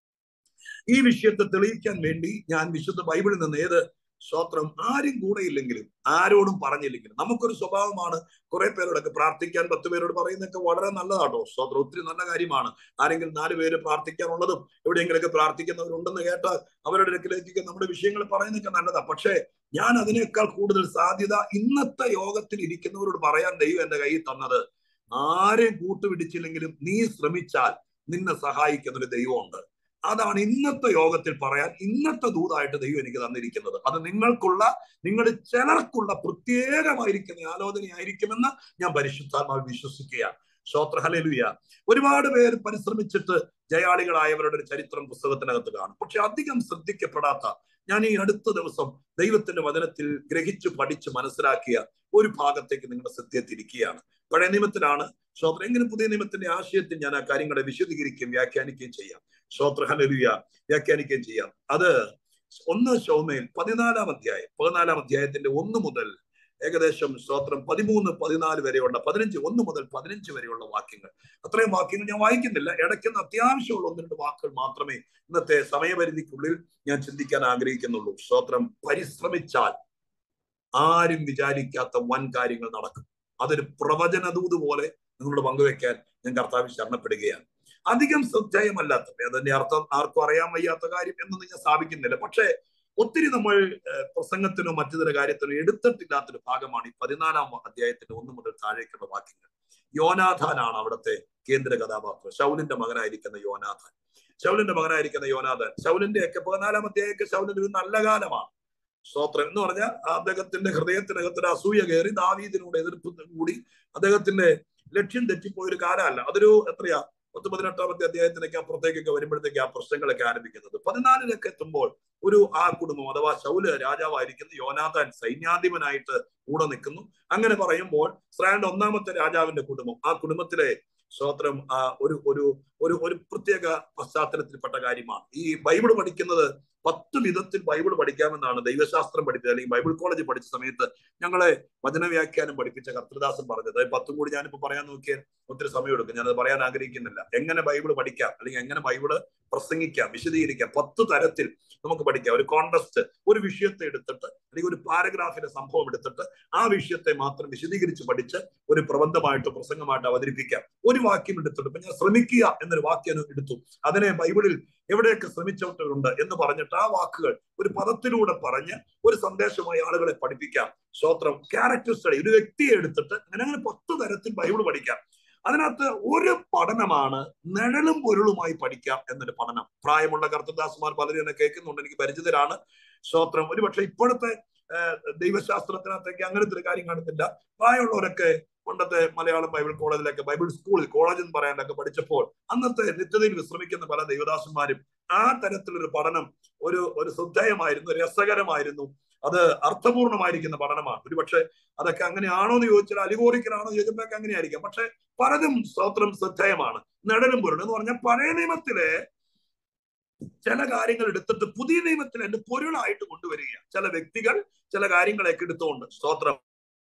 ഈ വിഷയത്തെ തെളിയിക്കാൻ വേണ്ടി ഞാൻ വിശുദ്ധ ബൈബിളിൽ നിന്ന് ഏത് സ്വത്രം ആരും കൂടെ ഇല്ലെങ്കിലും ആരോടും പറഞ്ഞില്ലെങ്കിലും നമുക്കൊരു സ്വഭാവമാണ് കുറെ പേരോടൊക്കെ പ്രാർത്ഥിക്കാൻ പത്ത് പേരോട് പറയുന്നതൊക്കെ വളരെ നല്ലതാട്ടോ സ്വത്രം ഒത്തിരി നല്ല കാര്യമാണ് ആരെങ്കിലും നാല് പേര് പ്രാർത്ഥിക്കാനുള്ളതും എവിടെയെങ്കിലൊക്കെ പ്രാർത്ഥിക്കുന്നവരുണ്ടെന്ന് കേട്ടാൽ അവരുടെ അടുക്കിലേക്ക് നമ്മുടെ വിഷയങ്ങൾ പറയുന്നതൊക്കെ നല്ലതാ പക്ഷേ ഞാൻ അതിനേക്കാൾ കൂടുതൽ സാധ്യത ഇന്നത്തെ യോഗത്തിൽ ഇരിക്കുന്നവരോട് പറയാൻ ദൈവം എന്റെ കയ്യിൽ തന്നത് ആരെയും കൂട്ടുപിടിച്ചില്ലെങ്കിലും നീ ശ്രമിച്ചാൽ നിന്നെ സഹായിക്കുന്ന ഒരു ദൈവമുണ്ട് അതാണ് ഇന്നത്തെ യോഗത്തിൽ പറയാൻ ഇന്നത്തെ ദൂതായിട്ട് ദൈവം എനിക്ക് തന്നിരിക്കുന്നത് അത് നിങ്ങൾക്കുള്ള നിങ്ങളുടെ ചിലർക്കുള്ള പ്രത്യേകമായിരിക്കുന്ന ആലോചനയായിരിക്കുമെന്ന് ഞാൻ പരിശുദ്ധാത്മാവ് വിശ്വസിക്കുകയാണ് ശ്രോത്രഹലലുയ ഒരുപാട് പേര് പരിശ്രമിച്ചിട്ട് ജയാളികളായവരുടെ ഒരു ചരിത്രം പുസ്തകത്തിനകത്ത് കാണും പക്ഷെ അധികം ശ്രദ്ധിക്കപ്പെടാത്ത ഞാൻ ഈ അടുത്ത ദിവസം ദൈവത്തിന്റെ വചനത്തിൽ ഗ്രഹിച്ചു പഠിച്ച് മനസ്സിലാക്കിയ ഒരു ഭാഗത്തേക്ക് നിങ്ങളുടെ ശ്രദ്ധയെത്തിരിക്കുകയാണ് പഴയ നിയമത്തിലാണ് ശ്രോത്ര എങ്ങനെ പുതിയ നിയമത്തിന്റെ ആശയത്തിൽ ഞാൻ ആ കാര്യങ്ങളെ വിശദീകരിക്കുകയും വ്യാഖ്യാനിക്കുകയും ചെയ്യാം ശ്രോത്രഹലലുയ വ്യാഖ്യാനിക്കുകയും ചെയ്യാം അത് ഒന്ന് ശോമയിൽ പതിനാലാം അധ്യായം പതിനാലാം അധ്യായത്തിന്റെ ഒന്ന് മുതൽ ഏകദേശം സ്തോത്രം പതിമൂന്ന് പതിനാല് വരെയുള്ള പതിനഞ്ച് ഒന്ന് മുതൽ പതിനഞ്ച് വരെയുള്ള വാക്യങ്ങൾ അത്രയും വാക്യങ്ങൾ ഞാൻ വായിക്കുന്നില്ല ഇടയ്ക്കുന്ന അത്യാവശ്യമുള്ള ഒന്ന് രണ്ട് വാക്കുകൾ മാത്രമേ ഇന്നത്തെ സമയപരിധിക്കുള്ളിൽ ഞാൻ ചിന്തിക്കാൻ ആഗ്രഹിക്കുന്നുള്ളൂ സ്തോത്രം പരിശ്രമിച്ചാൽ ആരും വിചാരിക്കാത്ത വൻ കാര്യങ്ങൾ നടക്കും അതൊരു പ്രവചനദൂത് പോലെ നിങ്ങളോട് പങ്കുവെക്കാൻ ഞാൻ കർത്താവ് ശരണപ്പെടുകയാണ് അധികം ശ്രദ്ധേയമല്ലാത്ത അതിന്റെ അർത്ഥം ആർക്കും അറിയാൻ വയ്യാത്ത കാര്യം എന്നൊന്നും ഞാൻ സ്ഥാപിക്കുന്നില്ല പക്ഷേ ഒത്തിരി നമ്മൾ പ്രസംഗത്തിനോ മറ്റു ചില കാര്യത്തിനോ എടുത്തിട്ടില്ലാത്തൊരു ഭാഗമാണ് ഈ പതിനാലാം അധ്യായത്തിന്റെ ഒന്ന് മുതൽ താഴേക്കുള്ള വാക്യങ്ങൾ യോനാഥാനാണ് അവിടുത്തെ കേന്ദ്ര കഥാപാത്രം ശൗലിന്റെ മകനായിരിക്കുന്ന യോനാഥാൻ ശൗലിന്റെ മകനായിരിക്കുന്ന യോനാഥാൻ ശൗലിന്റെ ഒക്കെ പതിനാലാം അധ്യായമൊക്കെ ശൗലിന്റെ ഒരു നല്ല കാലമാണ് സ്തോത്രം എന്ന് പറഞ്ഞാൽ അദ്ദേഹത്തിന്റെ ഹൃദയത്തിനകത്തൊരു അസൂയ കയറി ദാവീദിനോട് എതിർപ്പ് കൂടി അദ്ദേഹത്തിന്റെ ലക്ഷ്യം തെറ്റിപ്പോയ ഒരു കാലമല്ല അതൊരു എത്രയാ പത്ത് പതിനെട്ടാമത്തെ അധ്യായത്തിനൊക്കെ അപ്പുറത്തേക്കൊക്കെ വരുമ്പോഴത്തേക്ക് ആ പ്രശ്നങ്ങളൊക്കെ ആരംഭിക്കുന്നത് പതിനാലിലൊക്കെ എത്തുമ്പോൾ ഒരു ആ കുടുംബം അഥവാ ശൗല് രാജാവായിരിക്കുന്ന യോനാഥാൻ സൈന്യാധിപനായിട്ട് കൂടെ നിൽക്കുന്നു അങ്ങനെ പറയുമ്പോൾ ഇസ്രായേലിന്റെ ഒന്നാമത്തെ രാജാവിന്റെ കുടുംബം ആ കുടുംബത്തിലെ സ്വോത്രം ആ ഒരു ഒരു ഒരു ഒരു പ്രത്യേക പശ്ചാത്തലത്തിൽപ്പെട്ട കാര്യമാണ് ഈ ബൈബിൾ പഠിക്കുന്നത് പത്ത് വിധത്തിൽ ബൈബിൾ പഠിക്കാമെന്നാണ് ദൈവശാസ്ത്രം പഠിച്ചത് അല്ലെങ്കിൽ ബൈബിൾ കോളേജ് പഠിച്ച സമയത്ത് ഞങ്ങളെ വചനവ്യാഖ്യാനം പഠിപ്പിച്ച കർത്തൃദാസൻ പറഞ്ഞത് പത്തും കൂടി ഞാനിപ്പോ പറയാൻ നോക്കിയാൽ ഒത്തിരി സമയം എടുക്കും ഞാനത് പറയാൻ ആഗ്രഹിക്കുന്നില്ല എങ്ങനെ ബൈബിൾ പഠിക്കാം അല്ലെങ്കിൽ എങ്ങനെ ബൈബിള് പ്രസംഗിക്കാം വിശദീകരിക്കാം പത്ത് തരത്തിൽ നമുക്ക് പഠിക്കാം ഒരു കോൺടസ്റ്റ് ഒരു വിഷയത്തെ എടുത്തിട്ട് അല്ലെങ്കിൽ ഒരു പാരഗ്രാഫിന്റെ സംഭവം എടുത്തിട്ട് ആ വിഷയത്തെ മാത്രം വിശദീകരിച്ച് പഠിച്ച് ഒരു പ്രബന്ധമായിട്ട് പ്രസംഗമായിട്ട് അവതരിപ്പിക്കാം ഒരു വാക്യം എടുത്തിട്ട് ഇപ്പൊ ഞാൻ ശ്രമിക്കുക എന്നൊരു വാക്യം എടുത്തു അതിനെ ബൈബിളിൽ എവിടെയൊക്കെ ശ്രമിച്ചിട്ടുണ്ട് എന്ന് പറഞ്ഞിട്ട് ആ വാക്കുകൾ ഒരു പദത്തിലൂടെ പറഞ്ഞ് ഒരു സന്ദേശമായി ആളുകളെ പഠിപ്പിക്കാം സ്വോത്രം ക്യാരക്ടർ സ്റ്റഡി ഒരു വ്യക്തിയെ എടുത്തിട്ട് അങ്ങനെ അങ്ങനെ പത്ത് തരത്തിൽ ബൈബിൾ പഠിക്കാം അതിനകത്ത് ഒരു പഠനമാണ് നിഴലും പൊരുളുമായി പഠിക്കാം എന്നൊരു പഠനം പ്രായമുള്ള കർത്തദാസുമാർ പലരും എന്നെ കേൾക്കുന്നുണ്ട് എനിക്ക് പരിചിതരാണ് സ്തോത്രം ഒരുപക്ഷെ ഇപ്പോഴത്തെ ഏഹ്, ദൈവശാസ്ത്രത്തിനകത്തേക്ക് അങ്ങനത്തെ ഒരു കാര്യം കാണുന്നില്ല പ്രായമുള്ളവരൊക്കെ പണ്ടത്തെ മലയാളം ബൈബിൾ കോളേജിലൊക്കെ ബൈബിൾ സ്കൂളിൽ കോളേജ് എന്ന് പറയാനൊക്കെ പഠിച്ചപ്പോൾ അന്നത്തെ നിത്യതയിൽ വിശ്രമിക്കുന്ന പല ദൈവദാസന്മാരും ആ തരത്തിലൊരു പഠനം ഒരു ഒരു ശ്രദ്ധേയമായിരുന്നു രസകരമായിരുന്നു അത് അർത്ഥപൂർണമായിരിക്കുന്ന പഠനമാണ് ഒരുപക്ഷെ അതൊക്കെ അങ്ങനെയാണോ എന്ന് ചോദിച്ചാൽ അലിഗോറിക്കലാണോ എന്ന് ചോദിച്ചപ്പോഴൊക്കെ അങ്ങനെയായിരിക്കാം പക്ഷെ പലതും സ്തോത്രം ശ്രദ്ധേയമാണ് നെടലും പൊരുൾ എന്ന് പറഞ്ഞാൽ പഴയ നിയമത്തിലെ ചില കാര്യങ്ങൾ എടുത്തിട്ട് പുതിയ നിയമത്തിൽ അതിന്റെ പൊരുളായിട്ട് കൊണ്ടുവരിക ചില വ്യക്തികൾ ചില കാര്യങ്ങളൊക്കെ എടുത്തുകൊണ്ട് സ്തോത്രം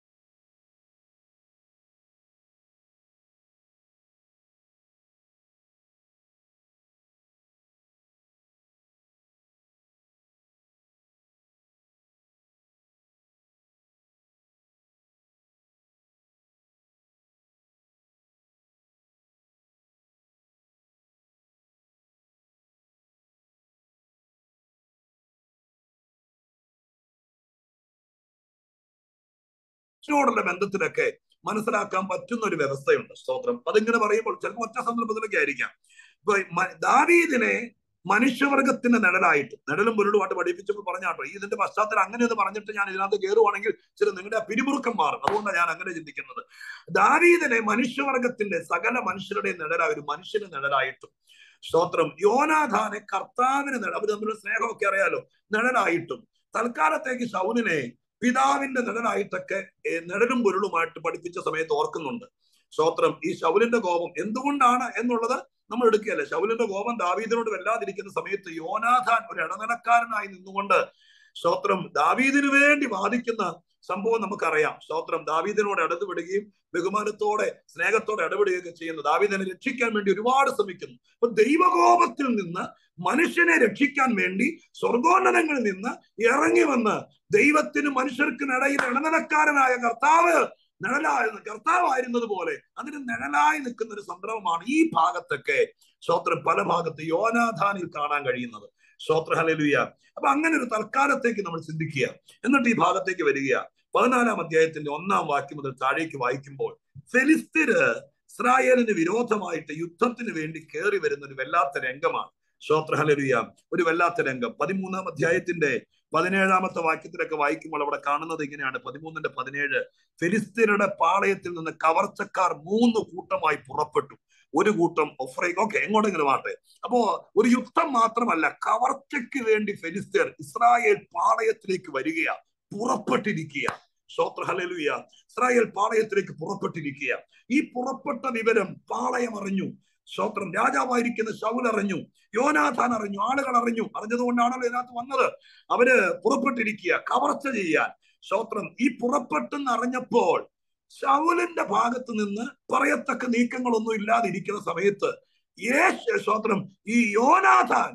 ോടുള്ള ബന്ധത്തിലൊക്കെ മനസ്സിലാക്കാൻ പറ്റുന്ന ഒരു വ്യവസ്ഥയുണ്ട് സ്തോത്രം അതിങ്ങനെ പറയുമ്പോൾ ചിലപ്പോൾ ഒറ്റ സന്ദർഭത്തിലൊക്കെ ആയിരിക്കാം ഇപ്പൊ മ- ദാവീദിനെ മനുഷ്യവർഗത്തിന്റെ നിഴലായിട്ട് നിഴലും പൊരുളുമായിട്ട് പഠിപ്പിച്ചപ്പോൾ പറഞ്ഞാട്ടോ ഈ ഇതിന്റെ പശ്ചാത്തലം അങ്ങനെ ഒന്ന് പറഞ്ഞിട്ട് ഞാൻ ഇതിനകത്ത് കയറുവാണെങ്കിൽ ചില നിങ്ങളുടെ ആ പിരിമുറുക്കം മാറും അതുകൊണ്ടാണ് ഞാൻ അങ്ങനെ ചിന്തിക്കുന്നത് ദാവീദിനെ മനുഷ്യവർഗത്തിന്റെ സകല മനുഷ്യരുടെ നിഴലായ ഒരു മനുഷ്യന് നിഴലായിട്ടും സ്തോത്രം യോനാഥാനെ കർത്താവിന് നിഴൽ അവർ തമ്മിലുള്ള സ്നേഹമൊക്കെ അറിയാലോ നിഴലായിട്ടും തൽക്കാലത്തേക്ക് ശൗലിനെ പിതാവിന്റെ നിഴലായിട്ടൊക്കെ ഏ, നിഴലും പൊരുളുമായിട്ട് പഠിപ്പിച്ച സമയത്ത് ഓർക്കുന്നുണ്ട് സ്തോത്രം ഈ ശൗലിന്റെ കോപം എന്തുകൊണ്ടാണ് എന്നുള്ളത് നമ്മൾ എടുക്കുകയല്ല ശൗലിന്റെ കോപം ദാവീദിനോട് വല്ലാതിരിക്കുന്ന സമയത്ത് യോനാഥാൻ ഒരു ഇടനിലക്കാരനായി നിന്നുകൊണ്ട് സ്തോത്രം ദാവീദിനു വേണ്ടി വാദിക്കുന്ന സംഭവം നമുക്കറിയാം സ്തോത്രം ദാവീദിനോട് ഇടതുവിടുകയും ബഹുമാനത്തോടെ സ്നേഹത്തോടെ ഇടപെടുകയൊക്കെ ചെയ്യുന്നു ദാവീദിനെ രക്ഷിക്കാൻ വേണ്ടി ഒരുപാട് ശ്രമിക്കുന്നു അപ്പൊ ദൈവകോപത്തിൽ നിന്ന് മനുഷ്യനെ രക്ഷിക്കാൻ വേണ്ടി സ്വർഗോന്നതങ്ങളിൽ നിന്ന് ഇറങ്ങി വന്ന് ദൈവത്തിനും മനുഷ്യർക്കും ഇടയിൽ ഇടനിലക്കാരനായ കർത്താവ് നിഴലായ കർത്താവായിരുന്നത് പോലെ അതിന് നിഴലായി നിൽക്കുന്ന ഒരു സന്ദർഭമാണ് ഈ ഭാഗത്തൊക്കെ സ്തോത്രം പല ഭാഗത്ത് യോനാഥാനിൽ കാണാൻ കഴിയുന്നത് സ്തോത്ര ഹലലുയ അപ്പൊ അങ്ങനെ ഒരു തൽക്കാലത്തേക്ക് നമ്മൾ ചിന്തിക്കുക എന്നിട്ട് ഈ ഭാഗത്തേക്ക് വരിക പതിനാലാം അധ്യായത്തിന്റെ ഒന്നാം വാക്യം മുതൽ താഴേക്ക് വായിക്കുമ്പോൾ ഫെലിസ്തീര് ഇസ്രായേലിന് വിരോധമായിട്ട് യുദ്ധത്തിന് വേണ്ടി കയറി വരുന്ന ഒരു വല്ലാത്ത രംഗമാണ് സ്തോത്ര ഹലലുയ ഒരു വല്ലാത്ത രംഗം പതിമൂന്നാം അധ്യായത്തിന്റെ പതിനേഴാമത്തെ വാക്യത്തിലൊക്കെ വായിക്കുമ്പോൾ അവിടെ കാണുന്നത് ഇങ്ങനെയാണ് പതിമൂന്നിന്റെ പതിനേഴ് ഫിലിസ്തീനയുടെ പാളയത്തിൽ നിന്ന് കവർച്ചക്കാർ മൂന്ന് കൂട്ടമായി പുറപ്പെട്ടു ഒരു കൂട്ടം ഒഫ്രൈ ഓക്കെ എങ്ങോട്ടെങ്കിലും ആട്ടെ അപ്പോ ഒരു യുദ്ധം മാത്രമല്ല കവർച്ചയ്ക്ക് വേണ്ടി ഫെലിസ്തീർ ഇസ്രായേൽ പാളയത്തിലേക്ക് വരികയാ പുറപ്പെട്ടിരിക്കുക സ്തോത്ര ഹല്ലേലൂയ ഇസ്രായേൽ പാളയത്തിലേക്ക് പുറപ്പെട്ടിരിക്കുക ഈ പുറപ്പെട്ട വിവരം പാളയം അറിഞ്ഞു സ്തോത്രം രാജാവായിരിക്കുന്ന ശൗൽ അറിഞ്ഞു യോനാഥാൻ അറിഞ്ഞു ആളുകൾ അറിഞ്ഞു അറിഞ്ഞതുകൊണ്ടാണല്ലോ ഇതിനകത്ത് വന്നത് അവര് പുറപ്പെട്ടിരിക്കുക കവർച്ച ചെയ്യാൻ സ്തോത്രം ഈ പുറപ്പെട്ടെന്ന് അറിഞ്ഞപ്പോൾ ശൗലിന്റെ ഭാഗത്ത് നിന്ന് പറയത്തക്ക നീക്കങ്ങളൊന്നും ഇല്ലാതിരിക്കുന്ന സമയത്ത് യേശു സ്തോത്രം ഈ യോനാഥാൻ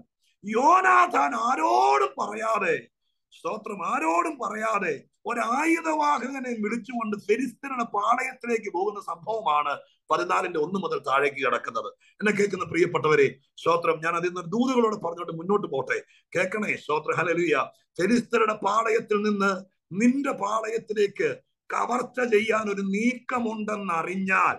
യോനാഥാൻ ആരോടും പറയാതെ സ്തോത്രം ആരോടും പറയാതെ ഒരായുധവാഹകനെ വിളിച്ചുകൊണ്ട് ഫെരിസ്തീനയുടെ പാളയത്തിലേക്ക് പോകുന്ന സംഭവമാണ് പതിനാലിന്റെ ഒന്ന് മുതൽ താഴേക്ക് കിടക്കുന്നത് എന്നെ കേൾക്കുന്ന പ്രിയപ്പെട്ടവരെ സ്തോത്രം ഞാൻ അതിൽ നിന്ന് ദൂതുകളോട് പറഞ്ഞോട്ട് മുന്നോട്ട് പോട്ടെ കേൾക്കണേ സ്തോത്ര ഹലലുയ ഫെരിസ്തരുടെ പാളയത്തിൽ നിന്ന് നിന്റെ പാളയത്തിലേക്ക് കവർച്ച ചെയ്യാൻ ഒരു നീക്കമുണ്ടെന്ന് അറിഞ്ഞാൽ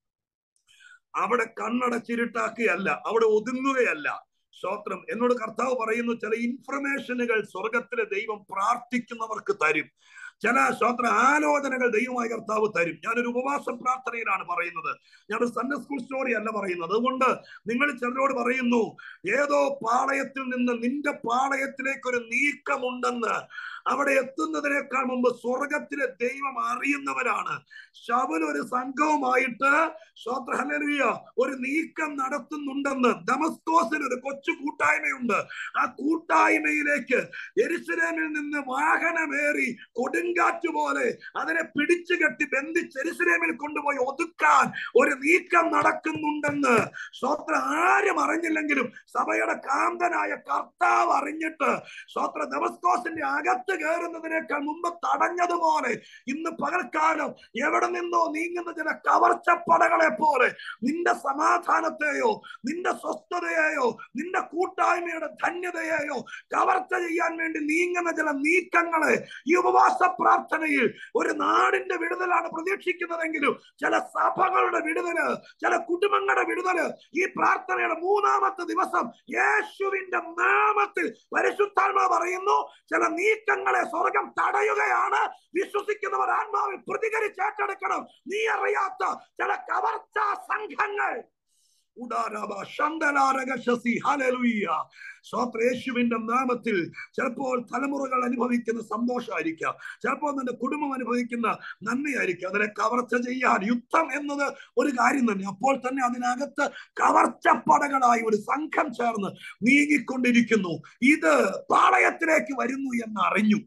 അവിടെ കണ്ണടച്ചിരുട്ടാക്കുകയല്ല അവിടെ ഒതുങ്ങുകയല്ല സ്തോത്രം എന്നോട് കർത്താവ് പറയുന്നു ചില ഇൻഫർമേഷനുകൾ സ്വർഗത്തിലെ ദൈവം പ്രാർത്ഥിക്കുന്നവർക്ക് തരും ചില സ്തോത്ര ആലോചനകൾ ദൈവമായ കർത്താവ് തരും ഞാനൊരു ഉപവാസ പ്രാർത്ഥനയിലാണ് പറയുന്നത് ഞാനൊരു സൺഡേ സ്കൂൾ സ്റ്റോറി അല്ല പറയുന്നത് അതുകൊണ്ട് നിങ്ങൾ ചിലരോട് പറയുന്നു ഏതോ പാളയത്തിൽ നിന്ന് നിന്റെ പാളയത്തിലേക്ക് ഒരു നീക്കമുണ്ടെന്ന് അവിടെ എത്തുന്നതിനേക്കാൾ മുമ്പ് സ്വർഗത്തിലെ ദൈവം അറിയുന്നവരാണ് ശവൻ ഒരു സംഘവുമായിട്ട് ഹല്ലേലൂയ ഒരു നീക്കം നടത്തുന്നുണ്ടെന്ന് ദമസ്കോസിൽ ഒരു കൊച്ചു കൂട്ടായ്മയുണ്ട് ആ കൂട്ടായ്മയിലേക്ക് എരിശിലേമിൽ നിന്ന് വാഹനമേറി കൊടുങ്കാറ്റ് പോലെ അതിനെ പിടിച്ചു കെട്ടി ബന്ധിച്ച് എരിശിലേമിൽ കൊണ്ടുപോയി ഒതുക്കാൻ ഒരു നീക്കം നടക്കുന്നുണ്ടെന്ന് സ്വത്ര ആരും അറിഞ്ഞില്ലെങ്കിലും സഭയുടെ കാന്തനായ കർത്താവ് അറിഞ്ഞിട്ട് സ്വത്ര ദമസ്കോസിന്റെ അകത്ത് കയറുന്നതിനേക്കാൾ മുമ്പ് തടഞ്ഞതുപോലെ ഇന്ന് പകൽക്കാലം എവിടെ നിന്നോ നീങ്ങുന്ന ചില കവർച്ചപ്പടകളെ പോലെ നിന്റെ സമാധാനത്തെയോ നിന്റെ സ്വസ്ഥതയെയോ നിന്റെ കൂട്ടായ്മയുടെ ധന്യതയെയോ കവർച്ച ചെയ്യാൻ വേണ്ടി നീങ്ങുന്ന ചില നീക്കങ്ങളെ ഈ ഉപവാസ പ്രാർത്ഥനയിൽ ഒരു നാടിന്റെ വിടുതലാണ് പ്രതീക്ഷിക്കുന്നതെങ്കിലും ചില സഭകളുടെ വിടുതല് ചില കുടുംബങ്ങളുടെ വിടുതല് ഈ പ്രാർത്ഥനയുടെ മൂന്നാമത്തെ ദിവസം യേശുവിന്റെ നാമത്തിൽ പരിശുദ്ധാത്മാ പറയുന്നു ചില നീക്കങ്ങൾ സ്വരങ്ങളെ സ്വർഗം തടയുകയാണ് വിശ്വസിക്കുന്നവർ ആത്മാവിൽ പ്രതികരിച്ച് ഏറ്റെടുക്കണം നീ അറിയാത്ത ചില കവർച്ചാ സംഘങ്ങൾ ഉടാരബ ശന്തനാരകശസി ഹല്ലേലൂയ സ്വോത്ര യേശുവിന്റെ നാമത്തിൽ ചിലപ്പോൾ തലമുറകൾ അനുഭവിക്കുന്ന സന്തോഷമായിരിക്കാം ചിലപ്പോൾ നിന്റെ കുടുംബം അനുഭവിക്കുന്ന നന്മയായിരിക്കാം അതിനെ കവർച്ച ചെയ്യാൻ യുദ്ധം എന്നത് ഒരു കാര്യം തന്നെ അപ്പോൾ തന്നെ അതിനകത്ത് കവർച്ചപ്പടകളായി ഒരു സംഘം ചേർന്ന് നീങ്ങിക്കൊണ്ടിരിക്കുന്നു ഇത് പാളയത്തിലേക്ക് വരുന്നു എന്ന് അറിഞ്ഞു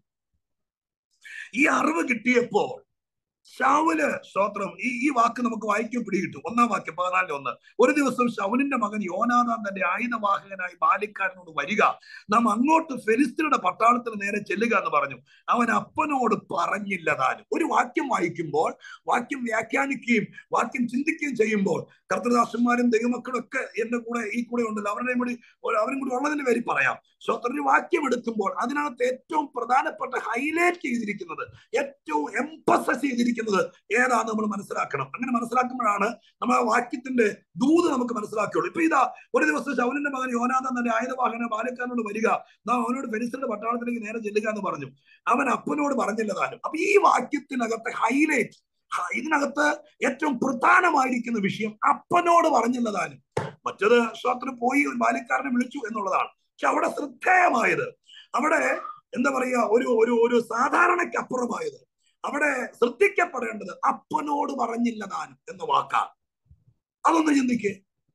ഈ അറിവ് കിട്ടിയപ്പോൾ ശൗല് സ്തോത്രം ഈ ഈ വാക്ക് നമുക്ക് വായിക്കും പിടികിട്ടും ഒന്നാം വാക്യം പതിനാലിന്റെ ഒന്ന് ഒരു ദിവസം ശൗലിന്റെ മകൻ യോനാഥാൻ തന്റെ ആയുധവാഹകനായി ബാലിക്കാരനോട് വരിക നാം അങ്ങോട്ട് ഫെലിസ്തീനയുടെ പട്ടാളത്തിന് നേരെ ചെല്ലുക എന്ന് പറഞ്ഞു അവൻ അപ്പനോട് പറഞ്ഞില്ല താനും ഒരു വാക്യം വായിക്കുമ്പോൾ വാക്യം വ്യാഖ്യാനിക്കുകയും വാക്യം ചിന്തിക്കുകയും ചെയ്യുമ്പോൾ കർത്തദാസന്മാരും ദൈവമക്കളും ഒക്കെ എന്റെ കൂടെ ഈ കൂടെ ഉണ്ടല്ലോ അവരുടെയും കൂടി അവരും കൂടി ഉള്ളതിന്റെ പേര് പറയാം സ്വത്ര ഒരു വാക്യം എടുക്കുമ്പോൾ അതിനകത്ത് ഏറ്റവും പ്രധാനപ്പെട്ട ഹൈലൈറ്റ് ചെയ്തിരിക്കുന്നത് ഏറ്റവും എംപസസ് ചെയ്തിരിക്കുന്നത് ഏതാന്ന് നമ്മൾ മനസ്സിലാക്കണം അങ്ങനെ മനസ്സിലാക്കുമ്പോഴാണ് നമ്മൾ ആ വാക്യത്തിന്റെ ദൂത് നമുക്ക് മനസ്സിലാക്കുകയുള്ളൂ ഇപ്പൊ ഇതാ ഒരു ദിവസം ശൗലിന്റെ മകൻ യോനാഥൻ തന്റെ ആയുധവാഹന ബാലക്കാരനോട് വരിക നാം അവനോട് ഫെലിസ്തരുടെ പട്ടാളത്തിലേക്ക് നേരെ ചെല്ലുക എന്ന് പറഞ്ഞു അവൻ അപ്പനോട് പറഞ്ഞില്ല താനും അപ്പൊ ഈ വാക്യത്തിനകത്തെ ഹൈലൈറ്റ് ഇതിനകത്ത് ഏറ്റവും പ്രധാനമായിരിക്കുന്ന വിഷയം അപ്പനോട് പറഞ്ഞില്ല താനും മറ്റത് സ്വത്തിന് പോയി ഒരു ബാല്യക്കാരനെ വിളിച്ചു എന്നുള്ളതാണ് പക്ഷെ അവിടെ ശ്രദ്ധേയമായത് അവിടെ എന്താ പറയുക ഒരു ഒരു ഒരു സാധാരണക്കപ്പുറമായത് അവിടെ ശ്രദ്ധിക്കപ്പെടേണ്ടത് അപ്പനോട് പറഞ്ഞില്ല താനും എന്ന വാക്കാണ് അതൊന്ന് ചിന്തിക്കേ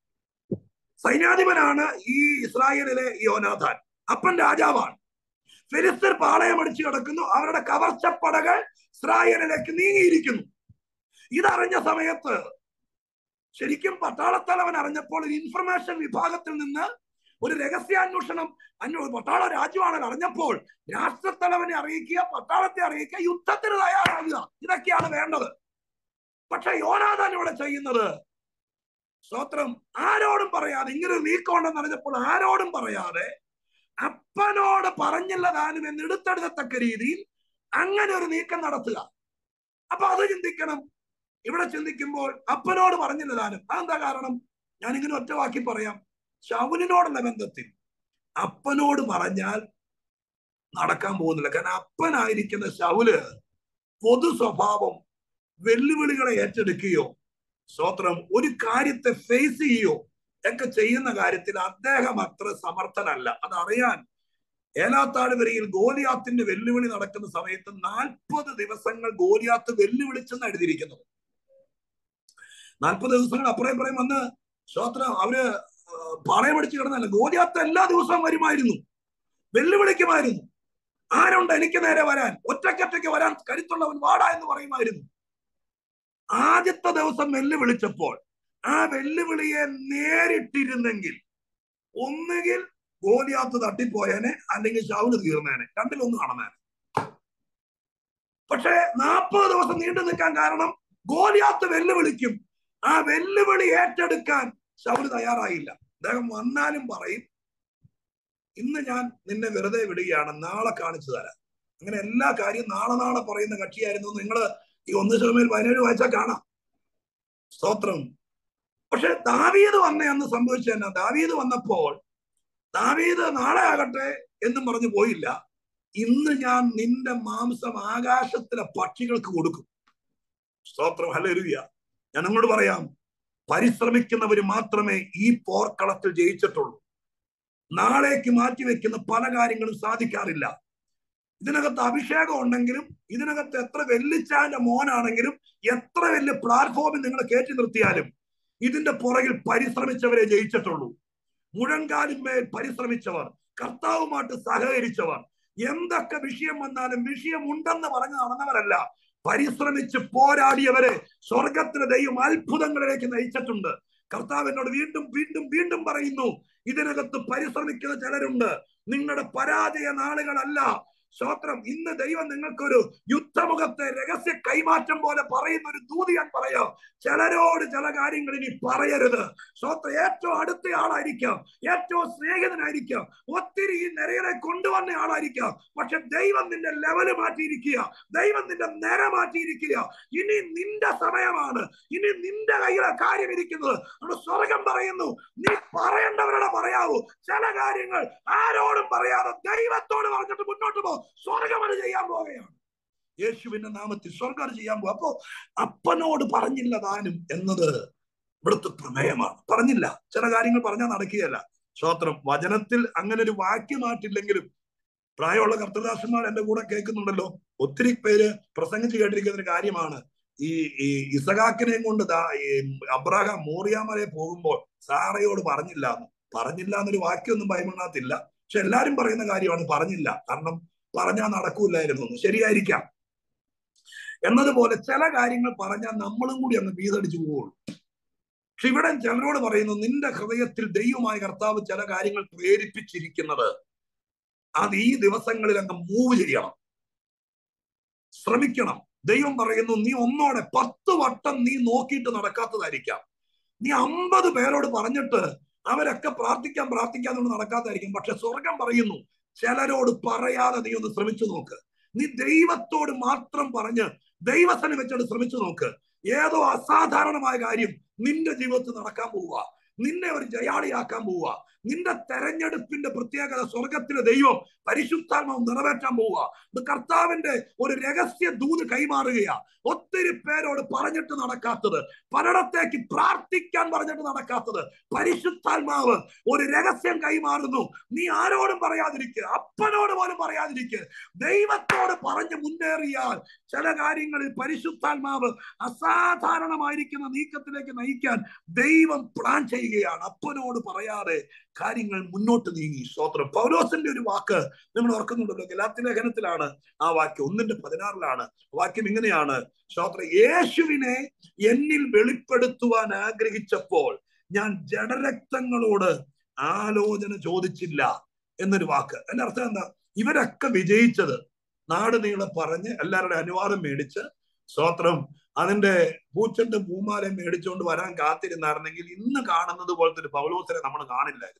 സൈന്യാധിപനാണ് ഈ ഇസ്രായേലിലെ യോനാഥാൻ അപ്പൻ രാജാവാണ് ഫിലിസ്തീൻ പാളയമടിച്ചു കിടക്കുന്നു അവരുടെ കവർച്ചപ്പടകൾ ഇസ്രായേലിലേക്ക് നീങ്ങിയിരിക്കുന്നു ഇതറിഞ്ഞ സമയത്ത് ശരിക്കും പട്ടാളത്തലവൻ അറിഞ്ഞപ്പോൾ ഇൻഫർമേഷൻ വിഭാഗത്തിൽ നിന്ന് ഒരു രഹസ്യാന്വേഷണം അന്വ പട്ടാള രാജ്യമാണെന്ന് അറിഞ്ഞപ്പോൾ രാഷ്ട്രത്തലവനെ അറിയിക്കുക പട്ടാളത്തെ അറിയിക്കുക യുദ്ധത്തിന് തയ്യാറാകുക ഇതൊക്കെയാണ് വേണ്ടത് പക്ഷെ യോനാഥാൻ ഇവിടെ ചെയ്യുന്നത് സ്തോത്രം ആരോടും പറയാതെ ഇങ്ങനെ ഒരു നീക്കമുണ്ടെന്ന് അറിഞ്ഞപ്പോൾ ആരോടും പറയാതെ അപ്പനോട് പറഞ്ഞില്ല താനും എന്ന് എടുത്തെടുത്തക്ക രീതിയിൽ അങ്ങനെ ഒരു നീക്കം നടത്തുക അപ്പൊ അത് ചിന്തിക്കണം ഇവിടെ ചിന്തിക്കുമ്പോൾ അപ്പനോട് പറഞ്ഞില്ല താനും അതെന്താ കാരണം ഞാനിങ്ങനെ ഒറ്റ വാക്കി പറയാം ശൗലിനോടുള്ള ബന്ധത്തിൽ അപ്പനോട് പറഞ്ഞാൽ നടക്കാൻ പോകുന്നില്ല കാരണം അപ്പനായിരിക്കുന്ന ശൗല് പൊതു സ്വഭാവം വെല്ലുവിളികളെ ഏറ്റെടുക്കുകയോ സ്വത്രം ഒരു കാര്യത്തെ ഫേസ് ചെയ്യുകയോ ഒക്കെ ചെയ്യുന്ന കാര്യത്തിൽ അദ്ദേഹം അത്ര സമർത്ഥനല്ല അതറിയാൻ ഏലാത്താഴ്വരയിൽ ഗോലിയാത്തിന്റെ വെല്ലുവിളി നടക്കുന്ന സമയത്ത് നാൽപ്പത് ദിവസങ്ങൾ ഗോലിയാത്ത് വെല്ലുവിളിച്ചെന്ന് എഴുതിയിരിക്കുന്നത് നാൽപ്പത് ദിവസങ്ങൾ അപ്പുറം ഇപ്പുറം വന്ന് സ്വത്രം അവര് പാളയമടിച്ച് കിടന്നല്ല ഗോലിയാത്ത് എല്ലാ ദിവസവും വരുമായിരുന്നു വെല്ലുവിളിക്കുമായിരുന്നു ആരുണ്ട് എനിക്ക് നേരെ വരാൻ ഒറ്റക്കൊറ്റയ്ക്ക് വരാൻ കരുത്തുള്ളവൻ വാടാ എന്ന് പറയുമായിരുന്നു ആദ്യത്തെ ദിവസം വെല്ലുവിളിച്ചപ്പോൾ ആ വെല്ലുവിളിയെ നേരിട്ടിരുന്നെങ്കിൽ ഒന്നുകിൽ ഗോലിയാത്ത് തട്ടിപ്പോയേനെ അല്ലെങ്കിൽ ഷൗല് തീർന്നേനെ രണ്ടിലൊന്നും നടന്നേനെ പക്ഷെ നാൽപ്പത് ദിവസം നീണ്ടു നിൽക്കാൻ കാരണം ഗോലിയാത്ത് വെല്ലുവിളിക്കും ആ വെല്ലുവിളി ഏറ്റെടുക്കാൻ ഷൗല് തയ്യാറായില്ല അദ്ദേഹം വന്നാലും പറയും ഇന്ന് ഞാൻ നിന്നെ വെറുതെ വിടുകയാണ് നാളെ കാണിച്ചു തരാം അങ്ങനെ എല്ലാ കാര്യവും നാളെ നാളെ പറയുന്ന കക്ഷിയായിരുന്നു നിങ്ങൾ ഈ ഒന്ന് ശതമാനം പതിനേഴ് വായിച്ചാൽ കാണാം സ്തോത്രം പക്ഷെ ദാവീദ് വന്ന അന്ന് സംഭവിച്ചു തന്നെ ദാവീദ് വന്നപ്പോൾ ദാവീദ് നാളെ ആകട്ടെ എന്നും പറഞ്ഞു പോയില്ല ഇന്ന് ഞാൻ നിന്റെ മാംസം ആകാശത്തിലെ പക്ഷികൾക്ക് കൊടുക്കും സ്തോത്രം ഹല്ലേലൂയ ഞാൻ നിങ്ങളോട് പറയാം പരിശ്രമിക്കുന്നവർ മാത്രമേ ഈ പോർക്കളത്തിൽ ജയിച്ചിട്ടുള്ളൂ നാളേക്ക് മാറ്റിവെക്കുന്ന പല കാര്യങ്ങളും സാധിക്കാറില്ല ഇതിനകത്ത് അഭിഷേകം ഉണ്ടെങ്കിലും ഇതിനകത്ത് എത്ര വെല്ലിച്ചാന്റെ മോനാണെങ്കിലും എത്ര വലിയ പ്ലാറ്റ്ഫോമിൽ നിങ്ങൾ കയറ്റി നിർത്തിയാലും ഇതിന്റെ പുറകിൽ പരിശ്രമിച്ചവരെ ജയിച്ചിട്ടുള്ളൂ മുഴങ്കാലിന്മേൽ പരിശ്രമിച്ചവർ കർത്താവുമായിട്ട് സഹകരിച്ചവർ എന്തൊക്കെ വിഷയം വന്നാലും വിഷയം ഉണ്ടെന്ന് പറഞ്ഞു നടന്നവരല്ല പരിശ്രമിച്ച് പോരാടിയവരെ സ്വർഗത്തിന് ദൈവം അത്ഭുതങ്ങളിലേക്ക് നയിച്ചിട്ടുണ്ട് കർത്താവ് എന്നോട് വീണ്ടും വീണ്ടും വീണ്ടും പറയുന്നു ഇതിനകത്ത് പരിശ്രമിക്കുന്ന ചിലരുണ്ട് നിങ്ങളുടെ പരാജയ നാളുകളല്ല സ്തോത്രം ഇന്ന് ദൈവം നിങ്ങൾക്കൊരു യുദ്ധമുഖത്തെ രഹസ്യ കൈമാറ്റം പോലെ പറയുന്ന ഒരു ദൂതി ഞാൻ പറയാം ചിലരോട് ചില കാര്യങ്ങൾ ഇനി പറയരുത് സ്തോത്രം ഏറ്റവും അടുത്ത ആളായിരിക്കാം ഏറ്റവും സ്നേഹിതനായിരിക്കാം ഒത്തിരി ഈ നിരയെ കൊണ്ടുവന്ന ആളായിരിക്കാം പക്ഷെ ദൈവം നിന്റെ ലെവല് മാറ്റിയിരിക്കുക ദൈവം നിന്റെ നിര മാറ്റിയിരിക്കുക ഇനി നിന്റെ സമയമാണ് ഇനി നിന്റെ കയ്യിലെ കാര്യം ഇരിക്കുന്നത് നമ്മുടെ സ്വർഗം പറയുന്നു നീ പറയേണ്ടവരോട് പറയാവൂ ചില കാര്യങ്ങൾ ആരോടും പറയാതെ ദൈവത്തോട് പറഞ്ഞിട്ട് മുന്നോട്ട് പോ സ്വർഗം അത് ചെയ്യാൻ പോവുകയാണ് യേശുവിന്റെ നാമത്തിൽ സ്വർഗം അത് ചെയ്യാൻ പോകും അപ്പോ അപ്പനോട് പറഞ്ഞില്ല താനും എന്നത് ഇവിടുത്തെ പ്രമേയമാണ് പറഞ്ഞില്ല ചില കാര്യങ്ങൾ പറഞ്ഞാൽ നടക്കുകയല്ല സ്തോത്രം വചനത്തിൽ അങ്ങനെ ഒരു വാക്യമായിട്ടില്ലെങ്കിലും പ്രായമുള്ള കർത്തദാസന്മാർ എന്റെ കൂടെ കേൾക്കുന്നുണ്ടല്ലോ ഒത്തിരി പേര് പ്രസംഗിച്ച് കേട്ടിരിക്കുന്ന ഒരു കാര്യമാണ് ഈ ഈ ഇസഹാക്കിനെയും കൊണ്ട് ദാ ഈ അബ്രാഹാം മോറിയാമലെ പോകുമ്പോൾ സാറയോട് പറഞ്ഞില്ല എന്ന് പറഞ്ഞില്ല എന്നൊരു വാക്യമൊന്നും ബൈബിളിനകത്തില്ല പക്ഷെ എല്ലാരും പറയുന്ന കാര്യമാണ് പറഞ്ഞില്ല കാരണം പറഞ്ഞാൽ നടക്കൂലായിരുന്നു എന്ന്. ശരിയായിരിക്കാം എന്നതുപോലെ ചില കാര്യങ്ങൾ പറഞ്ഞാൽ നമ്മളും കൂടി അങ്ങ് വീതടിച്ചു പോവുള്ളൂ പക്ഷെ ഇവിടെ ചിലരോട് പറയുന്നു നിന്റെ ഹൃദയത്തിൽ ദൈവമായ കർത്താവ് ചില കാര്യങ്ങൾ പ്രേരിപ്പിച്ചിരിക്കുന്നത് അത് ഈ ദിവസങ്ങളിൽ അങ്ങ് മൂവ് ചെയ്യണം ശ്രമിക്കണം ദൈവം പറയുന്നു നീ ഒന്നോടെ പത്ത് വട്ടം നീ നോക്കിയിട്ട് നടക്കാത്തതായിരിക്കാം നീ അമ്പത് പേരോട് പറഞ്ഞിട്ട് അവരൊക്കെ പ്രാർത്ഥിക്കാൻ പ്രാർത്ഥിക്കാൻ കൊണ്ട് നടക്കാത്തതായിരിക്കും പക്ഷെ സ്വർഗം പറയുന്നു ചിലരോട് പറയാതെ നീ ഒന്ന് ശ്രമിച്ചു നോക്ക് നീ ദൈവത്തോട് മാത്രം പറഞ്ഞ് ദൈവസ്ഥനെ വെച്ചോട് ശ്രമിച്ചു നോക്ക് ഏതോ അസാധാരണമായ കാര്യം നിന്റെ ജീവിതത്തിൽ നടക്കാൻ പോവുക നിന്നെ ഒരു ജയാളിയാക്കാൻ പോവുക നിന്റെ തെരഞ്ഞെടുപ്പിന്റെ പ്രത്യേകത സ്വർഗത്തിലെ ദൈവം പരിശുദ്ധാത്മാവ് നിറവേറ്റാൻ പോവുക ഇത് കർത്താവിന്റെ ഒരു രഹസ്യ ദൂത് കൈമാറുകയാ ഒത്തിരി പേരോട് പറഞ്ഞിട്ട് നടക്കാത്തത് പലയിടത്തേക്ക് പ്രാർത്ഥിക്കാൻ പറഞ്ഞിട്ട് നടക്കാത്തത് പരിശുദ്ധാത്മാവ് ഒരു രഹസ്യം കൈമാറുന്നു നീ ആരോടും പറയാതിരിക്കുക അപ്പനോട് പോലും പറയാതിരിക്കുക ദൈവത്തോട് പറഞ്ഞ് മുന്നേറിയാൽ ചില കാര്യങ്ങളിൽ പരിശുദ്ധാത്മാവ് അസാധാരണമായിരിക്കുന്ന നീക്കത്തിലേക്ക് നയിക്കാൻ ദൈവം പ്ലാൻ ചെയ്യുകയാണ് അപ്പനോട് പറയാതെ കാര്യങ്ങൾ മുന്നോട്ട് നീങ്ങി സ്തോത്രം പൗലോസിന്റെ ഒരു വാക്ക് നിങ്ങൾ ഓർക്കുന്നുണ്ടല്ലോ ഗലാത്തി ലേഖനത്തിലാണ് ആ വാക്യം ഒന്നിന്റെ പതിനാറിലാണ് വാക്യം ഇങ്ങനെയാണ് സ്തോത്രം യേശുവിനെ എന്നിൽ വെളിപ്പെടുത്തുവാൻ ആഗ്രഹിച്ചപ്പോൾ ഞാൻ ജഡരക്തങ്ങളോട് ആലോചന ചോദിച്ചില്ല എന്നൊരു വാക്ക് എന്റെ അർത്ഥം എന്താ ഇവരൊക്കെ വിജയിച്ചത് നാട് നീളെ പറഞ്ഞ് എല്ലാവരുടെ അനുവാദം മേടിച്ച് സ്തോത്രം അതിന്റെ പൂച്ചന്റെ പൂമാലയും മേടിച്ചുകൊണ്ട് വരാൻ കാത്തിരുന്നായിരുന്നെങ്കിൽ ഇന്ന് കാണുന്നത് പോലത്തെ ഒരു പൗലോസിനെ നമ്മൾ കാണില്ലായിരുന്നു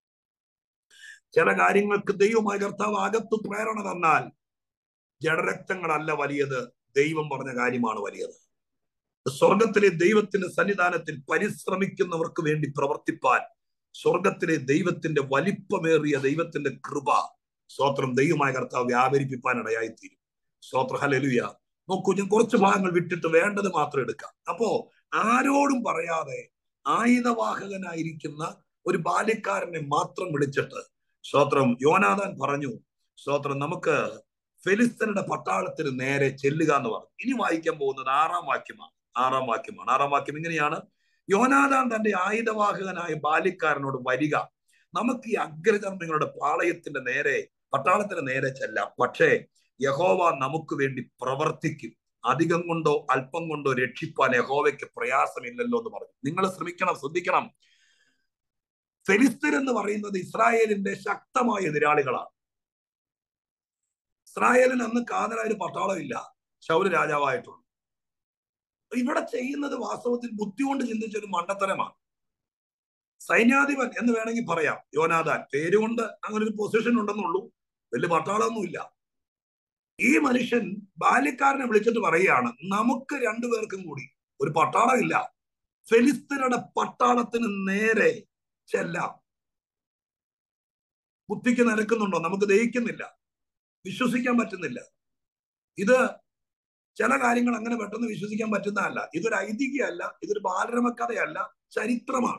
ചില കാര്യങ്ങൾക്ക് ദൈവമായ കർത്താവ് അകത്ത് പ്രേരണ തന്നാൽ ജഡരക്തങ്ങളല്ല വലിയത് ദൈവം പറഞ്ഞ കാര്യമാണ് വലിയത് സ്വർഗത്തിലെ ദൈവത്തിന്റെ സന്നിധാനത്തിൽ പരിശ്രമിക്കുന്നവർക്ക് വേണ്ടി പ്രവർത്തിപ്പാൻ സ്വർഗത്തിലെ ദൈവത്തിന്റെ വലിപ്പമേറിയ ദൈവത്തിന്റെ കൃപ സ്തോത്രം ദൈവമായ കർത്താവ് വ്യാപരിപ്പിപ്പാൻ ഇടയായിത്തീരും സ്തോത്ര ഹലലുയ നോക്കൂ ഞാൻ കുറച്ച് ഭാഗങ്ങൾ വിട്ടിട്ട് വേണ്ടത് മാത്രം എടുക്കാം അപ്പോ ആരോടും പറയാതെ ആയുധവാഹകനായിരിക്കുന്ന ഒരു ബാല്യക്കാരനെ മാത്രം വിളിച്ചിട്ട് സ്തോത്രം യോനാഥാൻ പറഞ്ഞു സ്തോത്രം നമുക്ക് ഫെലിസ്തരുടെ പട്ടാളത്തിന് നേരെ ചെല്ലുക എന്ന് പറഞ്ഞു ഇനി വായിക്കാൻ പോകുന്നത് ആറാം വാക്യമാണ് ആറാം വാക്യമാണ് ആറാം വാക്യം ഇങ്ങനെയാണ് യോനാഥാൻ തന്റെ ആയുധവാഹകനായ ബാല്യക്കാരനോട് വരിക നമുക്ക് ഈ അഗ്രചർമ്മികളുടെ പാളയത്തിന്റെ നേരെ പട്ടാളത്തിന് നേരെ ചെല്ലാം പക്ഷേ യഹോവ നമുക്ക് വേണ്ടി പ്രവർത്തിക്കും അധികം കൊണ്ടോ അല്പം കൊണ്ടോ രക്ഷിപ്പാൻ യഹോവയ്ക്ക് പ്രയാസമില്ലല്ലോ എന്ന് പറഞ്ഞു നിങ്ങൾ ശ്രമിക്കണം ശ്രദ്ധിക്കണം ഫെലിസ്തർ എന്ന് പറയുന്നത് ഇസ്രായേലിന്റെ ശക്തമായ എതിരാളികളാണ് ഇസ്രായേലിന് അന്ന് കാതലായ ഒരു പട്ടാളമില്ല ശൗര രാജാവായിട്ടുള്ളൂ ഇവിടെ ചെയ്യുന്നത് വാസ്തവത്തിൽ ബുദ്ധി കൊണ്ട് ചിന്തിച്ച ഒരു മണ്ടത്തരമാണ് സൈന്യാധിപൻ എന്ന് വേണമെങ്കിൽ പറയാം യോനാദാൻ പേരുകൊണ്ട് അങ്ങനെ ഒരു പൊസിഷൻ ഉണ്ടെന്നുള്ളൂ വലിയ പട്ടാളമൊന്നുമില്ല ഈ മനുഷ്യൻ ബാല്യക്കാരനെ വിളിച്ചിട്ട് പറയുകയാണ് നമുക്ക് രണ്ടുപേർക്കും കൂടി ഒരു പട്ടാളമില്ല ഫെലിസ്തീനയുടെ പട്ടാളത്തിന് നേരെ ചെല്ലാം ബുദ്ധിക്ക് നിരക്കുന്നുണ്ടോ നമുക്ക് ദഹിക്കുന്നില്ല വിശ്വസിക്കാൻ പറ്റുന്നില്ല ഇത് ചില കാര്യങ്ങൾ അങ്ങനെ പെട്ടെന്ന് വിശ്വസിക്കാൻ പറ്റുന്നതല്ല ഇതൊരു ഐതിഹ്യമല്ല ഇതൊരു ബാലരമക്കഥയല്ല ചരിത്രമാണ്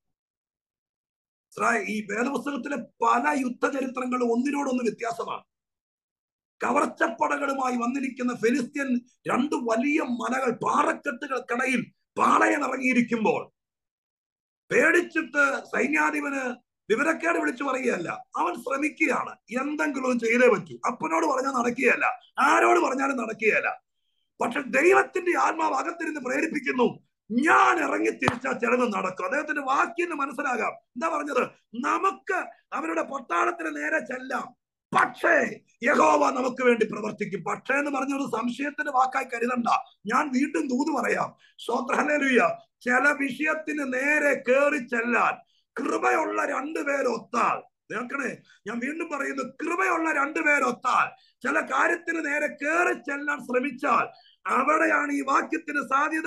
ഈ വേദപുസ്തകത്തിലെ പല യുദ്ധചരിത്രങ്ങളും ഒന്നിനോടൊന്ന് വ്യത്യാസമാണ് കവർച്ചപ്പടകളുമായി വന്നിരിക്കുന്ന ഫെലിസ്ത്യൻ രണ്ട് വലിയ മലകൾ പാറക്കെട്ടുകൾക്കിടയിൽ പാളയം ഇറങ്ങിയിരിക്കുമ്പോൾ പേടിച്ചിട്ട് സൈന്യാധിപന് വിവരക്കേട് വിളിച്ചു പറയുകയല്ല അവൻ ശ്രമിക്കുകയാണ് എന്തെങ്കിലും ചെയ്തേ പറ്റൂ അപ്പനോട് പറഞ്ഞാൽ നടക്കുകയല്ല ആരോട് പറഞ്ഞാലും നടക്കുകയല്ല പക്ഷെ ദൈവത്തിന്റെ ആത്മാവ് അകത്തിരുന്ന് പ്രേരിപ്പിക്കുന്നു ഞാൻ ഇറങ്ങി തിരിച്ചാൽ ചിലത് നടക്കും അദ്ദേഹത്തിന്റെ വാക്യം മനസ്സിലാകാം എന്താ പറഞ്ഞത് നമുക്ക് അവരുടെ പട്ടാളത്തിന് നേരെ ചെല്ലാം പക്ഷേ യഹോവ നമുക്ക് വേണ്ടി പ്രവർത്തിക്കും പക്ഷേ എന്ന് പറഞ്ഞ ഒരു സംശയത്തിന്റെ വാക്കായി കരുതണ്ട ഞാൻ വീണ്ടും ദൂത് പറയാം സ്വത്രഹലലുയ ചില വിഷയത്തിന് നേരെ കയറി ചെല്ലാൻ കൃപയുള്ള രണ്ടുപേരൊത്താൽ കേൾക്കണേ ഞാൻ വീണ്ടും പറയുന്നു കൃപയുള്ള രണ്ടുപേരൊത്താൽ ചില കാര്യത്തിന് നേരെ കയറി ചെല്ലാൻ ശ്രമിച്ചാൽ അവിടെയാണ് ഈ വാക്യത്തിന് സാധ്യത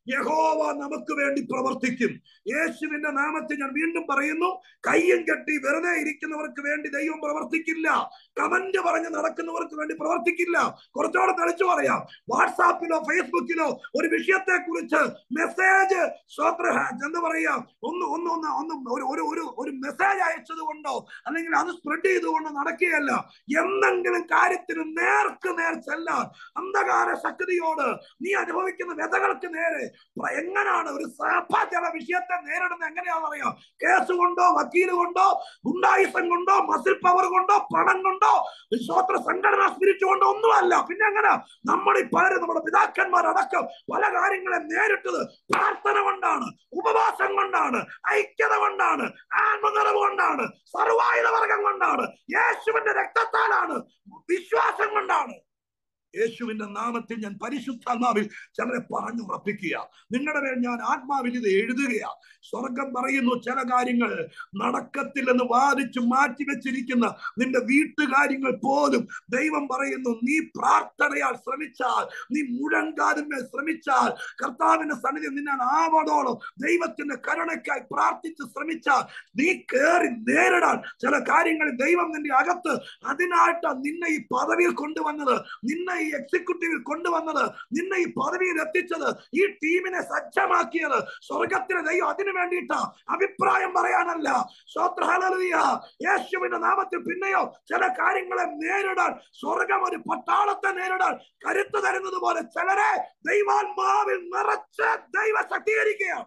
യഹോവ നമുക്ക് വേണ്ടി പ്രവർത്തിക്കും യേശുവിന്റെ നാമത്തിൽ ഞാൻ വീണ്ടും പറയുന്നു കയ്യും കെട്ടി വെറുതെ ഇരിക്കുന്നവർക്ക് വേണ്ടി ദൈവം പ്രവർത്തിക്കില്ല കമന്റ് പറഞ്ഞ് നടക്കുന്നവർക്ക് വേണ്ടി പ്രവർത്തിക്കില്ല കുറച്ചുകൂടെ തെളിച്ചു പറയാം വാട്സാപ്പിലോ ഫേസ്ബുക്കിലോ ഒരു വിഷയത്തെ കുറിച്ച് മെസ്സേജ് സ്വത്ര എന്താ പറയാ ഒന്ന് ഒന്ന് ഒന്ന് ഒന്ന് ഒരു ഒരു ഒരു ഒരു മെസ്സേജ് അയച്ചത് കൊണ്ടോ അല്ലെങ്കിൽ അത് സ്പ്രെഡ് ചെയ്തുകൊണ്ടോ നടക്കുകയല്ല എന്തെങ്കിലും കാര്യത്തിന് നേർക്ക് നേർ ചെല്ലാൻ അന്ധകാര ശക്തിയോട് നീ അനുഭവിക്കുന്ന വ്യതകൾക്ക് നേരെ പ്ര- എങ്ങനെയാണ് ഒരു സഭ ചില വിഷയത്തെ നേരിടുന്നത് എങ്ങനെയാണെന്ന് അറിയാം കേസ് കൊണ്ടോ വക്കീല് കൊണ്ടോ ഗുണ്ടായുസം കൊണ്ടോ മസിൽ പവർ കൊണ്ടോ പണം കൊണ്ടോ സ്വത്ര സംഘടനാ സ്പിരിറ്റ് കൊണ്ടോ ഒന്നുമല്ല പിന്നെ എങ്ങനെ നമ്മുടെ ഈ പലരും നമ്മുടെ പിതാക്കന്മാരടക്കം പല കാര്യങ്ങളെ നേരിട്ടത് പ്രാർത്ഥന കൊണ്ടാണ് ഉപവാസം കൊണ്ടാണ് ഐക്യത കൊണ്ടാണ് ആത്മനിറവ് കൊണ്ടാണ് സർവായുധ വർഗം കൊണ്ടാണ് യേശുവിന്റെ രക്തത്താലാണ് വിശ്വാസം കൊണ്ടാണ് യേശുവിന്റെ നാമത്തിൽ ഞാൻ പരിശുദ്ധാത്മാവിൽ ചിലരെ പറഞ്ഞുറപ്പിക്കുക നിങ്ങളുടെ മേൽ ഞാൻ ആത്മാവിൽ ഇത് എഴുതുകയാ സ്വർഗം പറയുന്നു ചില കാര്യങ്ങൾ നടക്കത്തില്ലെന്ന് വാദിച്ച് മാറ്റിവെച്ചിരിക്കുന്ന നിന്റെ വീട്ടുകാര്യങ്ങൾ പോലും ദൈവം പറയുന്നു നീ പ്രാർത്ഥനയാൽ ശ്രമിച്ചാൽ നീ മുഴങ്കാലുമേ ശ്രമിച്ചാൽ കർത്താവിന്റെ സന്നിധി നിന്നെ ആവണോളം ദൈവത്തിന്റെ കരുണയ്ക്കായി പ്രാർത്ഥിച്ച് ശ്രമിച്ചാൽ നീ കയറി നേരിടാൻ ചില കാര്യങ്ങൾ ദൈവം നിന്റെ അകത്ത് അതിനായിട്ട് നിന്നെ ഈ പദവിയിൽ കൊണ്ടുവന്നത് നിന്നെ ഈ എക്സിക്യൂട്ടീവിൽ കൊണ്ടുവന്നത് നിന്നെ ഈ പദവിയിൽ എത്തിച്ചത് ഈ ടീമിനെ സജ്ജമാക്കിയത് സ്വർഗത്തിലെ ദൈവം അതിനു വേണ്ടിയിട്ടാ അഭിപ്രായം പറയാനല്ല സ്വോത്ര ഹല്ലേലൂയ. യേശുവിന്റെ നാമത്തിൽ പിന്നെയോ ചില കാര്യങ്ങളെ നേരിടാൻ സ്വർഗം ഒരു പട്ടാളത്തെ നേരിടാൻ കരുത്ത് തരുന്നത് പോലെ ചിലരെ ദൈവാത്മാവിൽ നിറച്ച് ദൈവ ശക്തീകരിക്കുക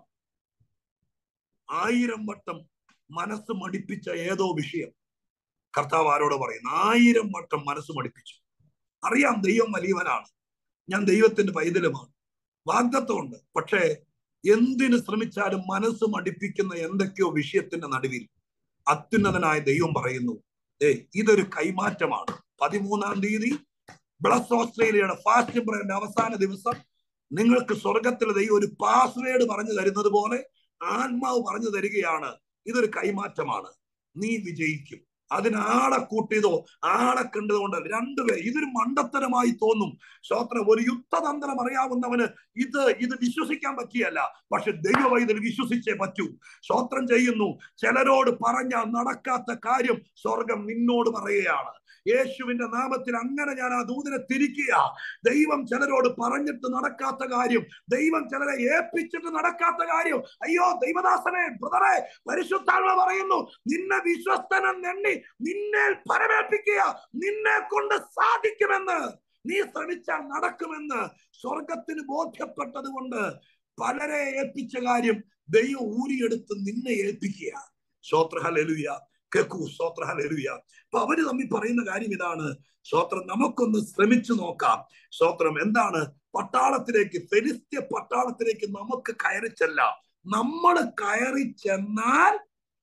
ആയിരം വട്ടം മനസ്സ് മടിപ്പിച്ച ഏതോ വിഷയം കർത്താവ് ആരോട് പറയുന്നു ആയിരം വട്ടം മനസ്സ് മടിപ്പിച്ചു അറിയാം ദൈവം വലിയവനാണ് ഞാൻ ദൈവത്തിന്റെ പൈതലുമാണ് വാഗ്ദത്വമുണ്ട് പക്ഷേ എന്തിനു ശ്രമിച്ചാലും മനസ്സ് മടിപ്പിക്കുന്ന എന്തൊക്കെയോ വിഷയത്തിന്റെ നടുവിൽ അത്യുന്നതനായ ദൈവം പറയുന്നു ഏ ഇതൊരു കൈമാറ്റമാണ് പതിമൂന്നാം തീയതി ബ്ലസ് ഓസ്ട്രേലിയയുടെ ഫാസ്റ്റ് ബ്രേന്റെ അവസാന ദിവസം നിങ്ങൾക്ക് സ്വർഗത്തിലെ ദൈവം ഒരു പാസ്വേഡ് പറഞ്ഞു തരുന്നത് പോലെ ആത്മാവ് പറഞ്ഞു തരികയാണ് ഇതൊരു കൈമാറ്റമാണ് നീ വിജയിക്കും അതിന് ആളെ കൂട്ടിയതോ ആളെ കണ്ടത് കൊണ്ട് രണ്ടുപേർ ഇതൊരു മണ്ടത്തരമായി തോന്നും ശ്രോത്രം ഒരു യുദ്ധതന്ത്രം അറിയാവുന്നവന് ഇത് ഇത് വിശ്വസിക്കാൻ പറ്റിയല്ല പക്ഷെ ദൈവവൈതൽ വിശ്വസിച്ചേ പറ്റൂ ശ്രോത്രം ചെയ്യുന്നു ചിലരോട് പറഞ്ഞാൽ നടക്കാത്ത കാര്യം സ്വർഗം നിന്നോട് പറയുകയാണ് യേശുവിന്റെ നാമത്തിൽ അങ്ങനെ ഞാൻ ആ ദൂതനെ തിരിക്കുക ദൈവം ചിലരോട് പറഞ്ഞിട്ട് നടക്കാത്ത കാര്യം ദൈവം ചിലരെ ഏൽപ്പിച്ചിട്ട് നടക്കാത്ത കാര്യം അയ്യോ ദൈവദാസനെ ബ്രദറെ പരിശുദ്ധാത്മ പറയുന്നു നിന്നെ വിശ്വസ്തനെണ്ണി നിന്നെ പരമേൽപ്പിക്കുക നിന്നെ കൊണ്ട് സാധിക്കുമെന്ന് നീ ശ്രമിച്ചാൽ നടക്കുമെന്ന് സ്വർഗത്തിന് ബോധ്യപ്പെട്ടത് കൊണ്ട് പലരെ ഏൽപ്പിച്ച കാര്യം ദൈവം ഊരിയെടുത്ത് നിന്നെ ഏൽപ്പിക്കുക ശ്രോത്രഹലുയ കേക്കൂ ശ്രോത്രഹലുയ അപ്പൊ അവര് തമ്മിൽ പറയുന്ന കാര്യം ഇതാണ് ശ്രോത്രം നമുക്കൊന്ന് ശ്രമിച്ചു നോക്കാം ശ്രോത്രം എന്താണ് പട്ടാളത്തിലേക്ക് ഫെലിസ്ത്യ പട്ടാളത്തിലേക്ക് നമുക്ക് കയറി ചെല്ലാം നമ്മൾ കയറി ചെന്നാൽ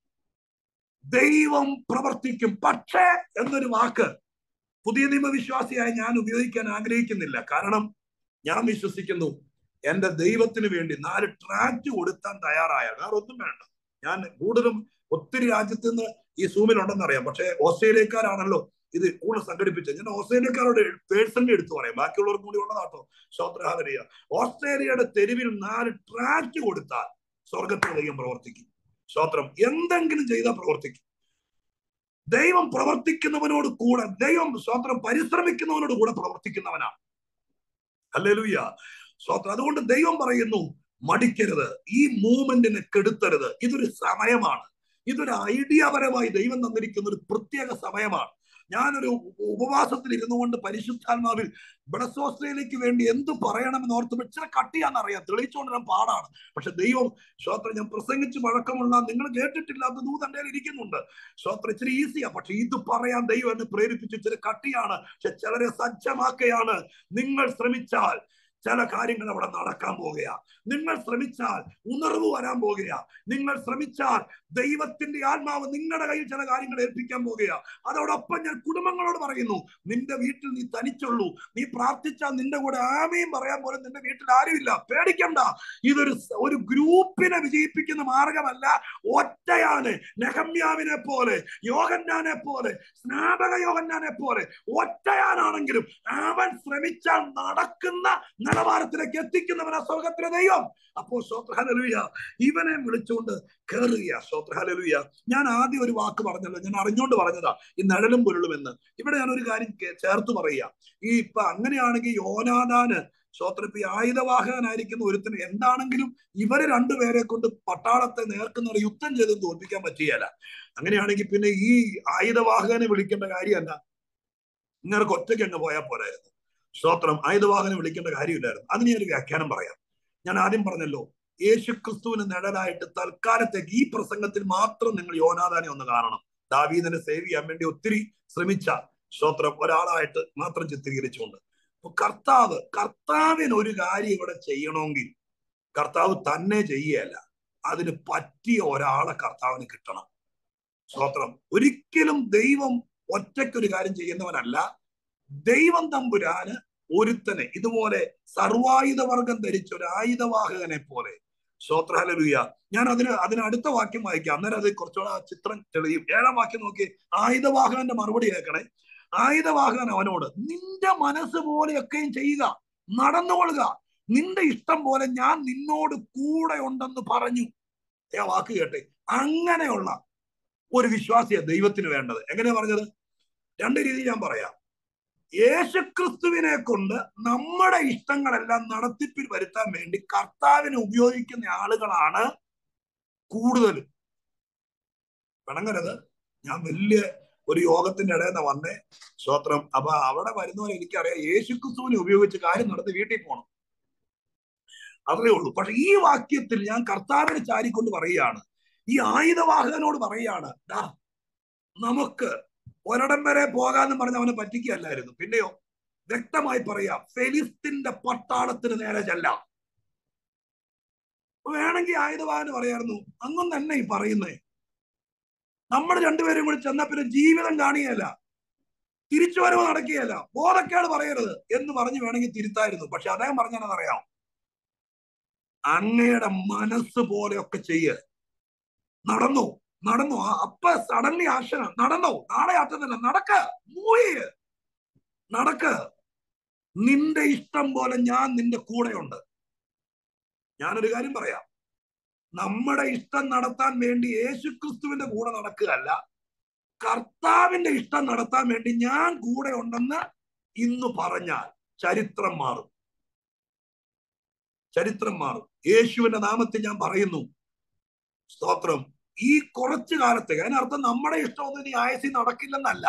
ദൈവം പ്രവർത്തിക്കും പക്ഷേ എന്നൊരു വാക്ക് പുതിയ നിയമവിശ്വാസിയായി ഞാൻ ഉപയോഗിക്കാൻ ആഗ്രഹിക്കുന്നില്ല കാരണം ഞാൻ വിശ്വസിക്കുന്നു എന്റെ ദൈവത്തിന് വേണ്ടി നാല് ട്രാക്ട് കൊടുത്താൻ തയ്യാറായ വേറെ ഒന്നും വേണ്ട ഞാൻ കൂടുതലും ഒത്തിരി രാജ്യത്ത് നിന്ന് ഈ സൂമിലുണ്ടെന്ന് അറിയാം പക്ഷേ ഓസ്ട്രേലിയക്കാരാണല്ലോ ഇത് കൂടുതൽ സംഘടിപ്പിച്ചത് ഞാൻ ഓസ്ട്രേലിയക്കാരോട് പേഴ്സണലി എടുത്തു പറയാം ബാക്കിയുള്ളവർക്കും കൂടി ഉള്ളതാട്ടോ ശ്രോത്രഹാലരിയ ഓസ്ട്രേലിയയുടെ തെരുവിൽ നാല് ട്രാക്ട് കൊടുത്താൽ സ്വർഗത്തിൽ ദൈവം പ്രവർത്തിക്കും സ്തോത്രം എന്തെങ്കിലും ചെയ്താൽ പ്രവർത്തിക്കും ദൈവം പ്രവർത്തിക്കുന്നവനോട് കൂടെ ദൈവം സ്തോത്രം പരിശ്രമിക്കുന്നവനോട് കൂടെ പ്രവർത്തിക്കുന്നവനാണ് അല്ലേലൂയ സ്തോത്രം അതുകൊണ്ട് ദൈവം പറയുന്നു മടിക്കരുത് ഈ മൂവ്മെന്റിനെ കെടുത്തരുത് ഇതൊരു സമയമാണ് ഇതൊരു ഐഡിയാപരമായി ദൈവം തന്നിരിക്കുന്ന ഒരു പ്രത്യേക സമയമാണ് ഞാനൊരു ഉപവാസത്തിൽ ഇരുന്നു കൊണ്ട് പരിശുദ്ധാത്മാവിൽ ബ്ലസ് ഓസ്ട്രേലിയക്ക് വേണ്ടി എന്ത് പറയണമെന്ന് ഓർത്ത് ഇച്ചിരി കട്ടിയാന്ന് അറിയാം തെളിയിച്ചുകൊണ്ട് ഞാൻ പാടാണ് പക്ഷെ ദൈവം ശ്രോത്ര ഞാൻ പ്രസംഗിച്ച് വഴക്കമുള്ള നിങ്ങൾ കേട്ടിട്ടില്ലാത്ത ദൂത് എൻ്റെ ഇരിക്കുന്നുണ്ട് ശ്രോത്ര ഇച്ചിരി ഈസിയാ പക്ഷെ ഇത് പറയാൻ ദൈവം എന്നെ പ്രേരിപ്പിച്ച് ഇച്ചിരി കട്ടിയാണ് പക്ഷെ ചിലരെ സജ്ജമാക്കുകയാണ് നിങ്ങൾ ശ്രമിച്ചാൽ ചില കാര്യങ്ങൾ അവിടെ നടക്കാൻ പോകുകയാ നിങ്ങൾ ശ്രമിച്ചാൽ ഉണർവ് വരാൻ പോകുകയാ നിങ്ങൾ ശ്രമിച്ചാൽ ദൈവത്തിന്റെ ആത്മാവ് നിങ്ങളുടെ കയ്യിൽ ചില കാര്യങ്ങൾ ഏൽപ്പിക്കാൻ പോകുകയാ അതോടൊപ്പം ഞാൻ കുടുംബങ്ങളോട് പറയുന്നു നിന്റെ വീട്ടിൽ നീ തനിച്ചുള്ളൂ നീ പ്രാർത്ഥിച്ചാൽ നിന്റെ കൂടെ ആമയും പറയാൻ പോലും നിന്റെ വീട്ടിൽ ആരുമില്ല പേടിക്കണ്ട ഇതൊരു ഒരു ഗ്രൂപ്പിനെ വിജയിപ്പിക്കുന്ന മാർഗമല്ല ഒറ്റയാണ് നെഹമ്യാവിനെ പോലെ യോഹന്നാനെ പോലെ സ്നാപക യോഹന്നാനെ പോലെ ഒറ്റയാനാണെങ്കിലും അവൻ ശ്രമിച്ചാൽ നടക്കുന്ന നിലവാരത്തിലേക്ക് എത്തിക്കുന്നവനാ സ്വർഗത്തിലെ ദൈവം അപ്പോ സ്വത്രഹലലുയ ഇവനെ വിളിച്ചുകൊണ്ട് കയറുക സ്വത്രഹലലുയ ഞാൻ ആദ്യം ഒരു വാക്ക് പറഞ്ഞല്ലോ ഞാൻ അറിഞ്ഞുകൊണ്ട് പറഞ്ഞതാ ഈ നിഴലും പൊരുളും എന്ന് ഇവിടെ ഞാൻ ഒരു കാര്യം കേ- ചേർത്ത് പറയുക ഈ ഇപ്പൊ അങ്ങനെയാണെങ്കിൽ യോനാദാന് സ്വത്രപ്പി ആയുധവാഹകനായിരിക്കുന്ന ഒരുത്തിന് എന്താണെങ്കിലും ഇവര് രണ്ടുപേരെ കൊണ്ട് പട്ടാളത്തെ നേർക്കുന്ന യുദ്ധം ചെയ്ത് തോൽപ്പിക്കാൻ പറ്റിയല്ല അങ്ങനെയാണെങ്കിൽ പിന്നെ ഈ ആയുധവാഹകനെ വിളിക്കേണ്ട കാര്യം എന്താ നിങ്ങൾക്ക് ഒറ്റയ്ക്ക് അങ്ങ് പോയാൽ പോരായിരുന്നു സ്തോത്രം ആയുധവാഹനെ വിളിക്കേണ്ട കാര്യമില്ലായിരുന്നു അതിന് ഞാൻ ഒരു വ്യാഖ്യാനം പറയാം ഞാൻ ആദ്യം പറഞ്ഞല്ലോ യേശുക്രിസ്തുവിന് നിഴലായിട്ട് തൽക്കാലത്തേക്ക് ഈ പ്രസംഗത്തിൽ മാത്രം നിങ്ങൾ യോനാദാനെ ഒന്ന് കാണണം ദാവീദിനെ സേവ് ചെയ്യാൻ വേണ്ടി ഒത്തിരി ശ്രമിച്ച സ്തോത്രം ഒരാളായിട്ട് മാത്രം ചിത്രീകരിച്ചുകൊണ്ട് അപ്പൊ കർത്താവ് കർത്താവിന് ഒരു കാര്യം ഇവിടെ ചെയ്യണമെങ്കിൽ കർത്താവ് തന്നെ ചെയ്യുകയല്ല അതിന് പറ്റിയ ഒരാളെ കർത്താവിന് കിട്ടണം സ്തോത്രം ഒരിക്കലും ദൈവം ഒറ്റയ്ക്കൊരു കാര്യം ചെയ്യുന്നവനല്ല ദൈവം തമ്പുരാന് ഒരുത്തനെ ഇതുപോലെ സർവായുധ വർഗം ധരിച്ച ഒരു ആയുധവാഹകനെ പോലെ ശ്രോത്രഹലലുയ ഞാൻ അതിന് അതിന് അടുത്ത വാക്യം വായിക്കാം അന്നേരം അത് കുറച്ചുകൂടെ ആ ചിത്രം തെളിയും ഏഴാം വാക്യം നോക്കി ആയുധവാഹകന്റെ മറുപടി കേൾക്കണേ ആയുധവാഹകൻ അവനോട് നിന്റെ മനസ്സ് പോലെയൊക്കെയും ചെയ്യുക നടന്നുകൊള്ളുക നിന്റെ ഇഷ്ടം പോലെ ഞാൻ നിന്നോട് കൂടെ ഉണ്ടെന്ന് പറഞ്ഞു ആ വാക്ക് കേട്ടെ അങ്ങനെയുള്ള ഒരു വിശ്വാസിയ ദൈവത്തിന് വേണ്ടത് എങ്ങനെയാ പറഞ്ഞത് രണ്ട് രീതി ഞാൻ പറയാം യേശുക്രിസ്തുവിനെ കൊണ്ട് നമ്മുടെ ഇഷ്ടങ്ങളെല്ലാം നടത്തിപ്പിൽ വരുത്താൻ വേണ്ടി കർത്താവിനെ ഉപയോഗിക്കുന്ന ആളുകളാണ് കൂടുതലും പിണങ്ങരുത് ഞാൻ വലിയ ഒരു യോഗത്തിന്റെ ഇടയിൽ നിന്ന് വന്നേ സ്വത്രം അപ്പൊ അവിടെ വരുന്നവരെ എനിക്കറിയാം യേശുക്രിസ്തുവിനെ ഉപയോഗിച്ച് കാര്യം നടത്തി വീട്ടിൽ പോകണം അത്രേ ഉള്ളൂ പക്ഷെ ഈ വാക്യത്തിൽ ഞാൻ കർത്താവിനെ ചാരിക്കൊണ്ട് പറയുകയാണ് ഈ ആയുധവാഹകനോട് പറയുകയാണ് ഡാ നമുക്ക് ഒരിടം വരെ പോകാന്ന് പറഞ്ഞ് അവനെ പറ്റിക്കുകയല്ലായിരുന്നു പിന്നെയോ വ്യക്തമായി പറയാം ഫെലിസ്തീന്റെ പട്ടാളത്തിന് നേരെ ചെല്ലാം വേണമെങ്കിൽ ആയുധവാഹന് പറയായിരുന്നു അങ്ങും തന്നെ ഈ പറയുന്നേ നമ്മൾ രണ്ടുപേരും കൂടി ചെന്ന പിന്നെ ജീവിതം കാണുകയല്ല തിരിച്ചു വരവ് നടക്കുകയല്ല ബോധക്കേട് പറയരുത് എന്ന് പറഞ്ഞു വേണമെങ്കിൽ തിരുത്തായിരുന്നു പക്ഷെ അദ്ദേഹം പറഞ്ഞതെന്നറിയാം അങ്ങയുടെ മനസ്സ് പോലെയൊക്കെ ചെയ്യ നടന്നു നടന്നു ആ അപ്പ സഡൻലി ആക്ഷന നടന്നു നാളെ ആറ്റുന്നില്ല നടക്ക മൂയ് നടക്ക് നിന്റെ ഇഷ്ടം പോലെ ഞാൻ നിന്റെ കൂടെയുണ്ട് ഞാനൊരു കാര്യം പറയാം നമ്മുടെ ഇഷ്ടം നടത്താൻ വേണ്ടി യേശുക്രിസ്തുവിന്റെ കൂടെ നടക്കുകയല്ല കർത്താവിന്റെ ഇഷ്ടം നടത്താൻ വേണ്ടി ഞാൻ കൂടെ ഉണ്ടെന്ന് ഇന്ന് പറഞ്ഞാൽ ചരിത്രം മാറും ചരിത്രം മാറും യേശുവിന്റെ നാമത്തിൽ ഞാൻ പറയുന്നു സ്തോത്രം ഈ കുറച്ചു കാലത്തേക്ക് അതിനർത്ഥം നമ്മുടെ ഇഷ്ടമൊന്നും ഇനി ആയസി നടക്കില്ലെന്നല്ല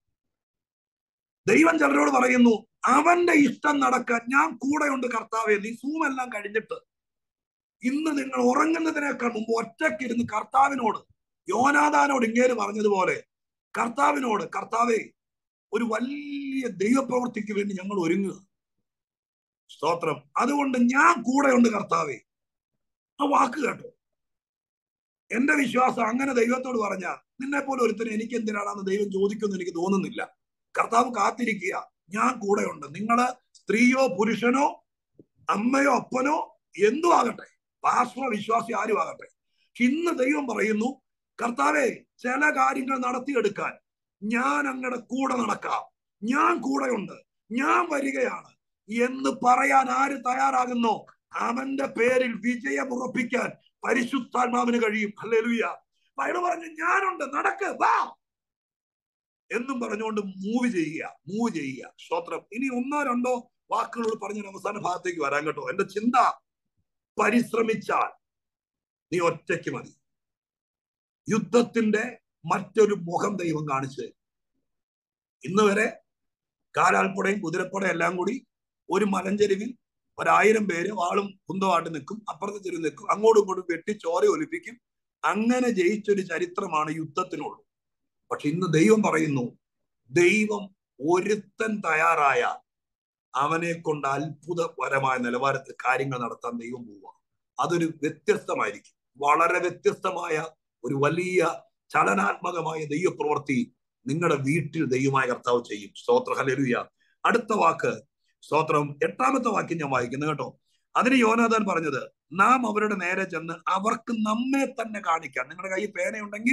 ദൈവം ചിലരോട് പറയുന്നു അവന്റെ ഇഷ്ടം നടക്കാൻ ഞാൻ കൂടെയുണ്ട് കർത്താവെ നീ സൂമെല്ലാം കഴിഞ്ഞിട്ട് ഇന്ന് നിങ്ങൾ ഉറങ്ങുന്നതിനേക്കാൾ മുമ്പ് ഒറ്റയ്ക്കിരുന്ന് കർത്താവിനോട് യോനാദാനോട് ഇങ്ങേര് പറഞ്ഞതുപോലെ കർത്താവിനോട് കർത്താവെ ഒരു വലിയ ദൈവപ്രവൃത്തിക്ക് വേണ്ടി ഞങ്ങൾ ഒരുങ്ങുക സ്തോത്രം അതുകൊണ്ട് ഞാൻ കൂടെയുണ്ട് കർത്താവെ ആ വാക്ക് കേട്ടോ എന്റെ വിശ്വാസം അങ്ങനെ ദൈവത്തോട് പറഞ്ഞ നിന്നെ പോലെ ഒരുത്തനെ എനിക്ക് എന്തിനാണെന്ന് ദൈവം ചോദിക്കുമെന്ന് എനിക്ക് തോന്നുന്നില്ല കർത്താവ് കാത്തിരിക്കുക ഞാൻ കൂടെയുണ്ട് നിങ്ങള് സ്ത്രീയോ പുരുഷനോ അമ്മയോ അപ്പനോ എന്തു ആകട്ടെ പാർശ്വ വിശ്വാസി ആരും ആകട്ടെ ഇന്ന് ദൈവം പറയുന്നു കർത്താവെ ചില കാര്യങ്ങൾ നടത്തിയെടുക്കാൻ ഞാൻ അങ്ങയുടെ കൂടെ നടക്കാം ഞാൻ കൂടെയുണ്ട് ഞാൻ വരികയാണ് എന്ന് പറയാൻ ആര് തയ്യാറാകുന്നോ അവന്റെ പേരിൽ വിജയം ഉറപ്പിക്കാൻ പരിശുദ്ധാത്മാവിന് കഴിയും ഹല്ലേലൂയ അയാൾ പറഞ്ഞു ഞാനുണ്ട് നടക്ക് വാ എന്നും പറഞ്ഞുകൊണ്ട് മൂവ് ചെയ്യുക മൂവ് ചെയ്യുക സ്തോത്രം ഇനി ഒന്നോ രണ്ടോ വാക്കുകളോട് പറഞ്ഞ അവസാന ഭാഗത്തേക്ക് വരാൻ കേട്ടോ എന്റെ ചിന്ത പരിശ്രമിച്ചാൽ നീ ഒറ്റയ്ക്ക് മതി യുദ്ധത്തിന്റെ മറ്റൊരു മുഖം ദൈവം കാണിച്ചു ഇന്ന് വരെ കാലാൽപ്പടയും കുതിരപ്പടയും എല്ലാം കൂടി ഒരു മലഞ്ചെരുവിൽ ഒരായിരം പേര് വാളും കുന്തമായിട്ട് നിൽക്കും അപ്പുറത്തെ ചെരുവ് നിൽക്കും അങ്ങോട്ടും ഇങ്ങോട്ടും വെട്ടി ചോര ഒലിപ്പിക്കും അങ്ങനെ ജയിച്ചൊരു ചരിത്രമാണ് യുദ്ധത്തിനുള്ളൂ പക്ഷെ ഇന്ന് ദൈവം പറയുന്നു ദൈവം ഒരുത്തൻ തയ്യാറായ അവനെ കൊണ്ട് അത്ഭുതപരമായ നിലവാരത്തിൽ കാര്യങ്ങൾ നടത്താൻ ദൈവം പോവുക അതൊരു വ്യത്യസ്തമായിരിക്കും വളരെ വ്യത്യസ്തമായ ഒരു വലിയ ചലനാത്മകമായ ദൈവപ്രവൃത്തി നിങ്ങളുടെ വീട്ടിൽ ദൈവമായ കർത്താവ് ചെയ്യും സ്തോത്ര ഹലരുയ അടുത്ത വാക്ക് സ്തോത്രം എട്ടാമത്തെ വാക്യം ഞാൻ വായിക്കുന്നു കേട്ടോ അതിന് യോനാഥാൻ പറഞ്ഞത് നാം അവരുടെ നേരെ ചെന്ന് അവർക്ക് നമ്മെ തന്നെ കാണിക്കാം നിങ്ങളുടെ കയ്യിൽ പേനയുണ്ടെങ്കിൽ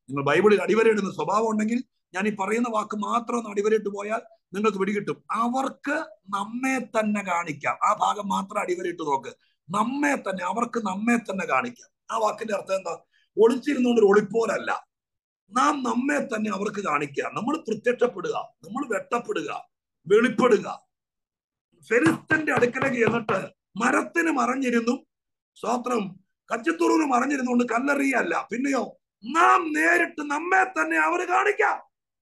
നിങ്ങൾ ബൈബിളിൽ അടിവരയിടുന്ന സ്വഭാവം ഉണ്ടെങ്കിൽ ഞാൻ ഈ പറയുന്ന വാക്ക് മാത്രം ഒന്ന് അടിവരയിട്ട് പോയാൽ നിങ്ങൾക്ക് പിടികിട്ടും അവർക്ക് നമ്മെ തന്നെ കാണിക്കാം ആ ഭാഗം മാത്രം അടിവരയിട്ട് നോക്ക് നമ്മെ തന്നെ അവർക്ക് നമ്മെ തന്നെ കാണിക്കാം ആ വാക്കിന്റെ അർത്ഥം എന്താ ഒളിച്ചിരുന്നുകൊണ്ട് ഒരു ഒളിപ്പോലല്ല നാം നമ്മെ തന്നെ അവർക്ക് കാണിക്കുക നമ്മൾ പ്രത്യക്ഷപ്പെടുക നമ്മൾ വെട്ടപ്പെടുക വെളിപ്പെടുക ഫെലിസ്തന്റെ അടുക്കലേക്ക് ചെന്നിട്ട് മരത്തിന് മറഞ്ഞിരുന്നു സ്തോത്രം കച്ചിത്തുറൂര് മറഞ്ഞിരുന്നുകൊണ്ട് കല്ലെറിയല്ല പിന്നെയോ നാം നേരിട്ട് നമ്മെ തന്നെ അവര് കാണിക്കാം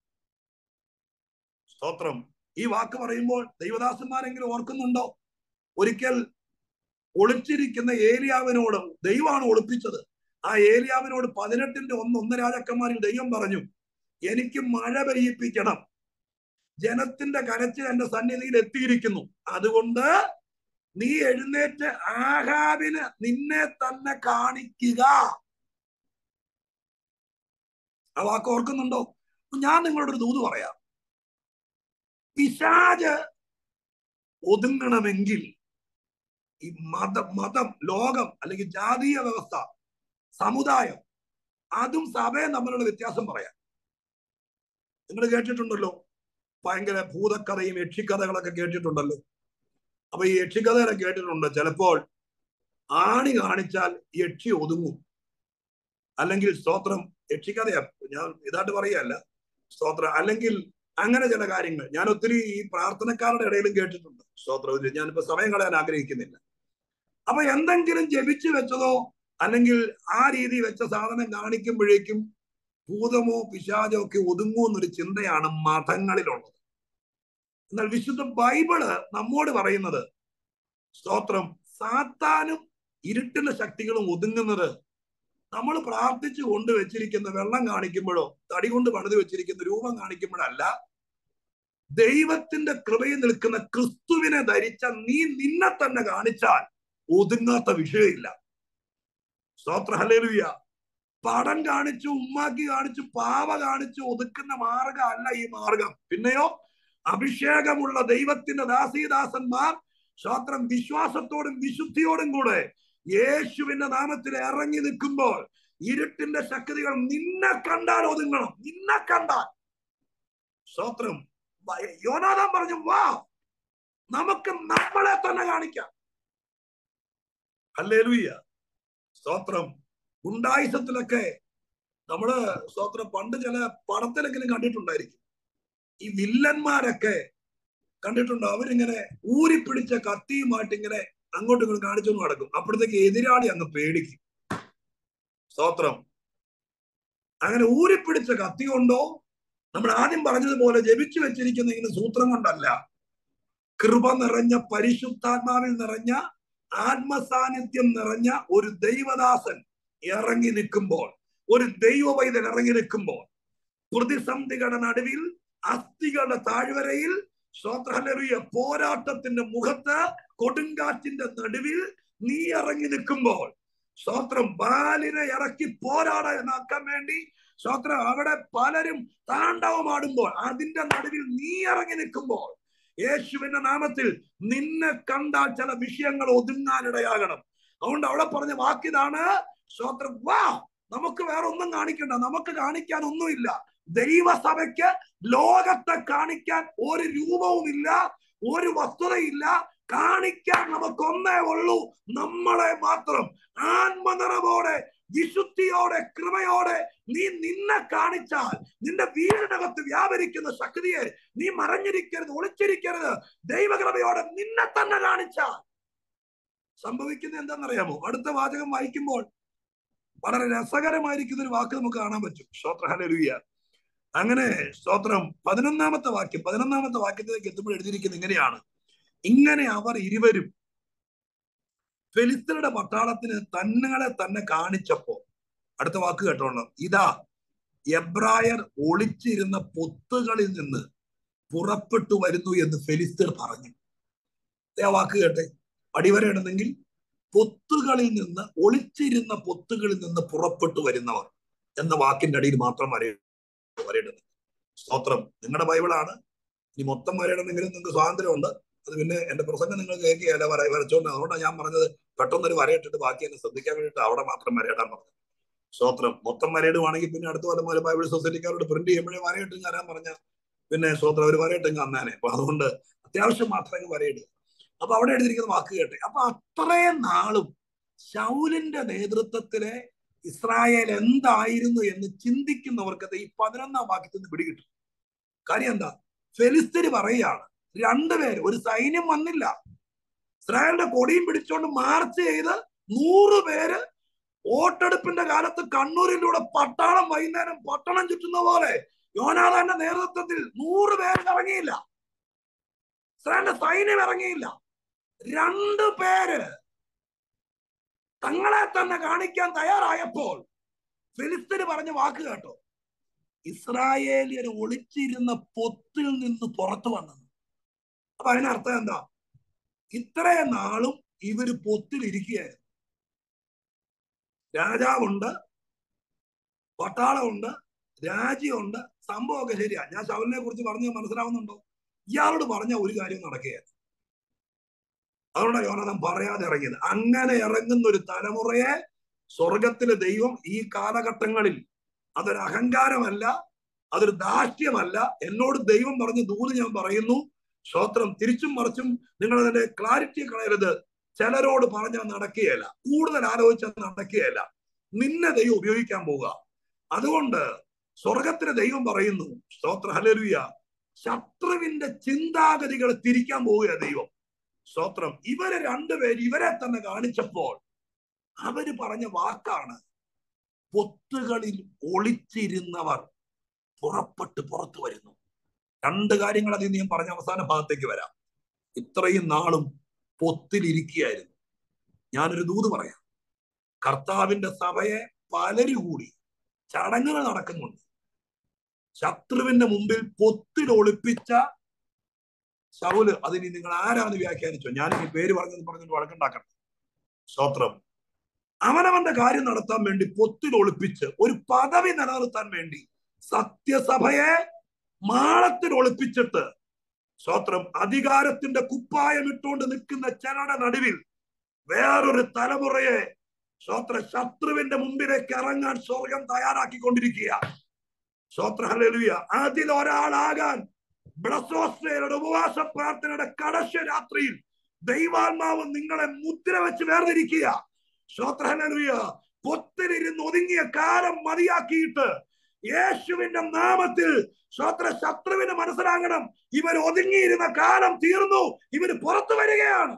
സ്തോത്രം ഈ വാക്ക് പറയുമ്പോൾ ദൈവദാസന്മാരെങ്കിലും ഓർക്കുന്നുണ്ടോ ഒരിക്കൽ ഒളിച്ചിരിക്കുന്ന ഏലിയാവിനോട് ദൈവമാണ് ഒളിപ്പിച്ചത് ആ ഏലിയാവിനോട് പതിനെട്ടിന്റെ ഒന്ന് ഒന്ന് രാജാക്കന്മാരിൽ ദൈവം പറഞ്ഞു എനിക്ക് മഴ പെയ്യിപ്പിക്കണം ജനത്തിന്റെ കരച്ചിൽ എന്റെ സന്നിധിയിൽ എത്തിയിരിക്കുന്നു അതുകൊണ്ട് നീ എഴുന്നേറ്റ് ആഹാബിന് നിന്നെ തന്നെ കാണിക്കുക ആ വാക്ക് ഓർക്കുന്നുണ്ടോ ഞാൻ നിങ്ങളോട് ഒരു ദൂത് പറയാം പിശാജ് ഒതുങ്ങണമെങ്കിൽ ഈ മതം മതം ലോകം അല്ലെങ്കിൽ ജാതീയ വ്യവസ്ഥ സമുദായം അതും സഭയും തമ്മിലുള്ള വ്യത്യാസം പറയാം നിങ്ങൾ കേട്ടിട്ടുണ്ടല്ലോ ഭയങ്കര ഭൂതക്കഥയും യക്ഷിക്കഥകളൊക്കെ കേട്ടിട്ടുണ്ടല്ലോ അപ്പൊ ഈ യക്ഷിക്കഥകളൊക്കെ കേട്ടിട്ടുണ്ട് ചിലപ്പോൾ ആണി കാണിച്ചാൽ യക്ഷി ഒതുങ്ങും അല്ലെങ്കിൽ സ്തോത്രം യക്ഷിക്കഥയാ ഞാൻ ഇതായിട്ട് പറയല്ല സ്തോത്രം അല്ലെങ്കിൽ അങ്ങനെ ചില കാര്യങ്ങൾ ഞാൻ ഒത്തിരി ഈ പ്രാർത്ഥനക്കാരുടെ ഇടയിലും കേട്ടിട്ടുണ്ട് സ്തോത്രം ഞാനിപ്പോ സമയം കളയാൻ ആഗ്രഹിക്കുന്നില്ല അപ്പൊ എന്തെങ്കിലും ജപിച്ചു വെച്ചതോ അല്ലെങ്കിൽ ആ രീതി വെച്ച സാധനം കാണിക്കുമ്പോഴേക്കും ഭൂതമോ പിശാചോ ഒക്കെ ഒതുങ്ങുമോ എന്നൊരു ചിന്തയാണ് മതങ്ങളിലുള്ളത് എന്നാൽ വിശുദ്ധ ബൈബിള് നമ്മോട് പറയുന്നത് സ്തോത്രം സാത്താനും ഇരുട്ടിന്റെ ശക്തികളും ഒതുങ്ങുന്നത് നമ്മൾ പ്രാർത്ഥിച്ചു കൊണ്ട് വെച്ചിരിക്കുന്ന വെള്ളം കാണിക്കുമ്പോഴോ തടി കൊണ്ട് പണിത് വെച്ചിരിക്കുന്ന രൂപം കാണിക്കുമ്പോഴല്ല ദൈവത്തിന്റെ കൃപയിൽ നിൽക്കുന്ന ക്രിസ്തുവിനെ ധരിച്ച നീ നിന്നെ തന്നെ കാണിച്ചാൽ ഒതുങ്ങാത്ത വിഷയമില്ല സ്തോത്ര ഹലേലുയ പടം കാണിച്ചു ഉമ്മാക്കി കാണിച്ചു പാവ കാണിച്ചു ഒതുക്കുന്ന മാർഗം അല്ല ഈ മാർഗം പിന്നെയോ അഭിഷേകമുള്ള ദൈവത്തിന്റെ ദാസീദാസന്മാർ സ്തോത്രം വിശ്വാസത്തോടും വിശുദ്ധിയോടും കൂടെ യേശുവിന്റെ നാമത്തിൽ ഇറങ്ങി നിൽക്കുമ്പോൾ ഇരുട്ടിന്റെ ശക്തികൾ നിന്നെ കണ്ടാൽ ഒതുങ്ങണം നിന്നെ കണ്ടാൽ സ്തോത്രം യോനാഥാൻ പറഞ്ഞു വാ നമുക്ക് നമ്മളെ തന്നെ കാണിക്കാം അല്ലേലുയ്യ സ്തോത്രം ഗുണ്ടായുസത്തിലൊക്കെ നമ്മള് സ്തോത്രം പണ്ട് ചില പടത്തിലെങ്കിലും കണ്ടിട്ടുണ്ടായിരിക്കും ഈ വില്ലന്മാരൊക്കെ കണ്ടിട്ടുണ്ടോ അവരിങ്ങനെ ഊരിപ്പിടിച്ച കത്തിയുമായിട്ട് ഇങ്ങനെ അങ്ങോട്ടും ഇങ്ങോട്ടും കാണിച്ചു നടക്കും അപ്പോഴത്തേക്ക് എതിരാളി അങ്ങ് പേടിക്കും സ്തോത്രം അങ്ങനെ ഊരിപ്പിടിച്ച കത്തി കൊണ്ടോ നമ്മൾ ആദ്യം പറഞ്ഞതുപോലെ ജപിച്ചു വെച്ചിരിക്കുന്ന ഇങ്ങനെ സൂത്രം കൊണ്ടല്ല കൃപ നിറഞ്ഞ പരിശുദ്ധാത്മാവിൽ നിറഞ്ഞ ആത്മസാന്നിധ്യം നിറഞ്ഞ ഒരു ദൈവദാസൻ ഇറങ്ങി നിൽക്കുമ്പോൾ ഒരു ദൈവ വൈദ്യൻ ഇറങ്ങി നിൽക്കുമ്പോൾ പ്രതിസന്ധികളുടെ നടുവിൽ അസ്ഥികളുടെ താഴ്വരയിൽ ശ്രോത്രഹലറിയ പോരാട്ടത്തിന്റെ മുഖത്ത് കൊടുങ്കാറ്റിന്റെ നടുവിൽ നീ ഇറങ്ങി നിൽക്കുമ്പോൾ സ്തോത്രം ബാലിനെ ഇറക്കി പോരാടാൻ വേണ്ടി സ്തോത്രം അവിടെ പലരും താണ്ഡവമാടുമ്പോൾ അതിന്റെ നടുവിൽ നീ ഇറങ്ങി നിൽക്കുമ്പോൾ യേശുവിന്റെ നാമത്തിൽ നിന്നെ കണ്ടാൽ ചില വിഷയങ്ങൾ ഒതുങ്ങാനിടയാകണം അതുകൊണ്ട് അവിടെ പറഞ്ഞ വാക്കിതാണ് സ്തോത്രം വാ നമുക്ക് വേറെ ഒന്നും കാണിക്കണ്ട നമുക്ക് കാണിക്കാൻ ഒന്നുമില്ല ദൈവസഭയ്ക്ക് ലോകത്തെ കാണിക്കാൻ ഒരു രൂപവുമില്ല ഒരു വസ്തുതയില്ല കാണിക്കാൻ നമുക്കൊന്നേ ഉള്ളൂ നമ്മളെ മാത്രം ആത്മനിറവോടെ വിശുദ്ധിയോടെ കൃപയോടെ നീ നിന്നെ കാണിച്ചാൽ നിന്റെ വീടിനകത്ത് വ്യാപരിക്കുന്ന ശക്തിയെ നീ മറഞ്ഞിരിക്കരുത് ഒളിച്ചിരിക്കരുത് ദൈവകൃപയോടെ നിന്നെ തന്നെ കാണിച്ചാൽ സംഭവിക്കുന്നത് എന്താണെന്നറിയാമോ അടുത്ത വാചകം വായിക്കുമ്പോൾ വളരെ രസകരമായിരിക്കുന്ന ഒരു വാക്ക് നമുക്ക് കാണാൻ പറ്റും സ്തോത്ര ഹലലുയ്യ അങ്ങനെ സ്തോത്രം പതിനൊന്നാമത്തെ വാക്യം പതിനൊന്നാമത്തെ വാക്യത്തിലേക്ക് എത്തുമ്പോൾ എഴുതിയിരിക്കുന്നത് ഇങ്ങനെയാണ് ഇങ്ങനെ അവർ ഇരുവരും ഫെലിസ്തരുടെ പട്ടാളത്തിന് തങ്ങളെ തന്നെ കാണിച്ചപ്പോ അടുത്ത വാക്ക് കേട്ടോണം ഇതാ എബ്രായർ ഒളിച്ചിരുന്ന പൊത്തുകളിൽ നിന്ന് പുറപ്പെട്ടു വരുന്നു എന്ന് ഫെലിസ്തർ പറഞ്ഞു ആ വാക്ക് കേട്ടെ അടിവരയിടുന്നെങ്കിൽ പൊത്തുകളിൽ നിന്ന് ഒളിച്ചിരുന്ന പൊത്തുകളിൽ നിന്ന് പുറപ്പെട്ടു വരുന്നവർ എന്ന വാക്കിന്റെ അടിയിൽ മാത്രം വര വരയിടുന്നത് സ്തോത്രം നിങ്ങളുടെ ബൈബിളാണ് ഇനി മൊത്തം വരയിടുന്നെങ്കിലും നിങ്ങൾക്ക് സ്വാതന്ത്ര്യമുണ്ട് അത് പിന്നെ എന്റെ പ്രസംഗം നിങ്ങൾ കേൾക്കുകയല്ല വര വരച്ചോണ്ട് അതുകൊണ്ടാണ് ഞാൻ പറഞ്ഞത് പെട്ടെന്നൊരു വരയിട്ടിട്ട് ബാക്കി എന്നെ ശ്രദ്ധിക്കാൻ വേണ്ടിയിട്ട് അവിടെ മാത്രം വരയിടാൻ പറഞ്ഞു സ്വോത്രം മൊത്തം വരയിടുവാണെങ്കിൽ പിന്നെ അടുത്ത കൊല്ലം പോലെ ബൈബിൾ സൊസൈറ്റിക്കാരോട് പ്രിന്റ് ചെയ്യുമ്പോഴേ വരയിട്ടും തരാൻ പറഞ്ഞ പിന്നെ സ്വോത്രം ഒരു വരയിട്ടും അന്നേനെ അപ്പൊ അതുകൊണ്ട് അത്യാവശ്യം മാത്രമേ വരയിടുക അപ്പൊ അവിടെ എഴുതിയിരിക്കുന്ന വാക്ക് കേട്ടെ അപ്പൊ അത്രയും നാളും ശൗലിന്റെ നേതൃത്വത്തിലെ ഇസ്രായേൽ എന്തായിരുന്നു എന്ന് ചിന്തിക്കുന്നവർക്ക് ഈ പതിനൊന്നാം വാക്യത്തിൽ നിന്ന് പിടികിട്ടും കാര്യം എന്താ ഫെലിസ്തീന് പറയുകയാണ് രണ്ടുപേര് ഒരു സൈന്യം വന്നില്ല ഇസ്രായേലിന്റെ കൊടിയും പിടിച്ചോണ്ട് മാർച്ച് ചെയ്ത് നൂറ് പേര് വോട്ടെടുപ്പിന്റെ കാലത്ത് കണ്ണൂരിലൂടെ പട്ടാളം വൈകുന്നേരം പട്ടണം ചുറ്റുന്ന പോലെ യോനാഥാന്റെ നേതൃത്വത്തിൽ നൂറ് പേര് ഇറങ്ങിയില്ല ഇസ്രായേലിന്റെ സൈന്യം ഇറങ്ങിയില്ല രണ്ടു പേര് തങ്ങളെ തന്നെ കാണിക്കാൻ തയ്യാറായപ്പോൾ ഫിലിസ്തീന് പറഞ്ഞ വാക്ക് കേട്ടോ ഇസ്രായേലിയർ ഒളിച്ചിരുന്ന പൊത്തിൽ നിന്ന് പുറത്തു വന്നത് അപ്പൊ അതിനർത്ഥം എന്താ ഇത്രയും നാളും ഇവര് പൊത്തിലിരിക്കുകയായിരുന്നു രാജാവുണ്ട് പട്ടാളമുണ്ട് രാജ്യമുണ്ട് സംഭവമൊക്കെ ശരിയാ ഞാൻ ശവലിനെ കുറിച്ച് പറഞ്ഞ മനസ്സിലാവുന്നുണ്ടോ ഇയാളോട് പറഞ്ഞ ഒരു കാര്യം നടക്കുകയാണ് അതുകൊണ്ട് യോനതം പറയാതെ ഇറങ്ങിയത് അങ്ങനെ ഇറങ്ങുന്ന ഒരു തലമുറയെ സ്വർഗത്തിലെ ദൈവം ഈ കാലഘട്ടങ്ങളിൽ അതൊരു അഹങ്കാരമല്ല അതൊരു ദാഷ്ട്യമല്ല എന്നോട് ദൈവം പറഞ്ഞ ദൂത് ഞാൻ പറയുന്നു ശ്രോത്രം തിരിച്ചും മറിച്ചും നിങ്ങൾ അതിന്റെ ക്ലാരിറ്റി കളയരുത് ചിലരോട് പറഞ്ഞാൽ നടക്കുകയല്ല കൂടുതൽ ആലോചിച്ചാൽ നടക്കുകയല്ല നിന്നെ ദൈവം ഉപയോഗിക്കാൻ പോവുക അതുകൊണ്ട് സ്വർഗത്തിലെ ദൈവം പറയുന്നു സ്തോത്ര ഹലരുയ ശത്രുവിന്റെ ചിന്താഗതികളെ തിരിക്കാൻ പോവുക ദൈവം സ്തോത്രം ഇവരെ രണ്ടുപേര് ഇവരെ തന്നെ കാണിച്ചപ്പോൾ അവര് പറഞ്ഞ വാക്കാണ് പൊത്തുകളിൽ ഒളിച്ചിരുന്നവർ പുറപ്പെട്ട് പുറത്തു വരുന്നു രണ്ട് കാര്യങ്ങൾ അതിൽ ഞാൻ പറഞ്ഞ അവസാന ഭാഗത്തേക്ക് വരാം ഇത്രയും നാളും പൊത്തിലിരിക്കുകയായിരുന്നു ഞാനൊരു ദൂത് പറയാം കർത്താവിന്റെ സഭയെ പലരും കൂടി ചടങ്ങുകൾ നടക്കുന്നുണ്ട് ശത്രുവിന്റെ മുമ്പിൽ പൊത്തിൽ ഒളിപ്പിച്ച ശൗല് അതിന് നിങ്ങൾ ആരാന്ന് വ്യാഖ്യാനിച്ചോ ഞാൻ ഈ പേര് പറഞ്ഞത് പറഞ്ഞിട്ട് വഴക്കുണ്ടാക്കണം സ്തോത്രം അവനവന്റെ കാര്യം നടത്താൻ വേണ്ടി പൊത്തിൽ ഒളിപ്പിച്ച് ഒരു പദവി നിലനിർത്താൻ വേണ്ടി സത്യസഭയെ മാളത്തിൽ ഒളിപ്പിച്ചിട്ട് സ്തോത്രം അധികാരത്തിന്റെ കുപ്പായം ഇട്ടുകൊണ്ട് നിൽക്കുന്ന ചിലരുടെ നടുവിൽ വേറൊരു തലമുറയെ സ്തോത്ര ശത്രുവിന്റെ മുമ്പിലേക്ക് ഇറങ്ങാൻ സ്വർഗം തയ്യാറാക്കിക്കൊണ്ടിരിക്കുക സ്തോത്ര ഹല്ലേലൂയ അതിൽ ഒരാളാകാൻ ബ്ലസോസ്ലയുടെ ഉപവാസ പ്രാർത്ഥനയുടെ കടശ രാത്രിയിൽ ദൈവാത്മാവ് നിങ്ങളെ മുദ്ര വെച്ച് വേർതിരിക്കുക സ്തോത്ര ഹല്ലേലൂയ പൊത്തിലിരുന്ന് ഒതുങ്ങിയ കാലം മതിയാക്കിയിട്ട് യേശുവിന്റെ നാമത്തിൽ സ്വത്ര ശത്രുവിന് മനസ്സിലാകണം ഇവർ ഒതുങ്ങിയിരുന്ന കാലം തീർന്നു ഇവര് പുറത്തു വരികയാണ്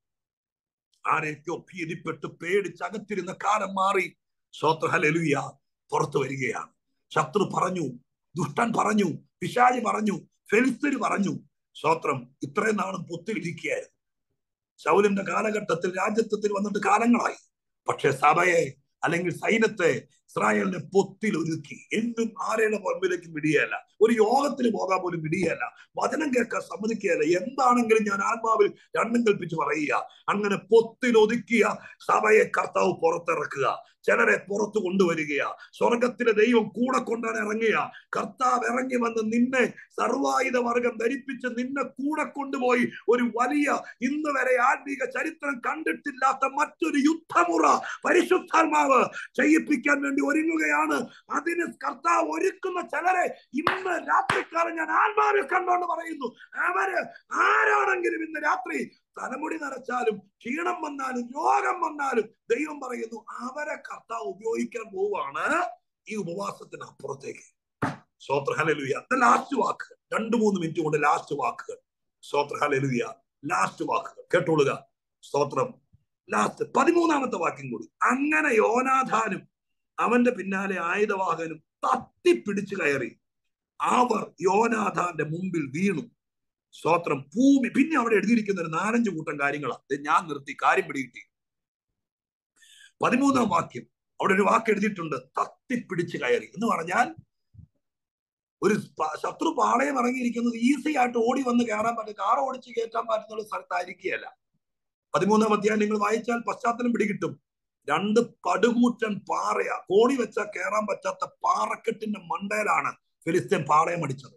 ആരെയൊക്കെയോ ഭീതിപ്പെട്ട് പേടിച്ചകത്തിരുന്ന കാലം മാറി സ്വത്ര ഹലലുയ പുറത്തു വരികയാണ് ശത്രു പറഞ്ഞു ദുഷ്ടൻ പറഞ്ഞു പിശാചി പറഞ്ഞു ഫെലിസ്തര് പറഞ്ഞു സ്വത്രം ഇത്രയും നാളും പൊത്തിലിരിക്കുകയായിരുന്നു ശൗലിന്റെ കാലഘട്ടത്തിൽ രാജ്യത്വത്തിൽ വന്നിട്ട് കാലങ്ങളായി പക്ഷെ സഭയെ അല്ലെങ്കിൽ സൈന്യത്തെ ഇസ്രായേലിനെ പൊത്തിൽ ഒരുക്കി എന്തും ആരെയുടെ മുമ്പിലേക്ക് വിടിയല്ല ഒരു യോഗത്തിന് പോകാൻ പോലും വിടിയല്ല വചനം കേൾക്കാൻ സമ്മതിക്കുകയല്ല എന്താണെങ്കിലും ഞാൻ ആത്മാവിൽ രണ്ടും കൽപ്പിച്ച് പറയുക അങ്ങനെ പൊത്തിൽ ഒതുക്കിയ സഭയെ കർത്താവ് പുറത്തിറക്കുക ചിലരെ പുറത്തു കൊണ്ടുവരികയാ സ്വർഗത്തിലെ ദൈവം കൂടെ കൊണ്ടാണ് ഇറങ്ങിയ കർത്താവ് ഇറങ്ങി വന്ന് നിന്നെ സർവായുധ വർഗം ധരിപ്പിച്ച് നിന്നെ കൂടെ കൊണ്ടുപോയി ഒരു വലിയ ഇന്ന് വരെ ആത്മീക ചരിത്രം കണ്ടിട്ടില്ലാത്ത മറ്റൊരു യുദ്ധമുറ പരിശുദ്ധാത്മാവ് ചെയ്യിപ്പിക്കാൻ വേണ്ടി ഒരുങ്ങുകയാണ് അതിന് കർത്താവ് ഒരുക്കുന്ന ചിലരെ ഇന്ന് രാത്രിക്കാലം ഞാൻ ആത്മാവിൽ കണ്ടോണ്ട് പറയുന്നു അവര് ആരാണെങ്കിലും ഇന്ന് രാത്രി തലമുടി നരച്ചാലും ക്ഷീണം വന്നാലും രോഗം വന്നാലും ദൈവം പറയുന്നു അവരെ കർത്താവ് ഉപയോഗിക്കാൻ പോവാണ് ഈ ഉപവാസത്തിന് അപ്പുറത്തേക്ക് സ്വോത്ര ഹലലുയ ലാസ്റ്റ് വാക്കുകൾ രണ്ടു മൂന്ന് മിനിറ്റ് കൊണ്ട് ലാസ്റ്റ് വാക്കുകൾ സ്വോത്ര ഹലലുയ ലാസ്റ്റ് വാക്കുകൾ കേട്ടോളുക സ്തോത്രം ലാസ്റ്റ് പതിമൂന്നാമത്തെ വാക്യം കൂടി അങ്ങനെ യോനാഥാനും അവന്റെ പിന്നാലെ ആയുധവാഹനും തത്തിപ്പിടിച്ചു കയറി അവർ യോനാഥാന്റെ മുമ്പിൽ വീണു സ്തോത്രം ഭൂമി പിന്നെ അവിടെ എഴുതിയിരിക്കുന്ന ഒരു നാലഞ്ച് കൂട്ടം കാര്യങ്ങളാണ് ഞാൻ നിർത്തി കാര്യം പിടികിട്ടി പതിമൂന്നാം വാക്യം അവിടെ ഒരു വാക്ക് എഴുതിയിട്ടുണ്ട് തത്തിപ്പിടിച്ച് കയറി എന്ന് പറഞ്ഞാൽ ഒരു ശത്രു പാളയം ഇറങ്ങിയിരിക്കുന്നത് ഈസി ആയിട്ട് ഓടി വന്ന് കയറാൻ പറ്റും കാർ ഓടിച്ച് കയറ്റാൻ പറ്റുന്ന സ്ഥലത്തായിരിക്കുകയല്ല പതിമൂന്നാം അധ്യായം നിങ്ങൾ വായിച്ചാൽ പശ്ചാത്തലം പിടികിട്ടും രണ്ട് പടുകൂറ്റൻ പാറയാ കോടി വെച്ചാൽ കയറാൻ പറ്റാത്ത പാറക്കെട്ടിന്റെ മണ്ടയിലാണ് ഫിലിസ്തീൻ പാളയം അടിച്ചത്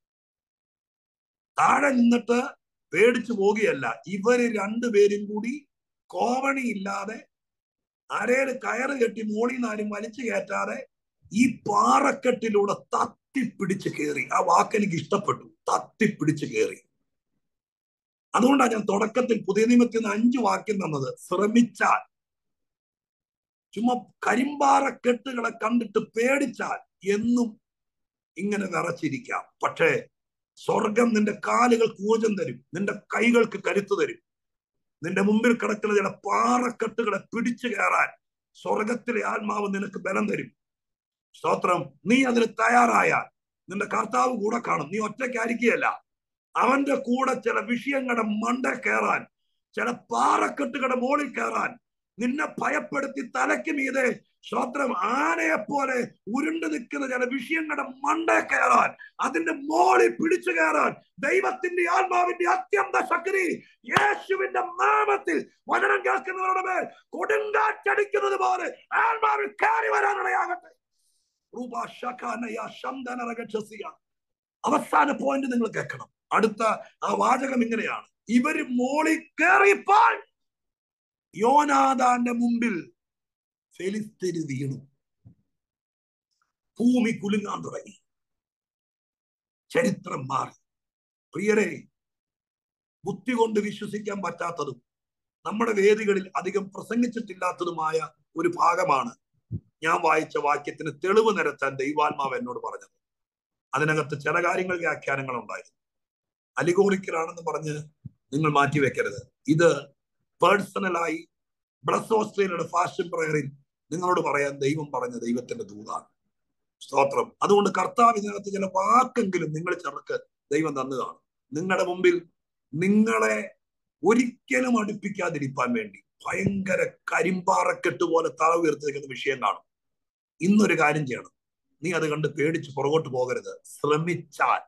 താഴെ നിന്നിട്ട് പേടിച്ചു പോകുകയല്ല ഇവര് രണ്ടുപേരും കൂടി കോവണി ഇല്ലാതെ അരയില് കയറ് കെട്ടി മോളിൽ നിന്ന് ആരും വലിച്ചു കയറ്റാതെ ഈ പാറക്കെട്ടിലൂടെ തത്തിപ്പിടിച്ച് കയറി ആ വാക്ക് എനിക്ക് ഇഷ്ടപ്പെട്ടു തത്തിപ്പിടിച്ച് കയറി അതുകൊണ്ടാണ് ഞാൻ തുടക്കത്തിൽ പുതിയ നിയമത്തിൽ നിന്ന് അഞ്ച് വാക്യം തന്നത് ശ്രമിച്ചാൽ ചുമ്മാ കരിമ്പാറക്കെട്ടുകളെ കണ്ടിട്ട് പേടിച്ചാൽ എന്നും ഇങ്ങനെ വിറച്ചിരിക്കാം പക്ഷേ സ്വർഗം നിന്റെ കാലുകൾക്ക് ഊർജം തരും നിന്റെ കൈകൾക്ക് കരുത്ത് തരും നിന്റെ മുമ്പിൽ കിടക്കുന്ന ചില പാറക്കെട്ടുകളെ പിടിച്ചു കയറാൻ സ്വർഗത്തിലെ ആത്മാവ് നിനക്ക് ബലം തരും സ്തോത്രം നീ അതിന് തയ്യാറായാൽ നിന്റെ കർത്താവ് കൂടെ കാണും നീ ഒറ്റയ്ക്കായിരിക്കുകയല്ല അവന്റെ കൂടെ ചില വിഷയങ്ങളുടെ മണ്ട കയറാൻ ചില പാറക്കെട്ടുകളുടെ മുകളിൽ കയറാൻ നിന്നെ ഭയപ്പെടുത്തി തലയ്ക്ക് മീതെ ശ്രോത്രം ആനയെ പോലെ ഉരുണ്ടു നിൽക്കുന്ന ചില വിഷയങ്ങളുടെ മണ്ട കയറാൻ അതിന്റെ മോളിൽ പിടിച്ചു കയറാൻ ദൈവത്തിന്റെ ആത്മാവിന്റെ അത്യന്ത ശക്തി യേശുവിന്റെ നാമത്തിൽ വചനം കേൾക്കുന്നവരുടെ മേൽ കൊടുങ്കാറ്റടിക്കുന്നത് പോലെ ആത്മാവിൽ കയറി വരാനിടയാകട്ടെ അവസാന പോയിന്റ് നിങ്ങൾ കേൾക്കണം അടുത്ത ആ വാചകം ഇങ്ങനെയാണ് ഇവര് മോളിൽ കയറിപ്പാൽ യോനാദാന്റെ മുമ്പിൽ ഫെലിസ്തീന് വീണു ഭൂമി കുലുങ്ങാൻ തുടങ്ങി ചരിത്രം മാറി പ്രിയരെ ബുദ്ധി കൊണ്ട് വിശ്വസിക്കാൻ പറ്റാത്തതും നമ്മുടെ വേദികളിൽ അധികം പ്രസംഗിച്ചിട്ടില്ലാത്തതുമായ ഒരു ഭാഗമാണ് ഞാൻ വായിച്ച വാക്യത്തിന് തെളിവ് നിരത്താൻ ദൈവാത്മാവ് എന്നോട് പറഞ്ഞത് അതിനകത്ത് ചില കാര്യങ്ങൾ വ്യാഖ്യാനങ്ങൾ ഉണ്ടായിരുന്നു അലിഗോറിക്കലാണെന്ന് പറഞ്ഞ് നിങ്ങൾ മാറ്റിവെക്കരുത് ഇത് പേഴ്സണലായി ബ്ലസ് ഓസ്ട്രേലിയയുടെ ഫാഷൻ പ്രയറിൽ നിങ്ങളോട് പറയാൻ ദൈവം പറഞ്ഞ ദൈവത്തിന്റെ ദൂതാണ് സ്തോത്രം അതുകൊണ്ട് കർത്താവ് ഇതിനകത്ത് ചില വാക്കെങ്കിലും നിങ്ങൾ ചെറുക്ക് ദൈവം തന്നതാണ് നിങ്ങളുടെ മുമ്പിൽ നിങ്ങളെ ഒരിക്കലും അടുപ്പിക്കാതിരിക്കാൻ വേണ്ടി ഭയങ്കര കരിമ്പാറക്കെട്ട് പോലെ തല ഉയർത്തിരിക്കുന്ന വിഷയം കാണും ഇന്നൊരു കാര്യം ചെയ്യണം നീ അത് കണ്ട് പേടിച്ച് പുറകോട്ട് പോകരുത് ശ്രമിച്ചാൽ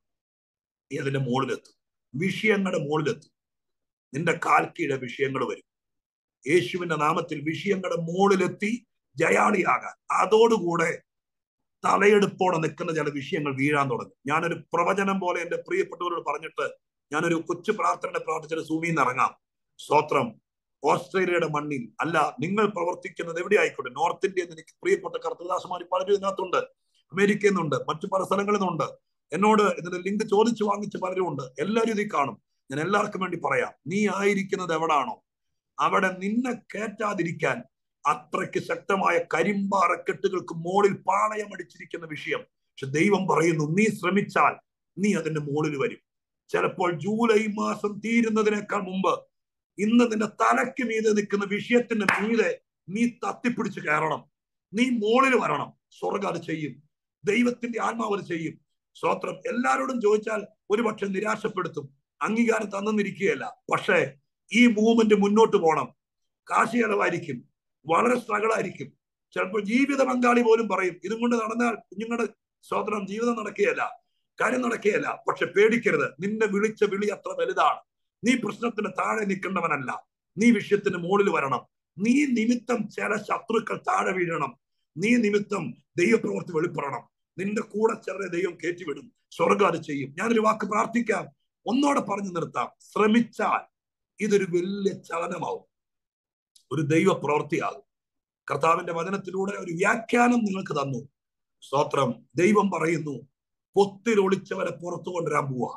നീ അതിന്റെ മുകളിലെത്തും വിഷയങ്ങളുടെ മുകളിലെത്തും നിന്റെ കാൽക്കീഴ വിഷയങ്ങൾ വരും യേശുവിന്റെ നാമത്തിൽ വിഷയങ്ങളുടെ മുകളിലെത്തി ജയാളിയാകാൻ അതോടുകൂടെ തലയെടുപ്പോടെ നിൽക്കുന്ന ചില വിഷയങ്ങൾ വീഴാൻ തുടങ്ങും ഞാനൊരു പ്രവചനം പോലെ എന്റെ പ്രിയപ്പെട്ടവരോട് പറഞ്ഞിട്ട് ഞാനൊരു കൊച്ചു പ്രാർത്ഥന പ്രാർത്ഥിച്ചിട്ട് സൂമിയിൽ നിന്ന് ഇറങ്ങാം സ്തോത്രം ഓസ്ട്രേലിയയുടെ മണ്ണിൽ അല്ല നിങ്ങൾ പ്രവർത്തിക്കുന്നത് എവിടെ ആയിക്കോട്ടെ നോർത്ത് ഇന്ത്യയിൽ നിന്ന് എനിക്ക് പ്രിയപ്പെട്ട കർത്തദാസമാർ പലരും ഇതിനകത്തുണ്ട് അമേരിക്കയിൽ നിന്നുണ്ട് മറ്റു പല സ്ഥലങ്ങളിൽ നിന്നുണ്ട് എന്നോട് ഇതിന്റെ ലിങ്ക് ചോദിച്ചു വാങ്ങിച്ച് പലരും ഉണ്ട് എല്ലാവരും ഇതിൽ കാണും ഞാൻ എല്ലാവർക്കും വേണ്ടി പറയാം നീ ആയിരിക്കുന്നത് എവിടാണോ അവിടെ നിന്നെ കയറ്റാതിരിക്കാൻ അത്രയ്ക്ക് ശക്തമായ കരിമ്പാറക്കെട്ടുകൾക്ക് മുകളിൽ പാളയം അടിച്ചിരിക്കുന്ന വിഷയം പക്ഷെ ദൈവം പറയുന്നു നീ ശ്രമിച്ചാൽ നീ അതിന്റെ മുകളിൽ വരും ചിലപ്പോൾ ജൂലൈ മാസം തീരുന്നതിനേക്കാൾ മുമ്പ് ഇന്ന് നിന്റെ തലയ്ക്ക് മീതെ നിൽക്കുന്ന വിഷയത്തിന്റെ മീതെ നീ തത്തിപ്പിടിച്ച് കയറണം നീ മുകളിൽ വരണം സ്വർഗം അത് ചെയ്യും ദൈവത്തിന്റെ ആത്മാവ് അത് ചെയ്യും സ്വത്രം എല്ലാരോടും ചോദിച്ചാൽ ഒരുപക്ഷെ നിരാശപ്പെടുത്തും അംഗീകാരം തന്നിരിക്കുകയല്ല പക്ഷേ ഈ മൂവ്മെന്റ് മുന്നോട്ട് പോകണം കാശി ചെലവായിരിക്കും വളരെ സ്ട്രഗിൾ ആയിരിക്കും ചിലപ്പോൾ ജീവിത പങ്കാളി പോലും പറയും ഇതും കൊണ്ട് നടന്നാൽ കുഞ്ഞുങ്ങളുടെ സ്വതന്ത്രം ജീവിതം നടക്കുകയല്ല കാര്യം നടക്കുകയല്ല പക്ഷെ പേടിക്കരുത് നിന്നെ വിളിച്ച വിളി അത്ര വലുതാണ് നീ പ്രശ്നത്തിന് താഴെ നിൽക്കേണ്ടവനല്ല നീ വിഷയത്തിന് മുകളിൽ വരണം നീ നിമിത്തം ചില ശത്രുക്കൾ താഴെ വീഴണം നീ നിമിത്തം ദൈവപ്രവർത്തി വെളിപ്പെടണം നിന്റെ കൂടെ ചിലരെ ദൈവം കയറ്റിവിടും സ്വർഗം അത് ചെയ്യും ഞാനൊരു വാക്ക് പ്രാർത്ഥിക്കാം ഒന്നോടെ പറഞ്ഞു നിർത്താം ശ്രമിച്ചാൽ ഇതൊരു വലിയ ചലനമാവും ഒരു ദൈവ പ്രവൃത്തിയാകും കർത്താവിന്റെ വചനത്തിലൂടെ ഒരു വ്യാഖ്യാനം നിങ്ങൾക്ക് തന്നു സ്തോത്രം ദൈവം പറയുന്നു പൊത്തിൽ ഒളിച്ചവരെ പുറത്തു കൊണ്ടുവരാൻ പോവാ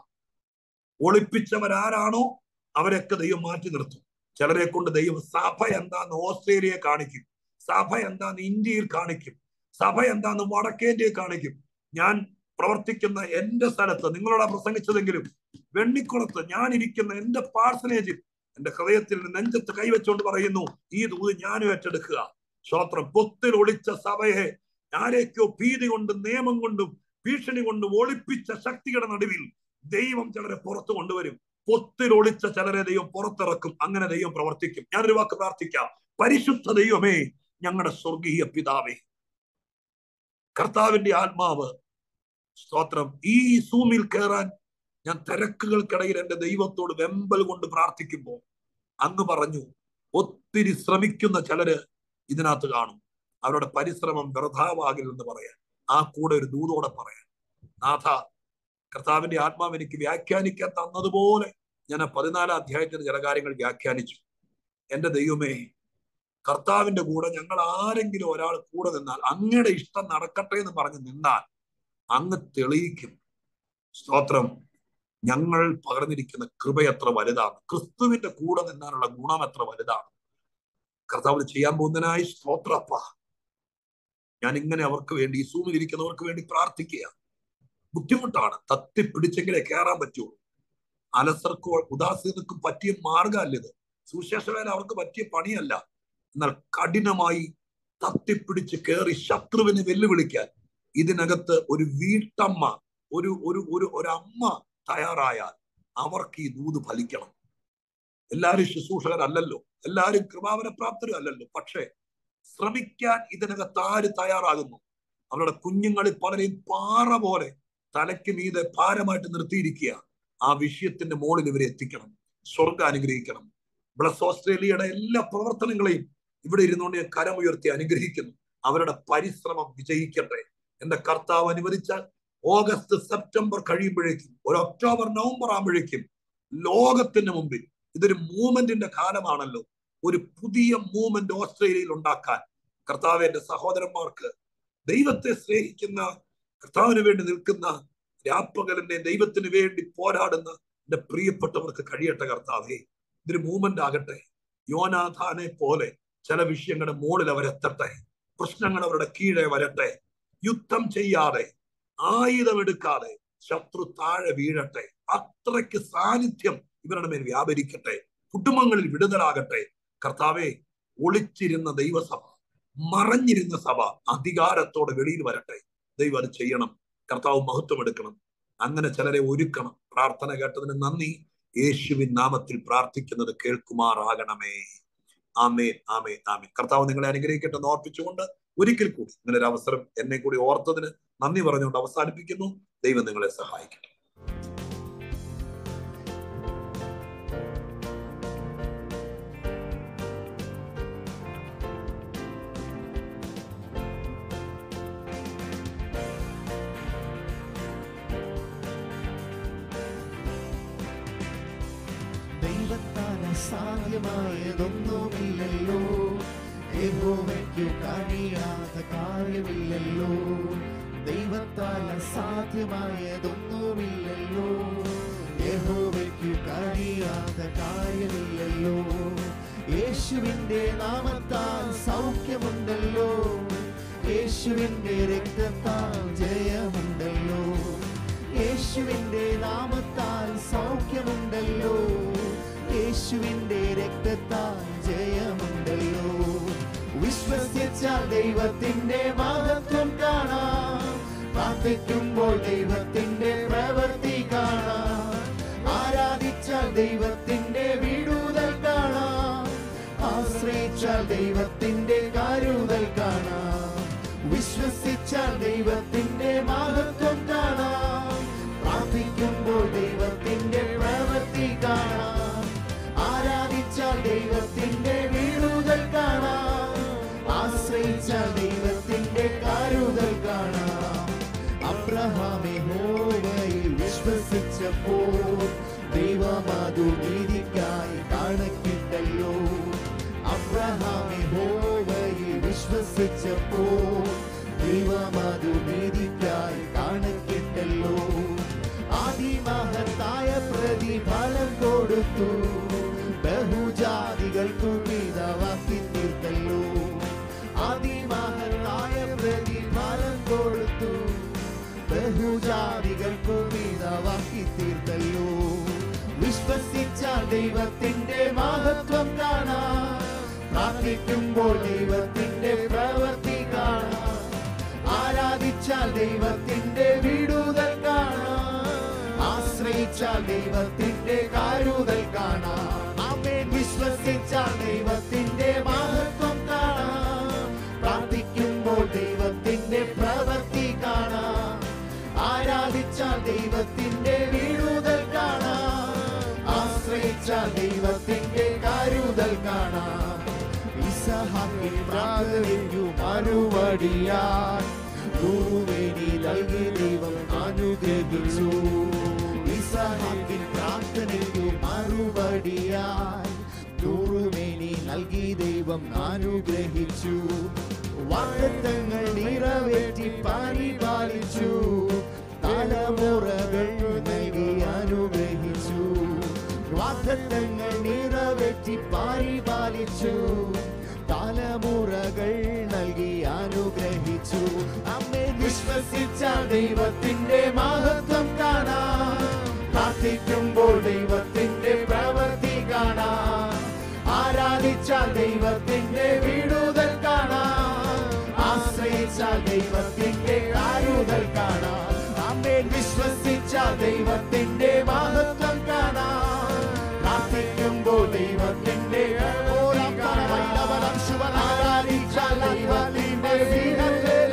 ഒളിപ്പിച്ചവരാരാണോ അവരെയൊക്കെ ദൈവം മാറ്റി നിർത്തും ചിലരെ കൊണ്ട് ദൈവം സഭ എന്താന്ന് ഓസ്ട്രേലിയയെ കാണിക്കും സഭ എന്താന്ന് ഇന്ത്യയിൽ കാണിക്കും സഭ എന്താന്ന് വടക്കേന്ത്യയിൽ കാണിക്കും ഞാൻ പ്രവർത്തിക്കുന്ന എന്റെ സ്ഥലത്ത് നിങ്ങളോട് പ്രസംഗിച്ചതെങ്കിലും വെണ്ണിക്കുളത്ത് ഞാൻ ഇരിക്കുന്ന എന്റെ പാർസനേജിൽ എന്റെ ഹൃദയത്തിൽ നെഞ്ചത്ത് കൈവച്ചുകൊണ്ട് പറയുന്നു ഈ ദൂത് ഞാനും ഏറ്റെടുക്കുക ശ്രോത്രം പൊത്തിൽ ഒളിച്ച സഭയെ ആരേക്കോ ഭീതി കൊണ്ടും നിയമം കൊണ്ടും ഭീഷണി കൊണ്ടും ഒളിപ്പിച്ച ശക്തിയുടെ നടുവിൽ ദൈവം ചിലരെ പുറത്തു കൊണ്ടുവരും പൊത്തിൽ ഒളിച്ച ചിലരെ ദൈവം പുറത്തിറക്കും അങ്ങനെ ദൈവം പ്രവർത്തിക്കും ഞാനൊരു വാക്ക് പ്രാർത്ഥിക്കാം പരിശുദ്ധ ദൈവമേ ഞങ്ങളുടെ സ്വർഗീയ പിതാവേ കർത്താവിന്റെ ആത്മാവ് സ്തോത്രം ഈ സൂമിൽ കയറാൻ ഞാൻ തിരക്കുകൾക്കിടയിൽ എന്റെ ദൈവത്തോട് വെമ്പൽ കൊണ്ട് പ്രാർത്ഥിക്കുമ്പോൾ അങ്ങ് പറഞ്ഞു ഒത്തിരി ശ്രമിക്കുന്ന ചിലര് ഇതിനകത്ത് കാണും അവരുടെ പരിശ്രമം വ്യർത്ഥമാകില്ലെന്ന് പറയാൻ ആ കൂടെ ഒരു ദൂതോടെ പറയാൻ നാഥ കർത്താവിന്റെ ആത്മാവ് എനിക്ക് വ്യാഖ്യാനിക്കാൻ തന്നതുപോലെ ഞാൻ ആ പതിനാലാം അധ്യായത്തിന് ചില കാര്യങ്ങൾ വ്യാഖ്യാനിച്ചു എന്റെ ദൈവമേ കർത്താവിന്റെ കൂടെ ഞങ്ങൾ ആരെങ്കിലും ഒരാൾ കൂടെ നിന്നാൽ അങ്ങയുടെ ഇഷ്ടം നടക്കട്ടെ എന്ന് പറഞ്ഞ് നിന്നാൽ അങ്ങ് തെളിയിക്കും സ്തോത്രം ഞങ്ങൾ പകർന്നിരിക്കുന്ന കൃപ എത്ര വലുതാണ് ക്രിസ്തുവിന്റെ കൂടെ നിന്നാലുള്ള ഗുണം എത്ര വലുതാണ് കർത്താവ് ചെയ്യാൻ പോകുന്നതിനായി സ്തോത്രപ്പ ഞാൻ ഇങ്ങനെ അവർക്ക് വേണ്ടി ഈ സൂമിൽ ഇരിക്കുന്നവർക്ക് വേണ്ടി പ്രാർത്ഥിക്കുക ബുദ്ധിമുട്ടാണ് തത്തിപ്പിടിച്ചെങ്കിലേ കയറാൻ പറ്റുള്ളൂ അലസർക്കോ ഉദാസീനക്കും പറ്റിയ മാർഗമല്ല ഇത് സുശേഷ വേല അവർക്ക് പറ്റിയ പണിയല്ല എന്നാൽ കഠിനമായി തത്തിപ്പിടിച്ച് കയറി ശത്രുവിനെ വെല്ലുവിളിക്കാൻ ഇതിനകത്ത് ഒരു വീട്ടമ്മ ഒരു ഒരു ഒരു ഒരമ്മ തയ്യാറായാൽ അവർക്ക് ഈ ദൂത് ഫലിക്കണം എല്ലാവരും ശുശ്രൂഷകരല്ലല്ലോ എല്ലാവരും കൃപാവന പ്രാപ്തരും അല്ലല്ലോ പക്ഷേ ശ്രമിക്കാൻ ഇതിനകത്ത് ആര് തയ്യാറാകുന്നു അവരുടെ കുഞ്ഞുങ്ങളിൽ പലരെയും പാറ പോലെ തലയ്ക്ക് മീതെ ഭാരമായിട്ട് നിർത്തിയിരിക്കുക ആ വിഷയത്തിന്റെ മുകളിൽ ഇവരെ എത്തിക്കണം സ്വർഗം അനുഗ്രഹിക്കണം ബ്ലസ് ഓസ്ട്രേലിയയുടെ എല്ലാ പ്രവർത്തനങ്ങളെയും ഇവിടെ ഇരുന്നുകൊണ്ട് ഞാൻ കരമുയർത്തി അനുഗ്രഹിക്കുന്നു അവരുടെ പരിശ്രമം വിജയിക്കട്ടെ എന്റെ കർത്താവ് അനുവദിച്ചാൽ ഓഗസ്റ്റ് സെപ്റ്റംബർ കഴിയുമ്പോഴേക്കും ഒരു ഒക്ടോബർ നവംബർ ആകുമ്പോഴേക്കും ലോകത്തിന് മുമ്പിൽ ഇതൊരു മൂവ്മെന്റിന്റെ കാലമാണല്ലോ ഒരു പുതിയ മൂവ്മെന്റ് ഓസ്ട്രേലിയയിൽ ഉണ്ടാക്കാൻ കർത്താവ് എന്റെ സഹോദരന്മാർക്ക് ദൈവത്തെ സ്നേഹിക്കുന്ന കർത്താവിന് വേണ്ടി നിൽക്കുന്ന രാപ്പകലിന്റെ ദൈവത്തിന് വേണ്ടി പോരാടുന്ന എന്റെ പ്രിയപ്പെട്ടവർക്ക് കഴിയട്ടെ കർത്താവേ ഇതൊരു മൂവ്മെന്റ് ആകട്ടെ യോനാഥാനെ പോലെ ചില വിഷയങ്ങളുടെ മുകളിൽ അവരെത്തട്ടെ പ്രശ്നങ്ങൾ അവരുടെ കീഴെ വരട്ടെ യുദ്ധം ചെയ്യാതെ ആയുധമെടുക്കാതെ ശത്രു താഴെ വീഴട്ടെ അത്രയ്ക്ക് സാന്നിധ്യം ഇവരുടെ മേൽ വ്യാപരിക്കട്ടെ കുടുംബങ്ങളിൽ വിടുതലാകട്ടെ കർത്താവെ ഒളിച്ചിരുന്ന ദൈവസഭ മറഞ്ഞിരുന്ന സഭ അധികാരത്തോടെ വെളിയിൽ വരട്ടെ ദൈവം അത് ചെയ്യണം കർത്താവ് മഹത്വം എടുക്കണം അങ്ങനെ ചിലരെ ഒരുക്കണം പ്രാർത്ഥന കേട്ടതിന് നന്ദി യേശുവിൻ നാമത്തിൽ പ്രാർത്ഥിക്കുന്നത് കേൾക്കുമാറാകണമേ ആമേൻ ആമേൻ ആമേൻ കർത്താവ് നിങ്ങളെ അനുഗ്രഹിക്കട്ടെ എന്ന് ഓർപ്പിച്ചുകൊണ്ട് ഒരിക്കൽ കൂടി ഇങ്ങനെ ഒരു അവസരം എന്നെ കൂടി ഓർത്തതിന് നന്ദി പറഞ്ഞുകൊണ്ട് അവസാനിപ്പിക്കുന്നു ദൈവം നിങ്ങളെ സഹായിക്കട്ടെ ദൈവത്താൽ അസാധ്യമായതൊന്നുമില്ലല്ലോ യഹോവയ്ക്കു കഴിയാത്ത കാര്യമില്ലല്ലോ ദൈവത്താൽ അസാധ്യമായതൊന്നുമില്ലല്ലോ യഹോവയ്ക്കു കഴിയാത്ത കാര്യമില്ലല്ലോ യേശുവിന്റെ നാമത്താൽ സൗഖ്യമുണ്ടല്ലോ യേശുവിന്റെ രക്തത്താൽ ജയമുണ്ടല്ലോ യേശുവിന്റെ നാമത്താൽ സൗഖ്യമുണ്ടല്ലോ യേശുവിന്റെ രക്തത്താൽ ജയമുണ്ടല്ലോ വിശ്വസിച്ചാൽ ദൈവത്തിന്റെ മഹത്വം കാണാം പ്രാർത്ഥിക്കുമ്പോൾ ദൈവത്തിന്റെ പ്രവൃത്തി കാണാം ആരാധിച്ചാൽ ദൈവത്തിന്റെ വിടുതൽ കാണാം ആശ്രയിച്ചാൽ ദൈവത്തിന്റെ കരുതൽ കാണാം വിശ്വസിച്ചാൽ ദൈവത്തിന്റെ മഹത്വം കാണാം പ്രാർത്ഥിക്കുമ്പോൾ ദൈവത്തിന്റെ പ്രവൃത്തി കാണാം ആരാധിച്ചാൽ ദൈവത്തിന്റെ വീടുകൾ കാണാം ആശ്രയിച്ചാൽ ദൈവത്തിന്റെ കരുതൽ കാണാം അബ്രഹാമെ ഹോവയിൽ വിശ്വസിച്ചപ്പോൾ ദൈവമാതു നീതിക്കായി കണക്കിട്ടല്ലോ അബ്രഹാമെ ഹോവയിൽ വിശ്വസിച്ചപ്പോൾ ദൈവമാതു നീതിക്കായി കണക്കിട്ടല്ലോ അതിമഹത്തായ പ്രതിഫലം കൊടുത്തു ബഹുജാതികൾക്കു പിതാവാക്കി തീർത്തല്ലോ അതിമഹത്തായ പ്രതിഫലം കൊടുത്തു ബഹുജാതികൾക്കു പിതാവാക്കി തീർത്തല്ലോ വിശ്വസിച്ചാൽ ദൈവത്തിന്റെ മഹത്വം കാണാം പ്രാർത്ഥിക്കുമ്പോൾ ദൈവത്തിന്റെ പ്രവൃത്തി കാണാം ആരാധിച്ചാൽ ദൈവത്തിന്റെ വിടുതൽ കാണാം ആശ്രയിച്ചാൽ ദൈവത്തിന്റെ കരുതൽ കാണാം ആമേൻ വിശ്വസിച്ചാൽ ദൈവത്തിന്റെ മഹത്വം കാണാം പ്രാർത്ഥിക്കുമ്പോൾ ദൈവത്തിന്റെ പ്രവൃത്തി കാണാം ആരാധിച്ചാൽ ദൈവത്തിന്റെ വിടുതൽ കാണാം ആശ്രയിച്ചാൽ ദൈവത്തിന്റെ കരുതൽ കാണാം ഇസഹാക്കിൻ പ്രാർത്ഥനയ്ക്കു മറുപടിയാൽ ഗുരുവേനി നൽകി ദൈവം അനുഗ്രഹിച്ചു ഇസഹാക്കിൻ പ്രാർത്ഥനയ്ക്കു മറുപടിയാൽ ഗുരുവേനി നൽകി ദൈവം അനുഗ്രഹിച്ചു വാഗ്ദത്തങ്ങൾ നിറവേറ്റി പരിപാലിച്ചു തലമുറകൾ നൽകി അനുഗ്രഹിച്ചു വാഗ്ദത്തങ്ങൾ നിറവേറ്റി പരിപാലിച്ചു തലമുറകൾ നൽകി അനുഗ്രഹിച്ചു നമ്മെ വിശ്വസിച്ച ദൈവത്തിന്റെ മഹത്വം കാണാം പ്രാർത്ഥിക്കുമ്പോൾ ദൈവത്തിന്റെ പ്രവൃത്തി കാണാം ആരാധിച്ച ദൈവത്തിന്റെ വിടുതൽ കാണാം ആശ്രയിച്ച ദൈവത്തിന്റെ കാരുതൽ കാണാം നമ്മെ വിശ്വസിച്ച ദൈവത്തിന്റെ മഹത്വം കാണാം പ്രാർത്ഥിക്കുമ്പോൾ ദൈവത്തിന്റെ ഓരം കാണാം ആരാധിച്ച ദൈവത്തിന്റെ വിടുതൽ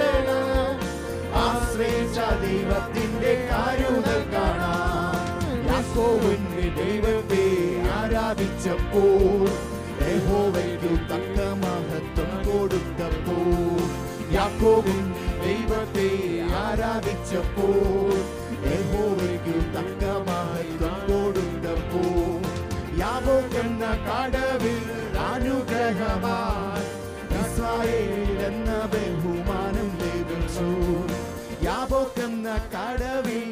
ആശ്രയിച്ച ദൈവത്തിന്റെ കാരുതൽ കാണാം യാക്കോവിന്റെ ദൈവത്തെ ആരാധിച്ചപ്പോൾ യഹോവയ്ക്കു തക്ക മഹത്വം കൊടുത്തപ്പോൾ യാക്കോവിൻ ദൈവത്തെ ആരാധിച്ചപ്പോൾ യഹോവയ്ക്കു തക്ക മഹത്വം കൊടുത്തപ്പോൾ യാബോക്കെന്ന കടവിൽ അനുഗ്രഹമായി ഇസ്രായേൽ എന്ന ബഹുമാനം ലഭിച്ചു യാബോക്കെന്ന കടവിൽ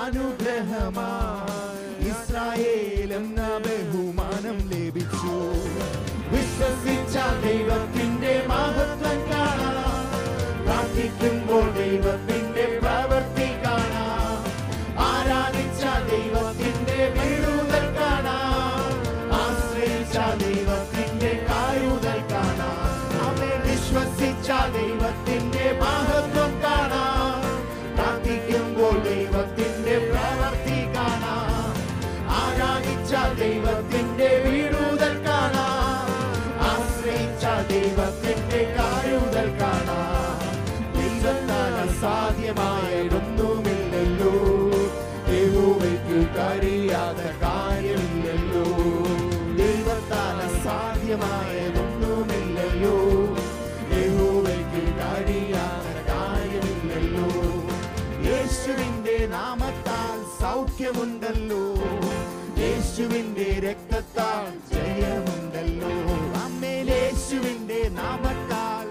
അനുഗ്രഹമായി ഇസ്രായേൽ എന്ന ബഹുമാനം ലഭിച്ചു വിശ്വസിച്ച ദൈവത്തിന്റെ മഹത്വം കാണാം പ്രാർത്ഥിക്കുമ്പോൾ ദൈവത്തിന്റെ പ്രവൃത്തി കാണാം ആരാധിച്ച ദൈവത്തിന്റെ വിടുതൽ കാണാം ആശ്രയിച്ച ദൈവത്തിന്റെ കായുതൽ കാണാം അവെ വിശ്വസിച്ച ദൈവത്തിന്റെ മഹത്വം കാണാം പ്രാർത്ഥിക്കുമ്പോൾ ദൈവത്തിന്റെ പ്രവൃത്തി കാണാം ആരാധിച്ച ദൈവത്തിന്റെ വിടുതൽ കാണാം ആശ്രയിച്ച ദൈവത്തിന്റെ കായുതൽ കാണാം ദൈവത്താൽ അസാധ്യമായതൊന്നുമില്ലല്ലോ യഹോവയ്ക്ക് കഴിയാത്ത കാര്യമില്ലല്ലോ ദൈവത്താൽ അസാധ്യമായതൊന്നുമില്ലല്ലോ യഹോവയ്ക്ക് കഴിയാത്ത കാര്യമില്ലല്ലോ യേശുവിന്റെ നാമത്താൽ സൗഖ്യമുണ്ടല്ലോ യേശുവിന്റെ രക്തത്താൽ ജയമുണ്ടല്ലോ അമ്മേൽ യേശുവിന്റെ നാമത്താൽ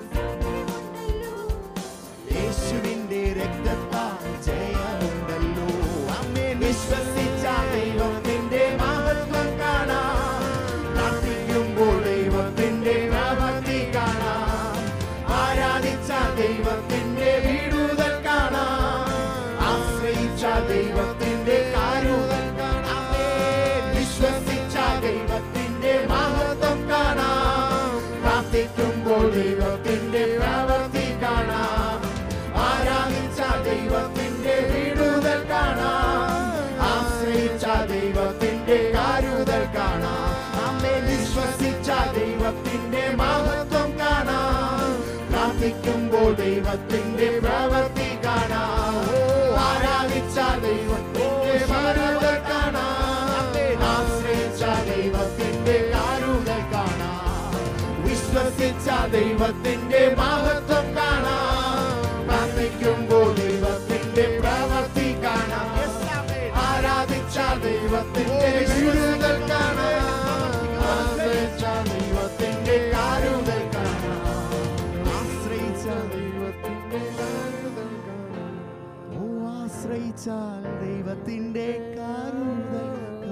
യേശുവിന്റെ രക്തത്താൽ ജയമുണ്ടല്ലോ അമ്മേ വിശ്വസിച്ച ദൈവത്തിന്റെ മഹത്വം കാണാം പ്രാർത്ഥിക്കുമ്പോൾ ദൈവത്തിന്റെ പ്രവൃത്തി കാണാം ആരാധിച്ച ദൈവത്തിന്റെ വിടുതൽ കാണാം ആശ്രയിച്ച ദൈവത്തിന്റെ കാരുതൽ കാണാം വിശ്വസിച്ച ദൈവത്തിന്റെ മഹത്വം കാണാം പ്രാർത്ഥിക്കുമ്പോൾ ദൈവത്തിന്റെ പ്രവൃത്തി കാണാം ആരാധിച്ച ദൈവത്തിന്റെ വിടുതൽ കാണാം ആശ്രയിച്ച ദൈവത്തിന്റെ കാരുതൽ കാണാം നമ്മെ വിശ്വസിച്ച ദൈവത്തിന്റെ മഹത്വം കാണാം പ്രാർത്ഥിക്കുമ്പോൾ ദൈവത്തിന്റെ പ്രവൃത്തി കാണാം ഓ ആരാധിച്ച ദൈവത്തിന്റെ കാരുതൽ കാണാം ആശ്രയിച്ച ദൈവത്തിന്റെ കാരുതൽ കാണാം വിശ്വസിച്ച ദൈവത്തിന്റെ മഹത്വം കാണാം പ്രാർത്ഥിക്കുമ്പോൾ ദൈവത്തിന്റെ പ്രവൃത്തി കാണാം ആരാധിച്ച ദൈവത്തിന്റെ വിടുതൽ കാണാം ആശ്രയിച്ച ദൈവത്തിന്റെ കാരുതൽ കാണാം ആശ്രയിച്ച ദൈവത്തിന്റെ കാരുതൽ കാണാം ഓ ആശ്രയിച്ചാൽ ദൈവത്തിന്റെ കാരുതൽ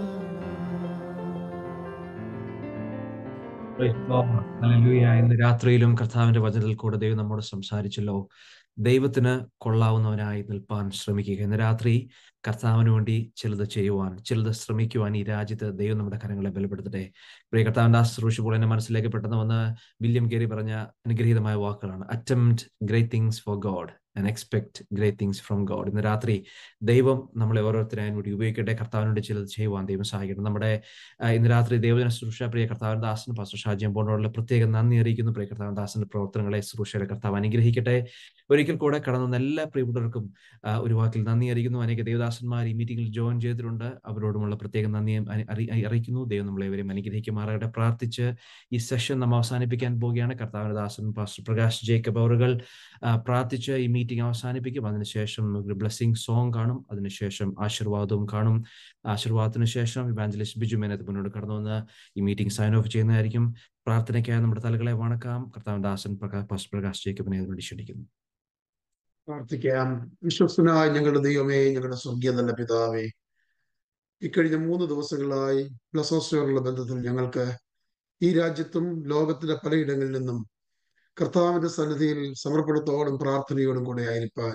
കാണാം ഹല്ലേലൂയ ഇന്ന് രാത്രിയിലും കർത്താവിന്റെ വചനത്തിൽ കൂടെ ദൈവം നമ്മോട് സംസാരിച്ചല്ലോ ദൈവത്തിന് കൊള്ളാവുന്നവനായി നിൽപ്പാൻ ശ്രമിക്കുക ഇന്ന് രാത്രി കർത്താവിന് വേണ്ടി ചിലത് ചെയ്യുവാൻ ചിലത് ശ്രമിക്കുവാൻ ഈ രാജ്യത്ത് ദൈവം നമ്മുടെ കരങ്ങളെ ബലപ്പെടുത്തട്ടെ പ്രിയ കർത്താവിന്റെ ആ ശുശ്രൂഷപ്പോൾ എന്നെ മനസ്സിലേക്ക് പെട്ടെന്ന് വന്ന് വില്യം കേരി പറഞ്ഞ അനുഗ്രഹീതമായ വാക്കുകളാണ് attempt great things for God and expect great things from God ഇന്ന് രാത്രി ദൈവം നമ്മളെ ഓരോരുത്തരായും കൂടി ഉപയോഗിക്കട്ടെ കർത്താവിനോട് ചിലത് ചെയ്യുവാൻ ദൈവം സഹായിക്കട്ടെ നമ്മുടെ ആ, ഇന്ന് രാത്രി ദൈവജന ശുശ്രൂഷ പ്രിയ കർത്താവിന്റെ ദാസന് പാസ്റ്റർ ഷാജിയം പോലുള്ള പ്രത്യേക നന്ദി അറിയിക്കുന്നു പ്രിയ കർത്താവിന്റെ ദാസന്റെ പ്രവർത്തനങ്ങളെ ശുശ്രൂഷയുടെ കർത്താവ് അനുഗ്രഹിക്കട്ടെ ഒരു ഒരിക്കൽ കൂടെ കടന്നു വന്ന എല്ലാ പ്രിയപ്പെട്ടവർക്കും ആ, ഒരു വാക്കിൽ നന്ദി അറിയിക്കുന്നു അനേക ദേവദാസന്മാർ ഈ മീറ്റിംഗിൽ ജോയിൻ ചെയ്തിട്ടുണ്ട് അവരോടുമുള്ള പ്രത്യേക നന്ദി അറി- അറി- അറിയിക്കുന്നു ദൈവം നമ്മളെ ഇവരെയും അനുഗ്രഹിക്കുമാറാകട്ടെ പ്രാർത്ഥിച്ച് ഈ സെഷൻ നമ്മൾ അവസാനിപ്പിക്കാൻ പോവുകയാണ് കർത്താവിന്റെ ദാസൻ പാസ്റ്റർ പ്രകാശ് ജേക്കബ് അവറുകൾ ആ, പ്രാർത്ഥിച്ച് ഈ മീറ്റിംഗ് അവസാനിപ്പിക്കും അതിനുശേഷം നമുക്ക് ബ്ലെസ്സിങ് സോങ് കാണും അതിനുശേഷം ആശീർവാദവും കാണും ആശീർവാദത്തിന് ശേഷം ഇവാഞ്ചലിസ്റ്റ് ബിജു മേനത്ത് മുന്നോട്ട് കടന്നു വന്ന് ഈ മീറ്റിംഗ് സൈൻ ഓഫ് ചെയ്യുന്നതായിരിക്കും പ്രാർത്ഥനയ്ക്കായി നമ്മുടെ തലകളെ വണക്കാം കർത്താവിന്റെ ദാസൻ പ്രകാശ് പാസ്റ്റർ പ്രകാശ് ജേക്കബിനെ അതിനുവേണ്ടി ക്ഷണിക്കുന്നു പ്രാർത്ഥിക്കാം വിശ്വസ്തനായ ഞങ്ങളുടെ ദൈവമേ ഞങ്ങളുടെ സ്വർഗീയ നല്ല പിതാവേ ഇക്കഴിഞ്ഞ മൂന്ന് ദിവസങ്ങളായി ബ്ലസോസ്റ്റോറുള്ള ബന്ധത്തിൽ ഞങ്ങൾക്ക് ഈ രാജ്യത്തും ലോകത്തിലെ പലയിടങ്ങളിൽ നിന്നും കർത്താവിന്റെ സന്നിധിയിൽ സമർപ്പണത്തോടും പ്രാർത്ഥനയോടും കൂടെ ആയിരിക്കാൻ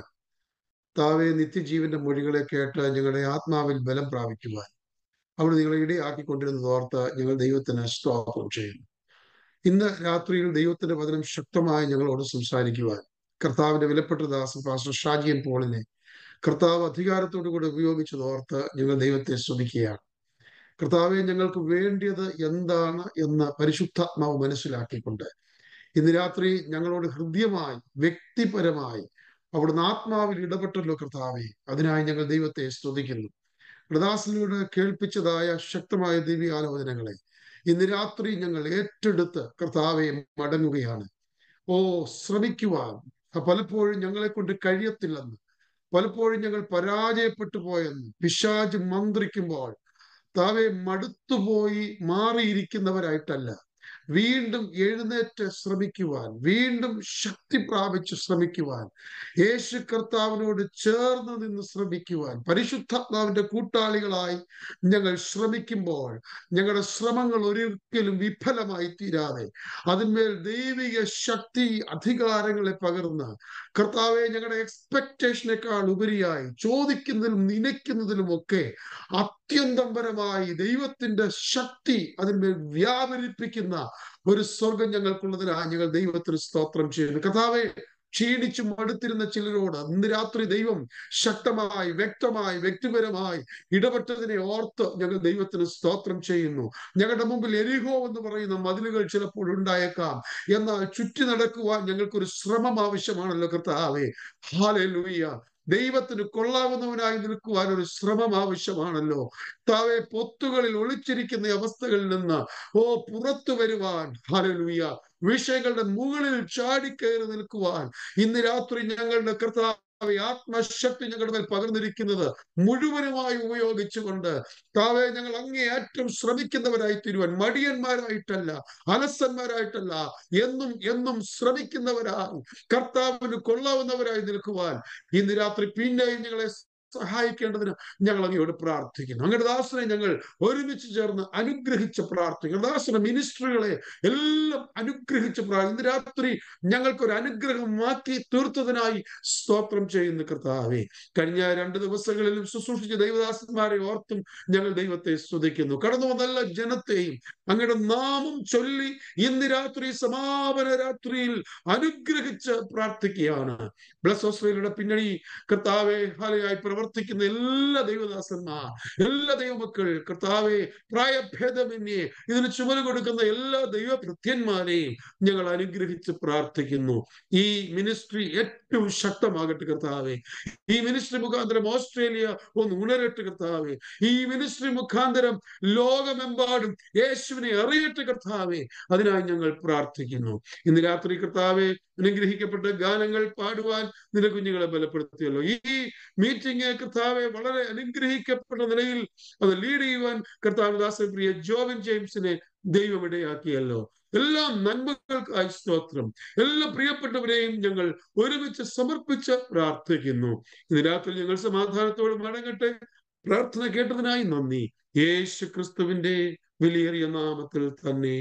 താവെ നിത്യജീവന്റെ മൊഴികളെ കേട്ട് ഞങ്ങളുടെ ആത്മാവിൽ ബലം പ്രാപിക്കുവാൻ അവിടെ നിങ്ങളെ ഇടയാക്കിക്കൊണ്ടിരുന്നത് ഓർത്ത് ഞങ്ങൾ ദൈവത്തിന് സ്തോത്രം ചെയ്യുന്നു ഇന്ന് രാത്രിയിൽ ദൈവത്തിന്റെ വചനം ശക്തമായി ഞങ്ങളോട് സംസാരിക്കുവാൻ കർത്താവിന്റെ വിലപ്പെട്ട ദാസൻ പാസ്റ്റർ ഷാജിയൻ പോളിനെ കർത്താവ് അധികാരത്തോടു കൂടി ഉപയോഗിച്ചത് ഓർത്ത് ഞങ്ങൾ ദൈവത്തെ സ്തുതിക്കുകയാണ് കർത്താവെ ഞങ്ങൾക്ക് വേണ്ടിയത് എന്താണ് എന്ന് പരിശുദ്ധാത്മാവ് മനസ്സിലാക്കിക്കൊണ്ട് ഇന്ന് രാത്രി ഞങ്ങളോട് ഹൃദ്യമായി വ്യക്തിപരമായി അവിടുന്ന് ആത്മാവിൽ ഇടപെട്ടല്ലോ കർത്താവെ അതിനായി ഞങ്ങൾ ദൈവത്തെ സ്തുതിക്കുന്നു പ്രദാസിനോട് കേൾപ്പിച്ചതായ ശക്തമായ ദിവ്യാലോചനകളെ ഇന്ന് രാത്രി ഞങ്ങൾ ഏറ്റെടുത്ത് കർത്താവെ മടങ്ങുകയാണ് ഓ ശ്രമിക്കുവാൻ പലപ്പോഴും ഞങ്ങളെ കൊണ്ട് കഴിയത്തില്ലെന്ന് പലപ്പോഴും ഞങ്ങൾ പരാജയപ്പെട്ടു പോയെന്ന് പിശാജ് മന്ത്രിക്കുമ്പോൾ താവെ മടുത്തുപോയി മാറിയിരിക്കുന്നവരായിട്ടല്ല വീണ്ടും എഴുന്നേറ്റ് ശ്രമിക്കുവാൻ വീണ്ടും ശക്തി പ്രാപിച്ച് ശ്രമിക്കുവാൻ യേശു കർത്താവിനോട് ചേർന്ന് നിന്ന് ശ്രമിക്കുവാൻ പരിശുദ്ധാത്മാവിന്റെ കൂട്ടാളികളായി ഞങ്ങൾ ശ്രമിക്കുമ്പോൾ ഞങ്ങളുടെ ശ്രമങ്ങൾ ഒരിക്കലും വിഫലമായി തീരാതെ അതിന്മേൽ ദൈവിക ശക്തി അധികാരങ്ങളെ പകർന്ന് കർത്താവെ ഞങ്ങളുടെ എക്സ്പെക്ടേഷനേക്കാൾ ഉപരിയായി ചോദിക്കുന്നതിലും നനയ്ക്കുന്നതിലും ഒക്കെ അത്യന്തംപരമായി ദൈവത്തിന്റെ ശക്തി അതിന്മേൽ വ്യാപരിപ്പിക്കുന്ന ഒരു സ്വർഗം ഞങ്ങൾക്കുള്ളതിനായി ഞങ്ങൾ ദൈവത്തിന് സ്തോത്രം ചെയ്യുന്നു കർത്താവെ ക്ഷീണിച്ചു മടുത്തിരുന്ന ചിലരോട് ഇന്ന് രാത്രി ദൈവം ശക്തമായി വ്യക്തമായി വ്യക്തിപരമായി ഇടപെട്ടതിനെ ഓർത്ത് ഞങ്ങൾ ദൈവത്തിന് സ്തോത്രം ചെയ്യുന്നു ഞങ്ങളുടെ മുമ്പിൽ എരിഹോ എന്ന് പറയുന്ന മതിലുകൾ ചിലപ്പോൾ ഉണ്ടായേക്കാം എന്നാൽ ചുറ്റി നടക്കുവാൻ ഞങ്ങൾക്കൊരു ശ്രമം ആവശ്യമാണല്ലോ കർത്താവേ ഹാലേ ലൂയ്യ ദൈവത്തിന് കൊള്ളാവുന്നവനായി നിൽക്കുവാൻ ഒരു ശ്രമം ആവശ്യമാണല്ലോ താവെ പൊത്തുകളിൽ ഒളിച്ചിരിക്കുന്ന അവസ്ഥകളിൽ നിന്ന് ഓ പുറത്തു വരുവാൻ ഹാലലൂയ വിഷയങ്ങളുടെ മുകളിൽ ചാടിക്കയറി നിൽക്കുവാൻ ഇന്ന് രാത്രി ഞങ്ങളുടെ കർത്താവ് ആത്മശക്തി ഞങ്ങളുടെ മേൽ പകർന്നിരിക്കുന്നത് മുഴുവനുമായി ഉപയോഗിച്ചുകൊണ്ട് താവെ ഞങ്ങൾ അങ്ങേയറ്റം ശ്രമിക്കുന്നവരായി തീരുവാൻ മടിയന്മാരായിട്ടല്ല അലസന്മാരായിട്ടല്ല എന്നും എന്നും ശ്രമിക്കുന്നവരായി കർത്താവിന് കൊള്ളാവുന്നവരായി നിൽക്കുവാൻ ഇന്ന് രാത്രി പിന്നെയും ഞങ്ങളെ സഹായിക്കേണ്ടതിന് ഞങ്ങൾ അങ്ങയോട് പ്രാർത്ഥിക്കുന്നു അങ്ങയുടെ ദാസനെ ഞങ്ങൾ ഒരുമിച്ച് ചേർന്ന് അനുഗ്രഹിച്ച് പ്രാർത്ഥിക്കുന്നു ദാസന മിനിസ്ട്രികളെ എല്ലാം അനുഗ്രഹിച്ച് പ്രാർത്ഥിക്കും ഇന്ന് രാത്രി ഞങ്ങൾക്കൊരു അനുഗ്രഹമാക്കി തീർത്തതിനായി സ്തോത്രം ചെയ്യുന്ന കർത്താവെ കഴിഞ്ഞ രണ്ട് ദിവസങ്ങളിലും ശുശ്രൂഷിച്ച ദൈവദാസന്മാരെ ഓർത്തും ഞങ്ങൾ ദൈവത്തെ സ്തുതിക്കുന്നു കടന്നു വന്നല്ല ജനത്തെയും അങ്ങയുടെ നാമം ചൊല്ലി ഇന്ന് രാത്രി സമാപന രാത്രിയിൽ അനുഗ്രഹിച്ച് പ്രാർത്ഥിക്കുകയാണ് ബ്ലസ് ഓസ്ട്രേലിയയുടെ പിന്നണി കർത്താവെ ഹാലയായി പ്രവർത്തിക്കുന്ന എല്ലാ ദൈവദാസന്മാർ എല്ലാ ദൈവമക്കൾ കർത്താവെ പ്രായഭേദമന്യേ ഇതിന് ചുമല് കൊടുക്കുന്ന എല്ലാ ദൈവഭൃത്യന്മാരെയും ഞങ്ങൾ അനുഗ്രഹിച്ച് പ്രാർത്ഥിക്കുന്നു ഈ മിനിസ്ട്രി ഏറ്റവും ശക്തമാകട്ടെ കർത്താവെ ഈ മിനിസ്ട്രി മുഖാന്തരം ഓസ്ട്രേലിയ ഒന്ന് ഉണരട്ടെ കർത്താവെ ഈ മിനിസ്ട്രി മുഖാന്തരം ലോകമെമ്പാടും യേശുവിനെ അറിയട്ടെ കർത്താവെ അതിനായി ഞങ്ങൾ പ്രാർത്ഥിക്കുന്നു ഇന്ന് രാത്രി കർത്താവെ അനുഗ്രഹിക്കപ്പെട്ട ഗാനങ്ങൾ പാടുവാൻ നിന്റെ കുഞ്ഞുങ്ങളെ ബലപ്പെടുത്തിയല്ലോ ഈ മീറ്റിംഗ് കർത്താവെ വളരെ അനുഗ്രഹിക്കപ്പെട്ട നിലയിൽ അത് ലീഡ് ചെയ്യുവാൻ കർത്താവ് ദാസപ്രിയ ജോബിൻ ജെയിംസിനെ ദൈവം ഇടയാക്കിയല്ലോ എല്ലാ നന്മകൾക്കായി സ്തോത്രം എല്ലാ പ്രിയപ്പെട്ടവരെയും ഞങ്ങൾ ഒരുമിച്ച് സമർപ്പിച്ച് പ്രാർത്ഥിക്കുന്നു ഇന്ന് രാത്രി ഞങ്ങൾ സമാധാനത്തോട് മടങ്ങട്ടെ പ്രാർത്ഥന കേട്ടതിനായി നന്ദി യേശു ക്രിസ്തുവിന്റെ വിലയേറിയ നാമത്തിൽ തന്നെ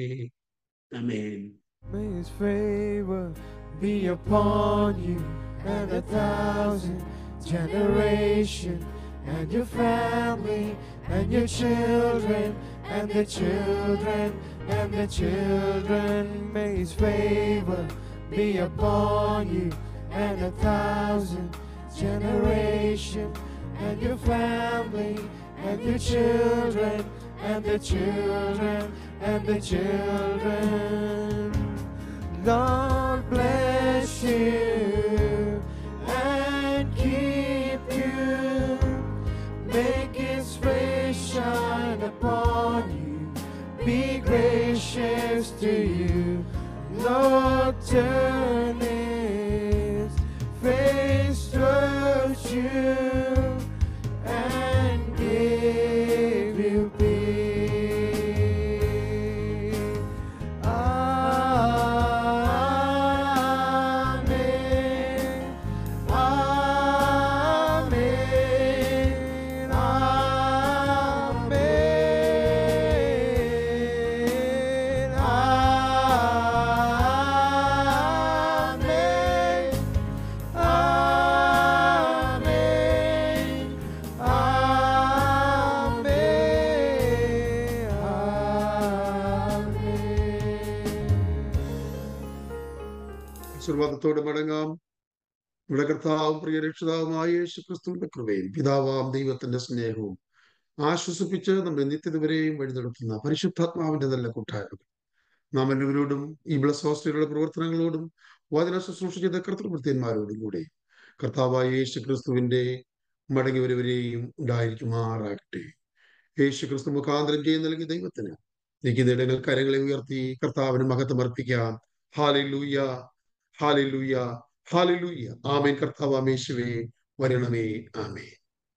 അമേൻ May his favor be upon you and a thousand generation and your family and your children and the children and the children. May his favor be upon you and a thousand generation and your family and your children and the children and the children. God bless you ആശീർവാദത്തോടെ മടങ്ങാം നമ്മുടെ കർത്താവും പ്രിയ രക്ഷിതാവുമായ യേശു ക്രിസ്തുവിന്റെ കൃപയും പിതാവാം ദൈവത്തിന്റെ സ്നേഹവും ആശ്വസിപ്പിച്ച് നമ്മെ നിത്യത വരെയും വഴി നടത്തുന്ന പരിശുദ്ധാത്മാവിന്റെ നല്ല കൂട്ടായ്മ നാം എല്ലാവരോടും ഈ ബ്ലസ് ഹോസ്റ്റലുകളുടെ പ്രവർത്തനങ്ങളോടും വചന ശുശ്രൂഷ ചെയ്ത കർത്തൃഭൃത്യന്മാരോടും കൂടെ കർത്താവായ യേശു ക്രിസ്തുവിന്റെ മടങ്ങി വരവരെയും ഉണ്ടായിരിക്കുമാറാകട്ടെ യേശു ക്രിസ്തു മുഖാന്തരം ചെയ്ത് നൽകിയ ദൈവത്തിന് നിൽക്കുന്നിടങ്ങൾ കരങ്ങളെ ഉയർത്തി കർത്താവിന് മഹത്വം അർപ്പിക്കാം ഹാലിലൂയ ഹാലിലൂയ ഹാലിലൂയ ആമേൻ കർത്താവാമേശുവേ വരണമേ ആമേ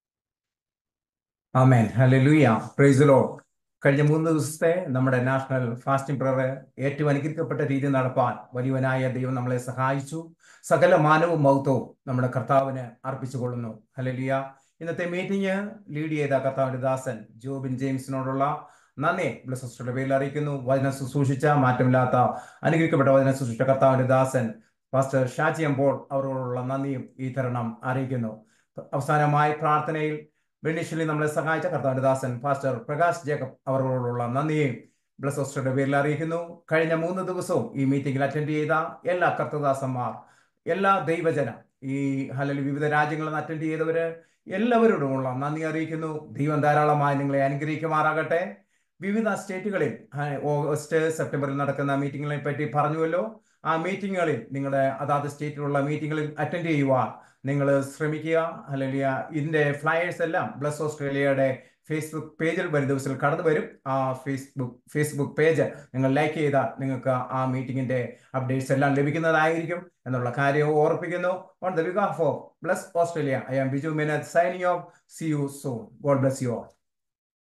ആമേൻ ഹല്ലേലൂയ പ്രൈസ് ലോർഡ് കഴിഞ്ഞ മൂന്ന് ദിവസത്തെ നമ്മുടെ നാഷണൽ ഫാസ്റ്റിംഗ് പ്രയർ ഏറ്റവും അനുഗ്രഹിക്കപ്പെട്ട രീതി നടപ്പാൻ വലിയവനായ ദൈവം നമ്മളെ സഹായിച്ചു സകല മാനവും മൗത്വവും നമ്മുടെ കർത്താവിന് അർപ്പിച്ചുകൊള്ളുന്നു ഹല്ലേലൂയ ഇന്നത്തെ മീറ്റിംഗ് ലീഡ് ചെയ്ത കർത്താവിന്റെ ദാസൻ ജോബിൻ ജെയിംസിനോടുള്ള നന്ദി ബ്ലസ്സയുടെ പേരിൽ അറിയിക്കുന്നു വചനം ശുശ്രൂഷിച്ച മാറ്റമില്ലാത്ത അനുഗ്രഹിക്കപ്പെട്ട വചനം ശുശ്രൂഷിച്ച കർത്താവിന്റെ ദാസൻ പാസ്റ്റർ ഷാജി അമ്പോൾ അവരോടുള്ള നന്ദിയും ഈ തരണം അറിയിക്കുന്നു അവസാനമായി പ്രാർത്ഥനയിൽ വെണ്ണിശ്വലി നമ്മളെ സഹായിച്ച കർത്താവിന്റെ ദാസൻ പാസ്റ്റർ പ്രകാശ് ജേക്കബ് അവരോടുള്ള നന്ദിയും ബ്ലസ് ഹോസ്റ്ററുടെ പേരിൽ അറിയിക്കുന്നു കഴിഞ്ഞ മൂന്ന് ദിവസവും ഈ മീറ്റിംഗിൽ അറ്റൻഡ് ചെയ്ത എല്ലാ കർത്തദാസന്മാർ എല്ലാ ദൈവജന ഈ ഹലൽ വിവിധ രാജ്യങ്ങളിൽ നിന്ന് അറ്റൻഡ് ചെയ്തവര് എല്ലാവരോടുമുള്ള നന്ദി അറിയിക്കുന്നു ദൈവം ധാരാളമായി നിങ്ങളെ അനുഗ്രഹിക്കുമാറാകട്ടെ വിവിധ സ്റ്റേറ്റുകളിൽ ഓഗസ്റ്റ് സെപ്റ്റംബറിൽ നടക്കുന്ന മീറ്റിങ്ങുകളെ പറ്റി പറഞ്ഞുവല്ലോ ആ മീറ്റിങ്ങുകളിൽ നിങ്ങളുടെ അതാത് സ്റ്റേറ്റിലുള്ള മീറ്റിങ്ങുകളിൽ അറ്റൻഡ് ചെയ്യുവാൻ നിങ്ങൾ ശ്രമിക്കുക അല്ലെങ്കിൽ ഇതിന്റെ ഫ്ലയേഴ്സ് എല്ലാം ബ്ലസ് ഓസ്ട്രേലിയയുടെ ഫേസ്ബുക്ക് പേജിൽ വരും ദിവസത്തിൽ കടന്നു വരും ആ ഫേസ്ബുക്ക് ഫേസ്ബുക്ക് പേജ് നിങ്ങൾ ലൈക്ക് ചെയ്താൽ നിങ്ങൾക്ക് ആ മീറ്റിംഗിന്റെ അപ്ഡേറ്റ്സ് എല്ലാം ലഭിക്കുന്നതായിരിക്കും എന്നുള്ള കാര്യം ഓർപ്പിക്കുന്നു on the behalf of bless Australia I am Biju മേനത് signing off see you soon God bless you all